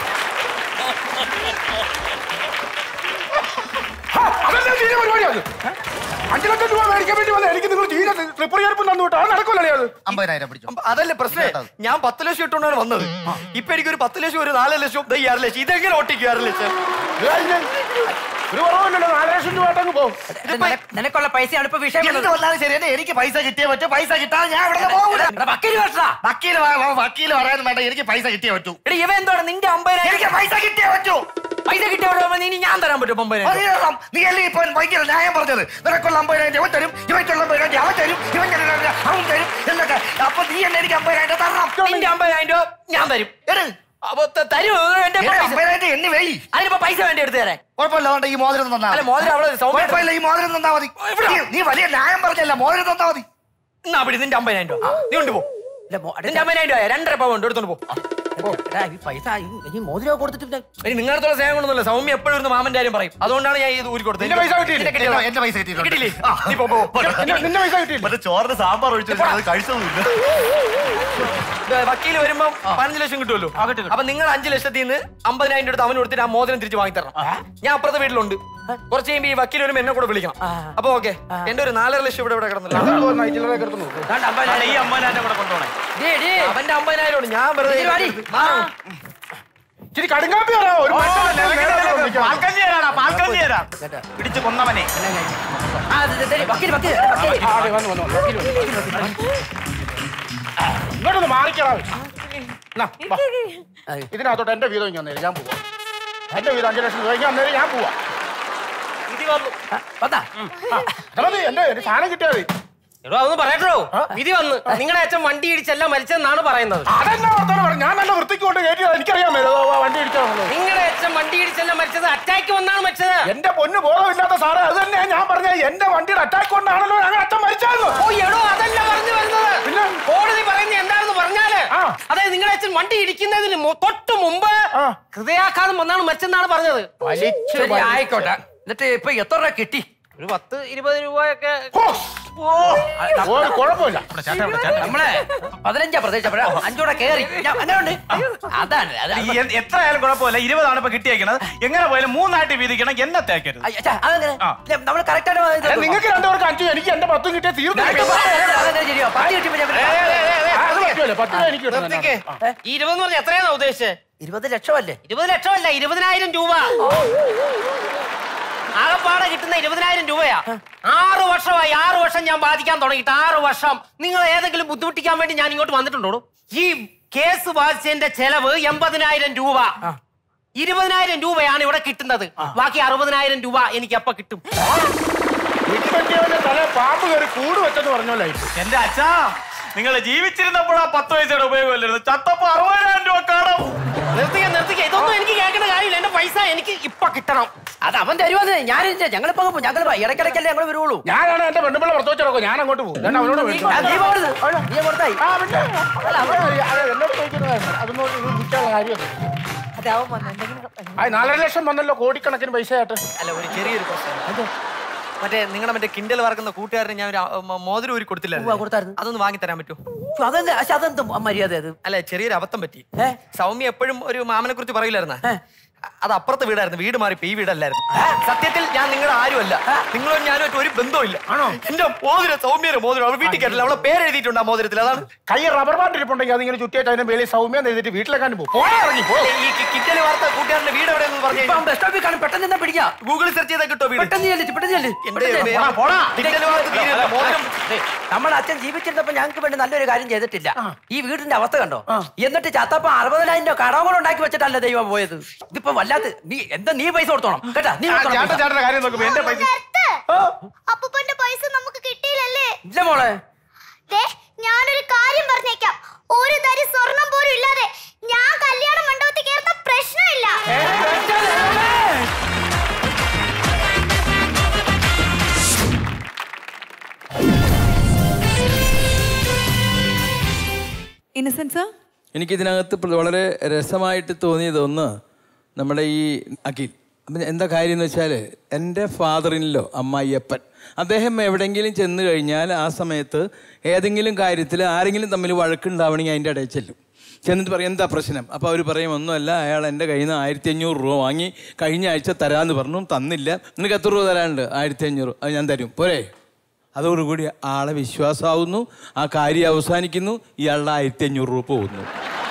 [SPEAKER 20] ഹാ, അതെന്താ ചെയ്യുന്ന പരിപാടി അത്? അഞ്ചു ലക്ഷം രൂപ മേടിക്കാൻ വേണ്ടി വന്ന എനിക്ക് നിങ്ങൾ തീരെ ട്രിപ്പിൾ ചേർപ്പ് തന്നു വിട്ടോ അത് നടക്കൂലേ അത്
[SPEAKER 6] അമ്പതിനായിരം പിടിച്ചു
[SPEAKER 21] അതല്ലേ പ്രശ്നം ഞാൻ പത്ത് ലക്ഷം ഇട്ടുകൊണ്ടാണ് വന്നത് ഇപ്പൊ എനിക്ക് ഒരു പത്ത് ലക്ഷം ഒരു നാല് ലക്ഷം ദേ ഈ അര ലക്ഷം ഇതെങ്ങനെ ഒട്ടിക്കും അര ലക്ഷം
[SPEAKER 20] ഒരു കുറവുണ്ടല്ലോ നാല് ലക്ഷം രൂപ ആയിട്ടങ്ങ് പോകും
[SPEAKER 8] നിനക്കുള്ള പൈസയാണ് ഇപ്പൊ വിഷയം
[SPEAKER 6] എന്ത് വന്നാലും ശരി തന്നെ എനിക്ക് പൈസ കിട്ടിയേ പറ്റൂ പൈസ കിട്ടാതെ ഞാൻ ഇവിടെ പോകൂല
[SPEAKER 8] വക്കീല് വെട്ടാ
[SPEAKER 6] വക്കീല് വ- വ- വക്കീല് പറയാൻ വേണ്ട എനിക്ക് പൈസ കിട്ടിയേ പറ്റൂ
[SPEAKER 21] എടി ഇവ എന്താണ് നിന്റെ അമ്പതിനായിരം
[SPEAKER 6] എനിക്ക് പൈസ കിട്ടിയേ പറ്റൂ
[SPEAKER 21] പൈസ കിട്ടിയ ഇനി ഞാൻ തരാൻ പറ്റും അമ്പതിനായിരം
[SPEAKER 6] അതിനകം നീ അല്ലേ ഇപ്പൊ ഭയങ്കര ന്യായം പറഞ്ഞത് നിനക്കുള്ള അമ്പതിനായിരം ഇവൻ തരും ഇവയ്ക്കുള്ള അമ്പതിനായിരം അവൻ തരും ഇവൻ തരും അവൻ തരും എന്നൊക്കെ അപ്പൊ നീ എന്നെ എനിക്ക് അമ്പതിനായിരം തരണം
[SPEAKER 21] നിന്റെ അമ്പതിനായിരം രൂപ ഞാൻ തരും
[SPEAKER 6] എട്.
[SPEAKER 21] അപ്പൊ ത- തരൂ എന്റെ
[SPEAKER 6] എന്റെ
[SPEAKER 21] പൈസ.
[SPEAKER 6] അമ്പതിനായിരം എണ്ണി വെയ്
[SPEAKER 21] അതിനിപ്പോ പൈസ വേണ്ടി എടുത്തു തരാൻ
[SPEAKER 6] കുഴപ്പമില്ല അതുകൊണ്ട് ഈ മോതിരം തന്നാ
[SPEAKER 21] അല്ല, മോതിരം അവള് സൗമ്യ-
[SPEAKER 6] കുഴപ്പമില്ല ഈ മോതിരം തന്നാ മതി നീ- നീ വലിയ ന്യായം പറഞ്ഞല്ല മോതിരം തന്നാ മതി
[SPEAKER 21] എന്നാ പിടി നിന്റെ അമ്പതിനായിരം രൂപ നീ കൊണ്ട് പോ നിന്റെ അമ്പതിനായിരം രൂപ രണ്ടര പവൻ ഉണ്ട് എടുത്തോണ്ട് പോ
[SPEAKER 8] പൈസ ഇനി മോതിരം കൊടുത്തിട്ട്
[SPEAKER 21] ഇനി നിങ്ങളുടെ സ്നേഹം കൊണ്ടൊന്നുമില്ല സൗമ്യ എപ്പോഴും ഇരുന്ന് മാമന്റെ കാര്യം പറയും അതുകൊണ്ടാണ് ഞാൻ ഇത് ഊരി കൊടുത്തത്
[SPEAKER 20] നിന്റെ പൈസ കിട്ടിയില്ലേ?
[SPEAKER 21] നിന്റെ കിട്ടിയില്ല.
[SPEAKER 6] എന്റെ പൈസ കിട്ടിയിട്ടുണ്ട്.
[SPEAKER 21] കിട്ടിയില്ലേ? ആ, നീ പോ, പോ, പോ.
[SPEAKER 20] നിന്റെ- നിന്റെ പൈസ കിട്ടിയില്ലേ
[SPEAKER 6] മറ്റേ ചോറിന് സാമ്പാർ ഒഴിച്ചു അത് കഴിച്ചതുമില്ല
[SPEAKER 21] ഇത് വക്കീല് വരുമ്പോ പതിനഞ്ച് ലക്ഷം കിട്ടുമല്ലോ അപ്പൊ നിങ്ങൾ അഞ്ച് ലക്ഷത്തിൽ നിന്ന് അമ്പതിനായിരം രൂപ എടുത്ത് അവന് കൊടുത്തിട്ട് ആ മോതിരം തിരിച്ച് വാങ്ങി തരണം ഞാൻ അപ്പുറത്തെ വീട്ടിലുണ്ട് കുറച്ച് കഴിയുമ്പോ ഈ വക്കീൽ വരുമ്പോ എന്നെ കൂടെ വിളിക്കണം അപ്പൊ ഓക്കെ എന്റെ ഒരു നാലര ലക്ഷം ഇവിടെ ഇവിടെ കിടന്നില്ല
[SPEAKER 20] ഈ അമ്പതിനായിരം കൂടെ കൊണ്ടുപോണേ
[SPEAKER 21] അവന്റെ അമ്പതിനായിരം ഉണ്ട് ഞാൻ വെറുതെ
[SPEAKER 8] ഇതിൽ വാടി.
[SPEAKER 21] ആ.
[SPEAKER 20] ഇച്ചിരി കടുങ്കാപ്പി തരാമോ? ഒരു മനുഷ്യനെ നിലവിളി വിളിക്കാം.
[SPEAKER 11] പാൽക്കഞ്ഞി തരാടാ പാൽക്കഞ്ഞി തരാം പിടിച്ചു കൊന്നവനെ
[SPEAKER 8] വക്കീൽ വക്കീൽ വക്കീൽ
[SPEAKER 20] ആ, അതെ, വന്നു, വന്നു, വന്നു. വക്കീല് വന്നു, വക്കീല് വന്നു, വക്കീല് വന്നു. ഇങ്ങോട്ടൊന്ന് മാറിക്കടാ എന്നാ, വാ. ഇതിനകത്തോട്ട് എന്റെ വീതം ഇങ്ങനെ ഞാൻ പോവാ എന്റെ വീതം അഞ്ചു ലക്ഷം രൂപ ഇങ്ങനെ അന്നേരം ഞാൻ പോവാ
[SPEAKER 8] വന്നാ
[SPEAKER 20] ആ, അത് മതി എന്റെ ഒരു സാധനം കിട്ടിയാൽ മതി
[SPEAKER 1] എടോ അതൊന്ന് പറയട്ടോ വിധി വന്ന് നിങ്ങളുടെ അച്ഛൻ വണ്ടി ഇടിച്ചല്ല മരിച്ചെന്നാണ് പറയുന്നത്
[SPEAKER 20] അതെന്നാ വർത്താനം പറഞ്ഞു ഞാൻ നല്ല വൃത്തിക്ക് കൊണ്ട് കയറ്റിയത് എനിക്കറിയാൻ മേലോ വണ്ടി ഇടിച്ചതാണല്ലോ
[SPEAKER 1] നിങ്ങളുടെ അച്ഛൻ വണ്ടി ഇടിച്ചല്ല മരിച്ചത് അറ്റാക്ക് വന്നാണ് മരിച്ചത്
[SPEAKER 20] എന്റെ പൊന്ന് ബോധമില്ലാത്ത സാറേ അത് തന്നെയാ ഞാൻ പറഞ്ഞത് എന്റെ വണ്ടിയുടെ അറ്റാക്ക് കൊണ്ടാണല്ലോ ഞങ്ങൾ അച്ഛൻ മരിച്ചതെന്ന്
[SPEAKER 1] ഓ എടോ അതല്ല പറഞ്ഞു വരുന്നത്
[SPEAKER 20] പിന്നെ?
[SPEAKER 1] കോടതി പറയുന്നത് എന്താണെന്ന് പറഞ്ഞാല്
[SPEAKER 20] ആ.
[SPEAKER 1] അതായത് നിങ്ങളുടെ അച്ഛൻ വണ്ടി ഇടിക്കുന്നതിന് മു- തൊട്ട് മുമ്പ്
[SPEAKER 20] ആ.
[SPEAKER 1] ഹൃദയാഘാതം വന്നാണ് മരിച്ചെന്നാണ് പറഞ്ഞത്
[SPEAKER 20] വലിച്ച്
[SPEAKER 8] ശരി
[SPEAKER 20] വലിച്ച്.
[SPEAKER 8] ആയിക്കോട്ടെ എന്നിട്ട് ഇപ്പൊ എത്ര രൂപ കിട്ടി
[SPEAKER 1] ഒരു പത്ത് ഇരുപത് രൂപയൊക്കെ
[SPEAKER 20] ഹോ! ഒരു കുഴപ്പമില്ല
[SPEAKER 8] നമ്മളെ പതിനഞ്ചാ പ്രത്യേകിച്ചപ്പോഴാ അഞ്ചൂടെ കേറി ഞാൻ അങ്ങനെ അതാണ് അത്
[SPEAKER 11] ഈ എ- എത്ര ആയാലും കുഴപ്പമില്ല ഇരുപതാണ് ഇപ്പൊ കിട്ടിയേക്കണത് എങ്ങനെ പോയാലും മൂന്നായിട്ട് വീതിക്കണം എന്നെ തേക്കരുത്
[SPEAKER 8] അയ്യ, ഛെ, അതങ്ങനെ
[SPEAKER 11] ആ.
[SPEAKER 8] നമ്മൾ കറക്റ്റ് ആയിട്ട്
[SPEAKER 20] നിങ്ങൾക്ക് രണ്ടുപേർക്ക് അഞ്ചു എനിക്ക് എന്റെ പത്തും കിട്ടിയ തീർന്നു
[SPEAKER 8] ശരിയോ പത്ത് കിട്ടിയപ്പോ ഞാൻ
[SPEAKER 20] ആ, അത് പറ്റുമല്ലോ പത്ത് രൂപ എനിക്ക് കിട്ടണം.
[SPEAKER 1] നിർത്തിക്കേ. ഈ ഇരുപതെന്ന് പറഞ്ഞ എത്രയാണോ ഉദ്ദേശിച്ചത്
[SPEAKER 8] ഇരുപത് ലക്ഷമല്ലേ
[SPEAKER 1] ഇരുപത് ലക്ഷമല്ല ഇരുപതിനായിരം രൂപ ആകപ്പാടെ കിട്ടുന്ന ഇരുപതിനായിരം രൂപയാ ആറു വർഷമായി ആറു വർഷം ഞാൻ ബാധിക്കാൻ തുടങ്ങിയിട്ട് ആറു വർഷം നിങ്ങൾ ഏതെങ്കിലും ബുദ്ധിമുട്ടിക്കാൻ വേണ്ടി ഞാൻ ഇങ്ങോട്ട് വന്നിട്ടുണ്ടോ ഈ കേസ് ബാധിച്ചതിന്റെ ചെലവ് എൺപതിനായിരം രൂപ ഇരുപതിനായിരം രൂപയാണ് ഇവിടെ കിട്ടുന്നത് ബാക്കി അറുപതിനായിരം രൂപ എനിക്ക് അപ്പൊ കിട്ടും
[SPEAKER 20] ഇടിവെട്ടിയവന്റെ തല പാമ്പ് കയറി കൂട് വെച്ചെന്ന് പറഞ്ഞോലായി
[SPEAKER 11] എന്റെ അച്ഛാ നിങ്ങൾ ജീവിച്ചിരുന്നപ്പോഴാ പത്ത് പൈസയുടെ ഉപയോഗമല്ലായിരുന്നു ചത്തപ്പോ അറുപതിനായിരം രൂപ കാണും
[SPEAKER 1] നിർത്തിക്ക നിർത്തിക്ക ഇതൊന്നും എനിക്ക് കേൾക്കേണ്ട കാര്യമില്ല എന്റെ പൈസ എനിക്ക് ഇപ്പൊ കിട്ടണം
[SPEAKER 8] അത് അവൻ തരുവാന്ന് ഞാനില്ല ഞങ്ങളിപ്പോ ഞങ്ങൾ ഇടയ്ക്കിടയ്ക്കല്ലേ ഞങ്ങൾ വരുള്ളൂ
[SPEAKER 20] ഞാനാണ് എന്റെ പെണ്ണുമ്പിള്ള പുറത്തു വെച്ചിറക്കും ഞാൻ അങ്ങോട്ട് പോകും ഞാൻ അവനോട് മേടിച്ചോ.
[SPEAKER 8] ആ, നീ പോകരുത്. നീ കൊടുത്തായി
[SPEAKER 20] ആ, പിന്നെ. അല്ല, അവൻ അത് എന്നോട് ചോദിക്കുന്നതായിരുന്നു. അതൊന്നും ഇത് വിൽക്കാനുള്ള കാര്യമൊന്നും. ആ, നാലര ലക്ഷം വന്നല്ലോ കോടിക്കണക്കിന് പൈസ ആയിട്ട്
[SPEAKER 21] അല്ല ഒരു ചെറിയൊരു പ്രശ്നം മറ്റേ നിങ്ങളുടെ മറ്റേ കിൻഡൽ വറക്കുന്ന കൂട്ടുകാരന് ഞാൻ ഒരു ആ, മ- മോതിരം ഊരി കൊടുത്തില്ല
[SPEAKER 8] കൊടുത്തായിരുന്നു.
[SPEAKER 21] അതൊന്ന് വാങ്ങി തരാൻ പറ്റുമോ
[SPEAKER 8] അതെന്ത് പക്ഷെ അതെന്ത് മര്യാദ അത്
[SPEAKER 21] അല്ല ചെറിയൊരു അബദ്ധം പറ്റി സൗമ്യ എപ്പോഴും ഒരു മാമനെ കുറിച്ച് പറയില്ലായിരുന്ന അത് അപ്പുറത്തെ വീടായിരുന്നു വീട് മാറി ഈ വീടല്ലായിരുന്നു സത്യത്തിൽ ഞാൻ നിങ്ങളുടെ ആരുമല്ല നിങ്ങളും ഞാനും ഒരു ബന്ധവും ആണോ എന്റെ മോതിരം സൗമ്യയുടെ മോതിരം അവൾ വീട്ടിൽ കയറ്റില്ല അവളെ പേര് എഴുതിയിട്ടുണ്ട് ആ മോതിരത്തിൽ അതാണ്
[SPEAKER 20] കൈ റബ്ബർ ബാൻഡ് ഇരിപ്പുണ്ടെങ്കിൽ അതിങ്ങനെ ചുറ്റിയിട്ട് അതിന്റെ മേളിൽ സൗമ്യം എഴുതിട്ട് വീട്ടിലേക്കാണ്ട് പോകും പോടാ ഇറങ്ങി പോ
[SPEAKER 21] ഈ കിറ്റല് വാർത്ത കൂട്ടുകാരന്റെ വീട് എവിടെയെന്ന് പറഞ്ഞു
[SPEAKER 8] ഇപ്പൊ ബസ് സ്റ്റോപ്പിൽ കാണും പെട്ടെന്ന് തന്നെ പിടിക്കാം
[SPEAKER 21] ഗൂഗിളിൽ സെർച്ച് ചെയ്താൽ കിട്ടോ വീട്
[SPEAKER 8] പെട്ടെന്ന് ചെല്ലിച്ച് പെട്ടെന്ന് ചെല്ല്
[SPEAKER 21] എന്റെ
[SPEAKER 8] പെട്ടെന്ന് ചെല്ല്.
[SPEAKER 21] ദൈവമേ.
[SPEAKER 20] പോടാ.
[SPEAKER 21] കിറ്റല് വാർത്ത തീരുന്നില്ല. മോതിരം
[SPEAKER 8] നമ്മുടെ അച്ഛൻ ജീവിച്ചിരുന്നപ്പോ ഞങ്ങൾക്ക് വേണ്ടി നല്ലൊരു കാര്യം ചെയ്തിട്ടില്ല ഈ വീടിന്റെ അവസ്ഥ കണ്ടോ എന്നിട്ട് ചത്തപ്പോ അറുപതിനായിരം രൂപ കടവും കൂടെ ഉണ്ടാക്കി വെച്ചിട്ടല്ല ദൈവം പോയത് ഇതിപ്പോ വല്ലാത്ത നീ എന്താ നീ പൈസ കൊടുത്തോണം കേട്ടാ നീ കൊടുത്തോണം
[SPEAKER 20] ചേട്ടൻ
[SPEAKER 8] പൈസ.
[SPEAKER 20] ചേട്ടന്റെ കാര്യം നോക്കുമ്പോ എന്റെ പൈസ
[SPEAKER 14] നിർത്ത്. അപ്പൂപ്പന്റെ പൈസ നമുക്ക് കിട്ടിയില്ലല്ലേ
[SPEAKER 8] ഇല്ല മോളെ
[SPEAKER 14] ദേ, ഞാനൊരു കാര്യം പറഞ്ഞേക്കാം ഒരു തരി സ്വർണം പോലും ഇല്ലാതെ ഞാൻ കല്യാണ മണ്ഡപത്തിൽ കയറുന്ന പ്രശ്നമില്ല
[SPEAKER 2] ഇന്നസെൻസ്
[SPEAKER 16] എനിക്കിതിനകത്ത് പ്ര- വളരെ രസമായിട്ട് തോന്നിയത് ഒന്ന് നമ്മുടെ ഈ അഖിൽ അപ്പം എന്താ കാര്യം എന്ന് വെച്ചാൽ എൻ്റെ ഫാദറിനിലോ അമ്മായിയപ്പൻ അദ്ദേഹം എവിടെയെങ്കിലും ചെന്ന് കഴിഞ്ഞാൽ ആ സമയത്ത് ഏതെങ്കിലും കാര്യത്തിൽ ആരെങ്കിലും തമ്മിൽ വഴക്കുണ്ടാവണമെങ്കിൽ അതിൻ്റെ ഇടയിൽ ചെല്ലും ചെന്നിട്ട് പറയും എന്താ പ്രശ്നം അപ്പോൾ അവർ പറയും ഒന്നുമല്ല അയാൾ എൻ്റെ കയ്യിൽ നിന്ന് ആയിരത്തി അഞ്ഞൂറ് രൂപ വാങ്ങി കഴിഞ്ഞ ആഴ്ച തരാമെന്ന് പറഞ്ഞു തന്നില്ല നിനക്ക് എത്ര രൂപ തരാനുണ്ട് ആയിരത്തി അഞ്ഞൂറ് അത് ഞാൻ തരും പോരെ അതോടുകൂടി ആളെ വിശ്വാസമാവുന്നു ആ കാര്യം അവസാനിക്കുന്നു ഇയാളുടെ ആയിരത്തി അഞ്ഞൂറ് രൂപ പോകുന്നു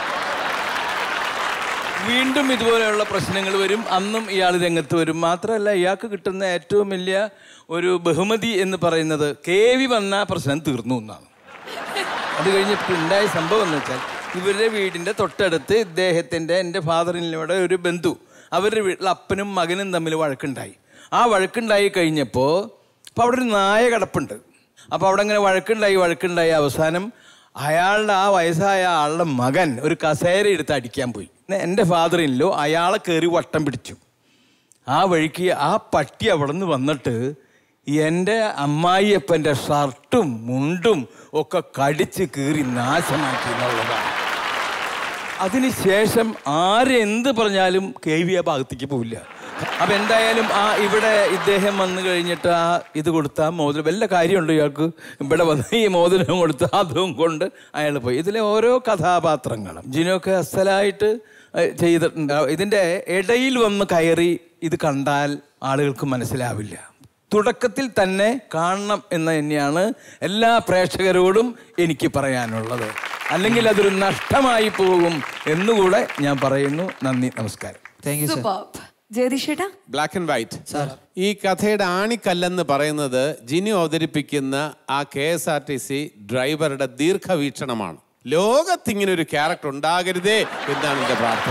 [SPEAKER 16] വീണ്ടും ഇതുപോലെയുള്ള പ്രശ്നങ്ങൾ വരും അന്നും ഇയാൾ രംഗത്ത് വരും മാത്രമല്ല ഇയാൾക്ക് കിട്ടുന്ന ഏറ്റവും വലിയ ഒരു ബഹുമതി എന്ന് പറയുന്നത് കേവി വന്ന പ്രശ്നം തീർന്നു എന്നാണ് അത് കഴിഞ്ഞിട്ട് ഉണ്ടായ സംഭവം എന്ന് വെച്ചാൽ ഇവരുടെ വീടിൻ്റെ തൊട്ടടുത്ത് ഇദ്ദേഹത്തിൻ്റെ എൻ്റെ ഫാദറിനിലൂടെ ഒരു ബന്ധു അവരുടെ വീട്ടിൽ അപ്പനും മകനും തമ്മിൽ വഴക്കുണ്ടായി ആ വഴക്കുണ്ടായി കഴിഞ്ഞപ്പോൾ അപ്പോൾ അവിടെ ഒരു നായ കിടപ്പുണ്ട് അപ്പോൾ അവിടെ ഇങ്ങനെ വഴക്കുണ്ടായി വഴക്കുണ്ടായി അവസാനം അയാളുടെ ആ വയസ്സായ ആളുടെ മകൻ ഒരു കസേര എടുത്ത് അടിക്കാൻ പോയി എൻ്റെ ഫാദറിനിലോ അയാളെ കയറി വട്ടം പിടിച്ചു ആ വഴിക്ക് ആ പട്ടി അവിടെ നിന്ന് വന്നിട്ട് എൻ്റെ അമ്മായിയപ്പൻ്റെ ഷർട്ടും മുണ്ടും ഒക്കെ കടിച്ച് കീറി നാശമാക്കി എന്നുള്ളതാണ് അതിനുശേഷം ആരെന്ത് പറഞ്ഞാലും കെ വി ആ ഭാഗത്തേക്ക് പോവില്ല അപ്പം എന്തായാലും ആ ഇവിടെ ഇദ്ദേഹം വന്നു കഴിഞ്ഞിട്ട് ആ ഇത് കൊടുത്ത ആ മോതിരം വല്ല കാര്യമുണ്ട് ഇയാൾക്ക് ഇവിടെ വന്ന് ഈ മോതിരം കൊടുത്ത അതും കൊണ്ട് അയാൾ പോയി ഇതിലെ ഓരോ കഥാപാത്രങ്ങളും ജിനൊക്കെ അസലായിട്ട് ഏഹ്, ചെയ്തിട്ടുണ്ട് ഇതിൻ്റെ ഇടയിൽ വന്ന് കയറി ഇത് കണ്ടാൽ ആളുകൾക്ക് മനസ്സിലാവില്ല തുടക്കത്തിൽ തന്നെ കാണണം എന്ന് തന്നെയാണ് എല്ലാ പ്രേക്ഷകരോടും എനിക്ക് പറയാനുള്ളത് അല്ലെങ്കിൽ അതൊരു നഷ്ടമായി പോകും എന്നുകൂടെ ഞാൻ പറയുന്നു നന്ദി നമസ്കാരം
[SPEAKER 8] താങ്ക്
[SPEAKER 2] സൂപ്പർ ജയതിഷേട്ടാ
[SPEAKER 17] ബ്ലാക്ക് ആൻഡ് വൈറ്റ് ഈ കഥയുടെ ആണിക്കല്ലെന്ന് പറയുന്നത് ജിനു അവതരിപ്പിക്കുന്ന ആ K S R T C ഡ്രൈവറുടെ ദീർഘവീക്ഷണമാണ് ലോകത്ത് ഇങ്ങനെ ഒരു ക്യാരക്ടർ ഉണ്ടാകരുതേ എന്നാണ് എൻ്റെ പ്രാർത്ഥന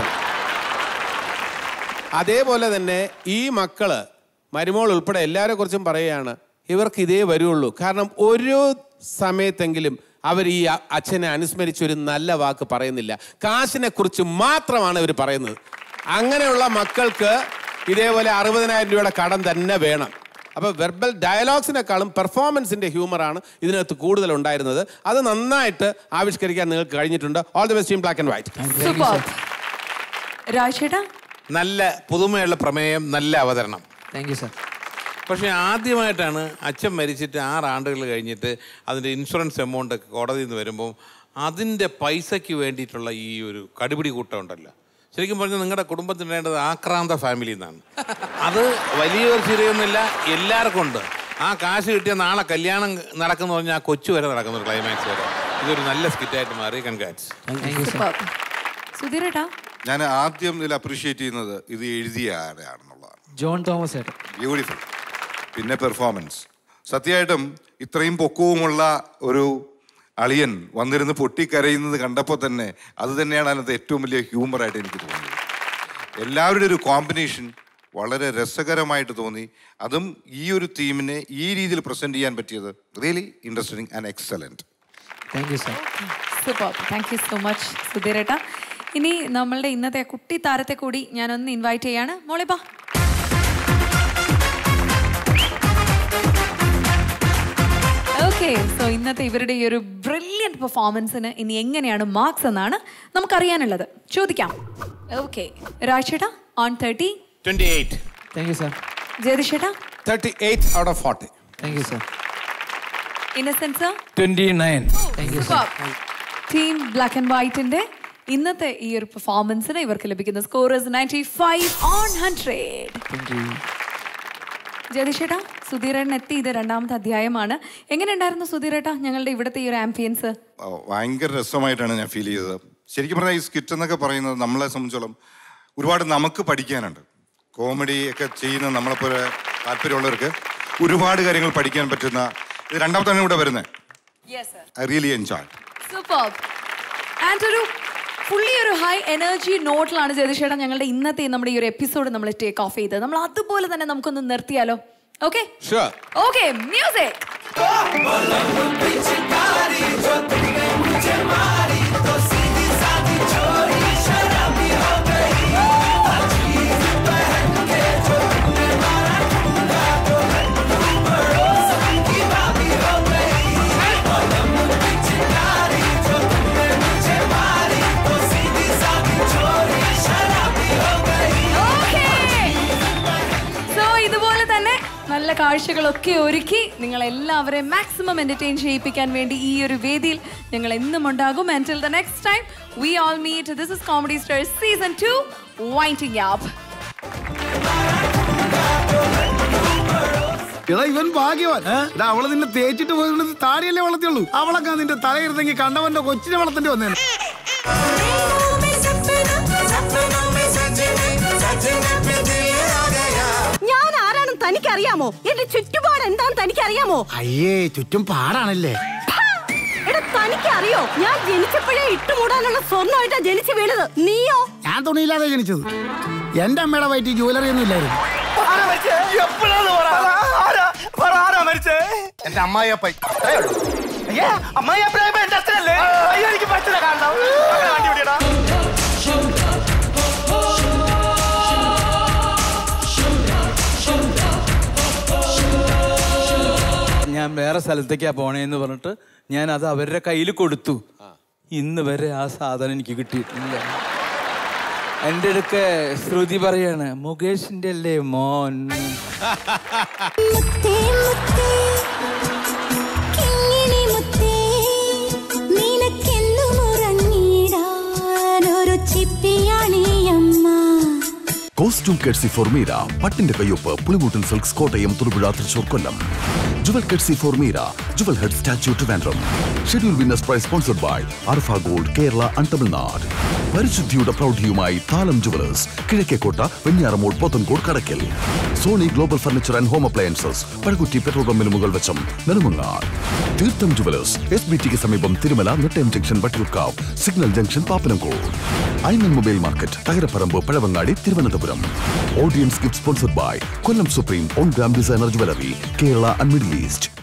[SPEAKER 17] അതേപോലെ തന്നെ ഈ മക്കള് മരുമോൾ ഉൾപ്പെടെ എല്ലാവരെ കുറിച്ചും പറയുകയാണ് ഇവർക്ക് ഇതേ വരുള്ളൂ കാരണം ഒരു സമയത്തെങ്കിലും അവർ ഈ അ- അച്ഛനെ അനുസ്മരിച്ച് ഒരു നല്ല വാക്ക് പറയുന്നില്ല കാശിനെ കുറിച്ച് മാത്രമാണ് ഇവർ പറയുന്നത് അങ്ങനെയുള്ള മക്കൾക്ക് ഇതേപോലെ അറുപതിനായിരം രൂപയുടെ കടം തന്നെ വേണം അപ്പോൾ വെർബൽ ഡയലോഗ്സിനെക്കാളും പെർഫോമൻസിന്റെ ഹ്യൂമറാണ് ഇതിനകത്ത് കൂടുതൽ ഉണ്ടായിരുന്നത് അത് നന്നായിട്ട് ആവിഷ്കരിക്കാൻ നിങ്ങൾക്ക് കഴിഞ്ഞിട്ടുണ്ട് all the best team black and white
[SPEAKER 2] super രാജേട്ടാ
[SPEAKER 17] നല്ല പുതുമയുള്ള പ്രമേയം നല്ല അവതരണം
[SPEAKER 8] താങ്ക് യു സാർ
[SPEAKER 17] പക്ഷേ ആദ്യമായിട്ടാണ് അച്ഛൻ മരിച്ചിട്ട് ആറ് ആണ്ടുകൾ കഴിഞ്ഞിട്ട് അതിൻ്റെ ഇൻഷുറൻസ് എമൗണ്ട് ഒക്കെ കോടതിയിൽ നിന്ന് വരുമ്പോൾ അതിൻ്റെ പൈസയ്ക്ക് വേണ്ടിയിട്ടുള്ള ഈ ഒരു കടുപിടി കൂട്ടം ഉണ്ടല്ലോ ശരിക്കും പറഞ്ഞാൽ നിങ്ങളുടെ കുടുംബത്തിന് വേണ്ടത് ആക്രാന്ത ഫാമിലി എന്നാണ് അത് വലിയൊരു ചെറിയൊന്നുമില്ല എല്ലാവർക്കും ഉണ്ട് ആ കാശ് കിട്ടിയ നാളെ കല്യാണം നടക്കുന്ന പറഞ്ഞാൽ ആ കൊച്ചു വരെ നടക്കുന്ന ഒരു ക്ലൈമാക്സ് വരെ ഇതൊരു നല്ല സ്കിറ്റായിട്ട് മാറി കൺഗ്രാറ്റ്സ്
[SPEAKER 2] സൂപ്പർ സുധീരേട്ടാ
[SPEAKER 19] ഞാൻ ആദ്യം ഇതിൽ അപ്രീഷിയേറ്റ് ചെയ്യുന്നത് ഇത് എഴുതിയ ആരാണെന്നുള്ളതാണ്
[SPEAKER 8] ജോൺ തോമസ് ചേട്ടൻ
[SPEAKER 19] ബ്യൂട്ടിഫുൾ പിന്നെ പെർഫോമൻസ് സത്യമായിട്ടും ഇത്രയും പൊക്കവുമുള്ള ഒരു അളിയൻ വന്നിരുന്ന് പൊട്ടിക്കരയുന്നത് കണ്ടപ്പോൾ തന്നെ അത് തന്നെയാണ് അതിനകത്ത് ഏറ്റവും വലിയ ഹ്യൂമറായിട്ട് എനിക്ക് തോന്നിയത് എല്ലാവരുടെ ഒരു കോമ്പിനേഷൻ വളരെ രസകരമായിട്ട് തോന്നി അതും ഈ ഒരു തീമിനെ ഈ രീതിയിൽ പ്രസന്റ് ചെയ്യാൻ പറ്റിയത് really interesting and excellent
[SPEAKER 8] thank you sir
[SPEAKER 2] super thank you so much സുധീരേട്ടാ ഇനി നമ്മളുടെ ഇന്നത്തെ കുട്ടി താരത്തെ കൂടി ഞാനൊന്ന് ഇൻവൈറ്റ് ചെയ്യാണ് മോളെ ബാ ഓക്കെ സോ ഇന്നത്തെ ഇവരുടെ ഈ ഒരു ബ്രില്യൻറ്റ് പെർഫോമൻസിന് ഇനി എങ്ങനെയാണ് മാർക്സ് എന്നാണ് നമുക്കറിയാനുള്ളത് ചോദിക്കാം ഓക്കെ രാജേട്ടാ on thirty
[SPEAKER 17] twenty eight
[SPEAKER 8] thank you sir
[SPEAKER 2] ജയതിഷേട്ടാ
[SPEAKER 17] thirty eight out of forty
[SPEAKER 8] thank you sir
[SPEAKER 2] Innocent's
[SPEAKER 16] twenty nine
[SPEAKER 2] team black and വൈറ്റിന്റെ ഇന്നത്തെ ഈ ഒരു പെർഫോമൻസിന് ഇവർക്ക് ലഭിക്കുന്ന scorers ninety five on hundred ജയതിഷേട്ടാ സുധീരേട്ടൻ എത്തി ഇത് രണ്ടാമത്തെ അധ്യായമാണ് എങ്ങനെ ഉണ്ടായിരുന്നു സുധീരേട്ടാ ഞങ്ങളുടെ ഇവിടുത്തെ ഈ ഒരു ആംബിയൻസ്
[SPEAKER 19] ഓ, ഭയങ്കര രസമായിട്ടാണ് ഞാൻ ഫീൽ ചെയ്തത് ശരിക്കും പറഞ്ഞാൽ ഈ സ്കിറ്റ് എന്നൊക്കെ പറയുന്നത് നമ്മളെ സംബന്ധിച്ചോളം ഒരുപാട് നമുക്ക് പഠിക്കാനുണ്ട് കോമഡി ഒക്കെ ചെയ്യുന്ന നമ്മളെപ്പോലെ താല്പര്യമുള്ളവർക്ക് ഒരുപാട് കാര്യങ്ങൾ പഠിക്കാൻ പറ്റുന്ന ഇത് രണ്ടാമത്താണ് ഇവിടെ വരുന്നത് I really enjoy
[SPEAKER 2] super and ഒരു ഫുള്ളി ഒരു ഹൈ എനർജി നോട്ടിലാണ് ജയതിഷേട്ടൻ ഞങ്ങളുടെ ഇന്നത്തെ നമ്മുടെ ഈ ഒരു എപ്പിസോഡ് നമ്മൾ ടേക്ക് ഓഫ് ചെയ്തത് നമ്മൾ അതുപോലെ തന്നെ നമുക്കൊന്ന് നിർത്തിയാലോ okay
[SPEAKER 17] sure
[SPEAKER 2] okay music so ഇതുപോലെ തന്നെ നല്ല കാഴ്ചകളൊക്കെ ഒരുക്കി നിങ്ങൾ എല്ലാവരെയും മാക്സിമം എന്റർടൈൻ ചെയ്യിപ്പിക്കാൻ വേണ്ടി ഈ ഒരു വേദിയിൽ ഞങ്ങൾ എന്നും ഉണ്ടാകും until the next time we all meet this is comedy stars season 2 winding up
[SPEAKER 12] എടാ ഇവൻ ഭാഗ്യവാൻ എടാ അവള് നിന്നെ തേച്ചിട്ട് പോയത് താടിയല്ലേ വളർത്തിയുള്ളൂ അവളൊക്കെ നിന്റെ തലയിരുന്നെങ്കിൽ കണ്ടവന്റെ കൊച്ചിനെ വളർത്തേണ്ടി വന്നേനെ
[SPEAKER 3] ഞാൻ ആരാണെന്ന് തനിക്കറിയാമോ എന്റെ ചുറ്റുപാട് എന്താണെന്ന് തനിക്കറിയാമോ
[SPEAKER 12] അയ്യേ ചുറ്റും പാടാണല്ലേ
[SPEAKER 3] എടാ തനിക്കറിയോ ഞാൻ ജനിച്ചപ്പോഴേ ഇട്ടുമൂടാനുള്ള സ്വർണ്ണമായിട്ടാ ജനിച്ചു വീണത് നീയോ
[SPEAKER 12] ഞാൻ തുണിയില്ലാതെ ജനിച്ചത് എന്റെ അമ്മയുടെ വയറ്റിൽ ജ്വല്ലറി ഒന്നും ഇല്ലായിരുന്നു
[SPEAKER 11] എന്റെ അമ്മായിയപ്പ
[SPEAKER 1] അമ്മായി അഭിപ്രായം എന്റെ അച്ഛനല്ലേ അയ്യോ എനിക്ക് പറ്റില്ല കാണണം മക്കളെ വണ്ടി വിടിയടാ
[SPEAKER 16] ഞാൻ വേറെ സ്ഥലത്തേക്കാ പോണേന്ന് പറഞ്ഞിട്ട് ഞാൻ അത് അവരുടെ കയ്യിൽ കൊടുത്തു ഇന്ന് വരെ ആ സാധനം എനിക്ക് കിട്ടിയിട്ടില്ല എൻ്റെ അടുക്കെ ശ്രുതി പറയാണ് മുകേഷിന്റെ അല്ലേ മോൻ
[SPEAKER 14] കിങ്ങിണി മുത്തേ നിനക്കെന്നും ഉറങ്ങിടാനൊരു ചിപ്പിയാണീ അമ്മ
[SPEAKER 15] കോസ്റ്റ്യൂം കെഡ്സി ഫോർ മീര പട്ടിന്റെ കയ്യൊപ്പ് പുളിമൂട്ടൻ സിൽക്സ് കോട്ടയം തൊടുപുഴ തൃശൂർ കൊല്ലം ജുവൽ കെഡ്സി for Meera jewel head statue Trivandrum schedule winners prize sponsored by Arfa gold Kerala and Tamil Nadu പരിശുദ്ധിയുടെ പ്രൗഢിയുമായി Thalam jewellers Kizhakkekotta Venjaramoodu Pothencode Kadakkal Sony global furniture and home appliances Pazhakutty petrol പമ്പിന് മുകൾ വശം നെടുമങ്ങാട് തീർത്ഥം ജുവലേഴ്സ് എസ് ബി ടിക്ക് സമീപം Thirumala Nettayam junction Vattiyoorkavu signal junction Pappanamcode Aiman mobile market Thakarapparambu Pazhavangadi Thiruvananthapuram audience gift sponsored by Kollam supreme one gram designer jewellery Kerala and Middle east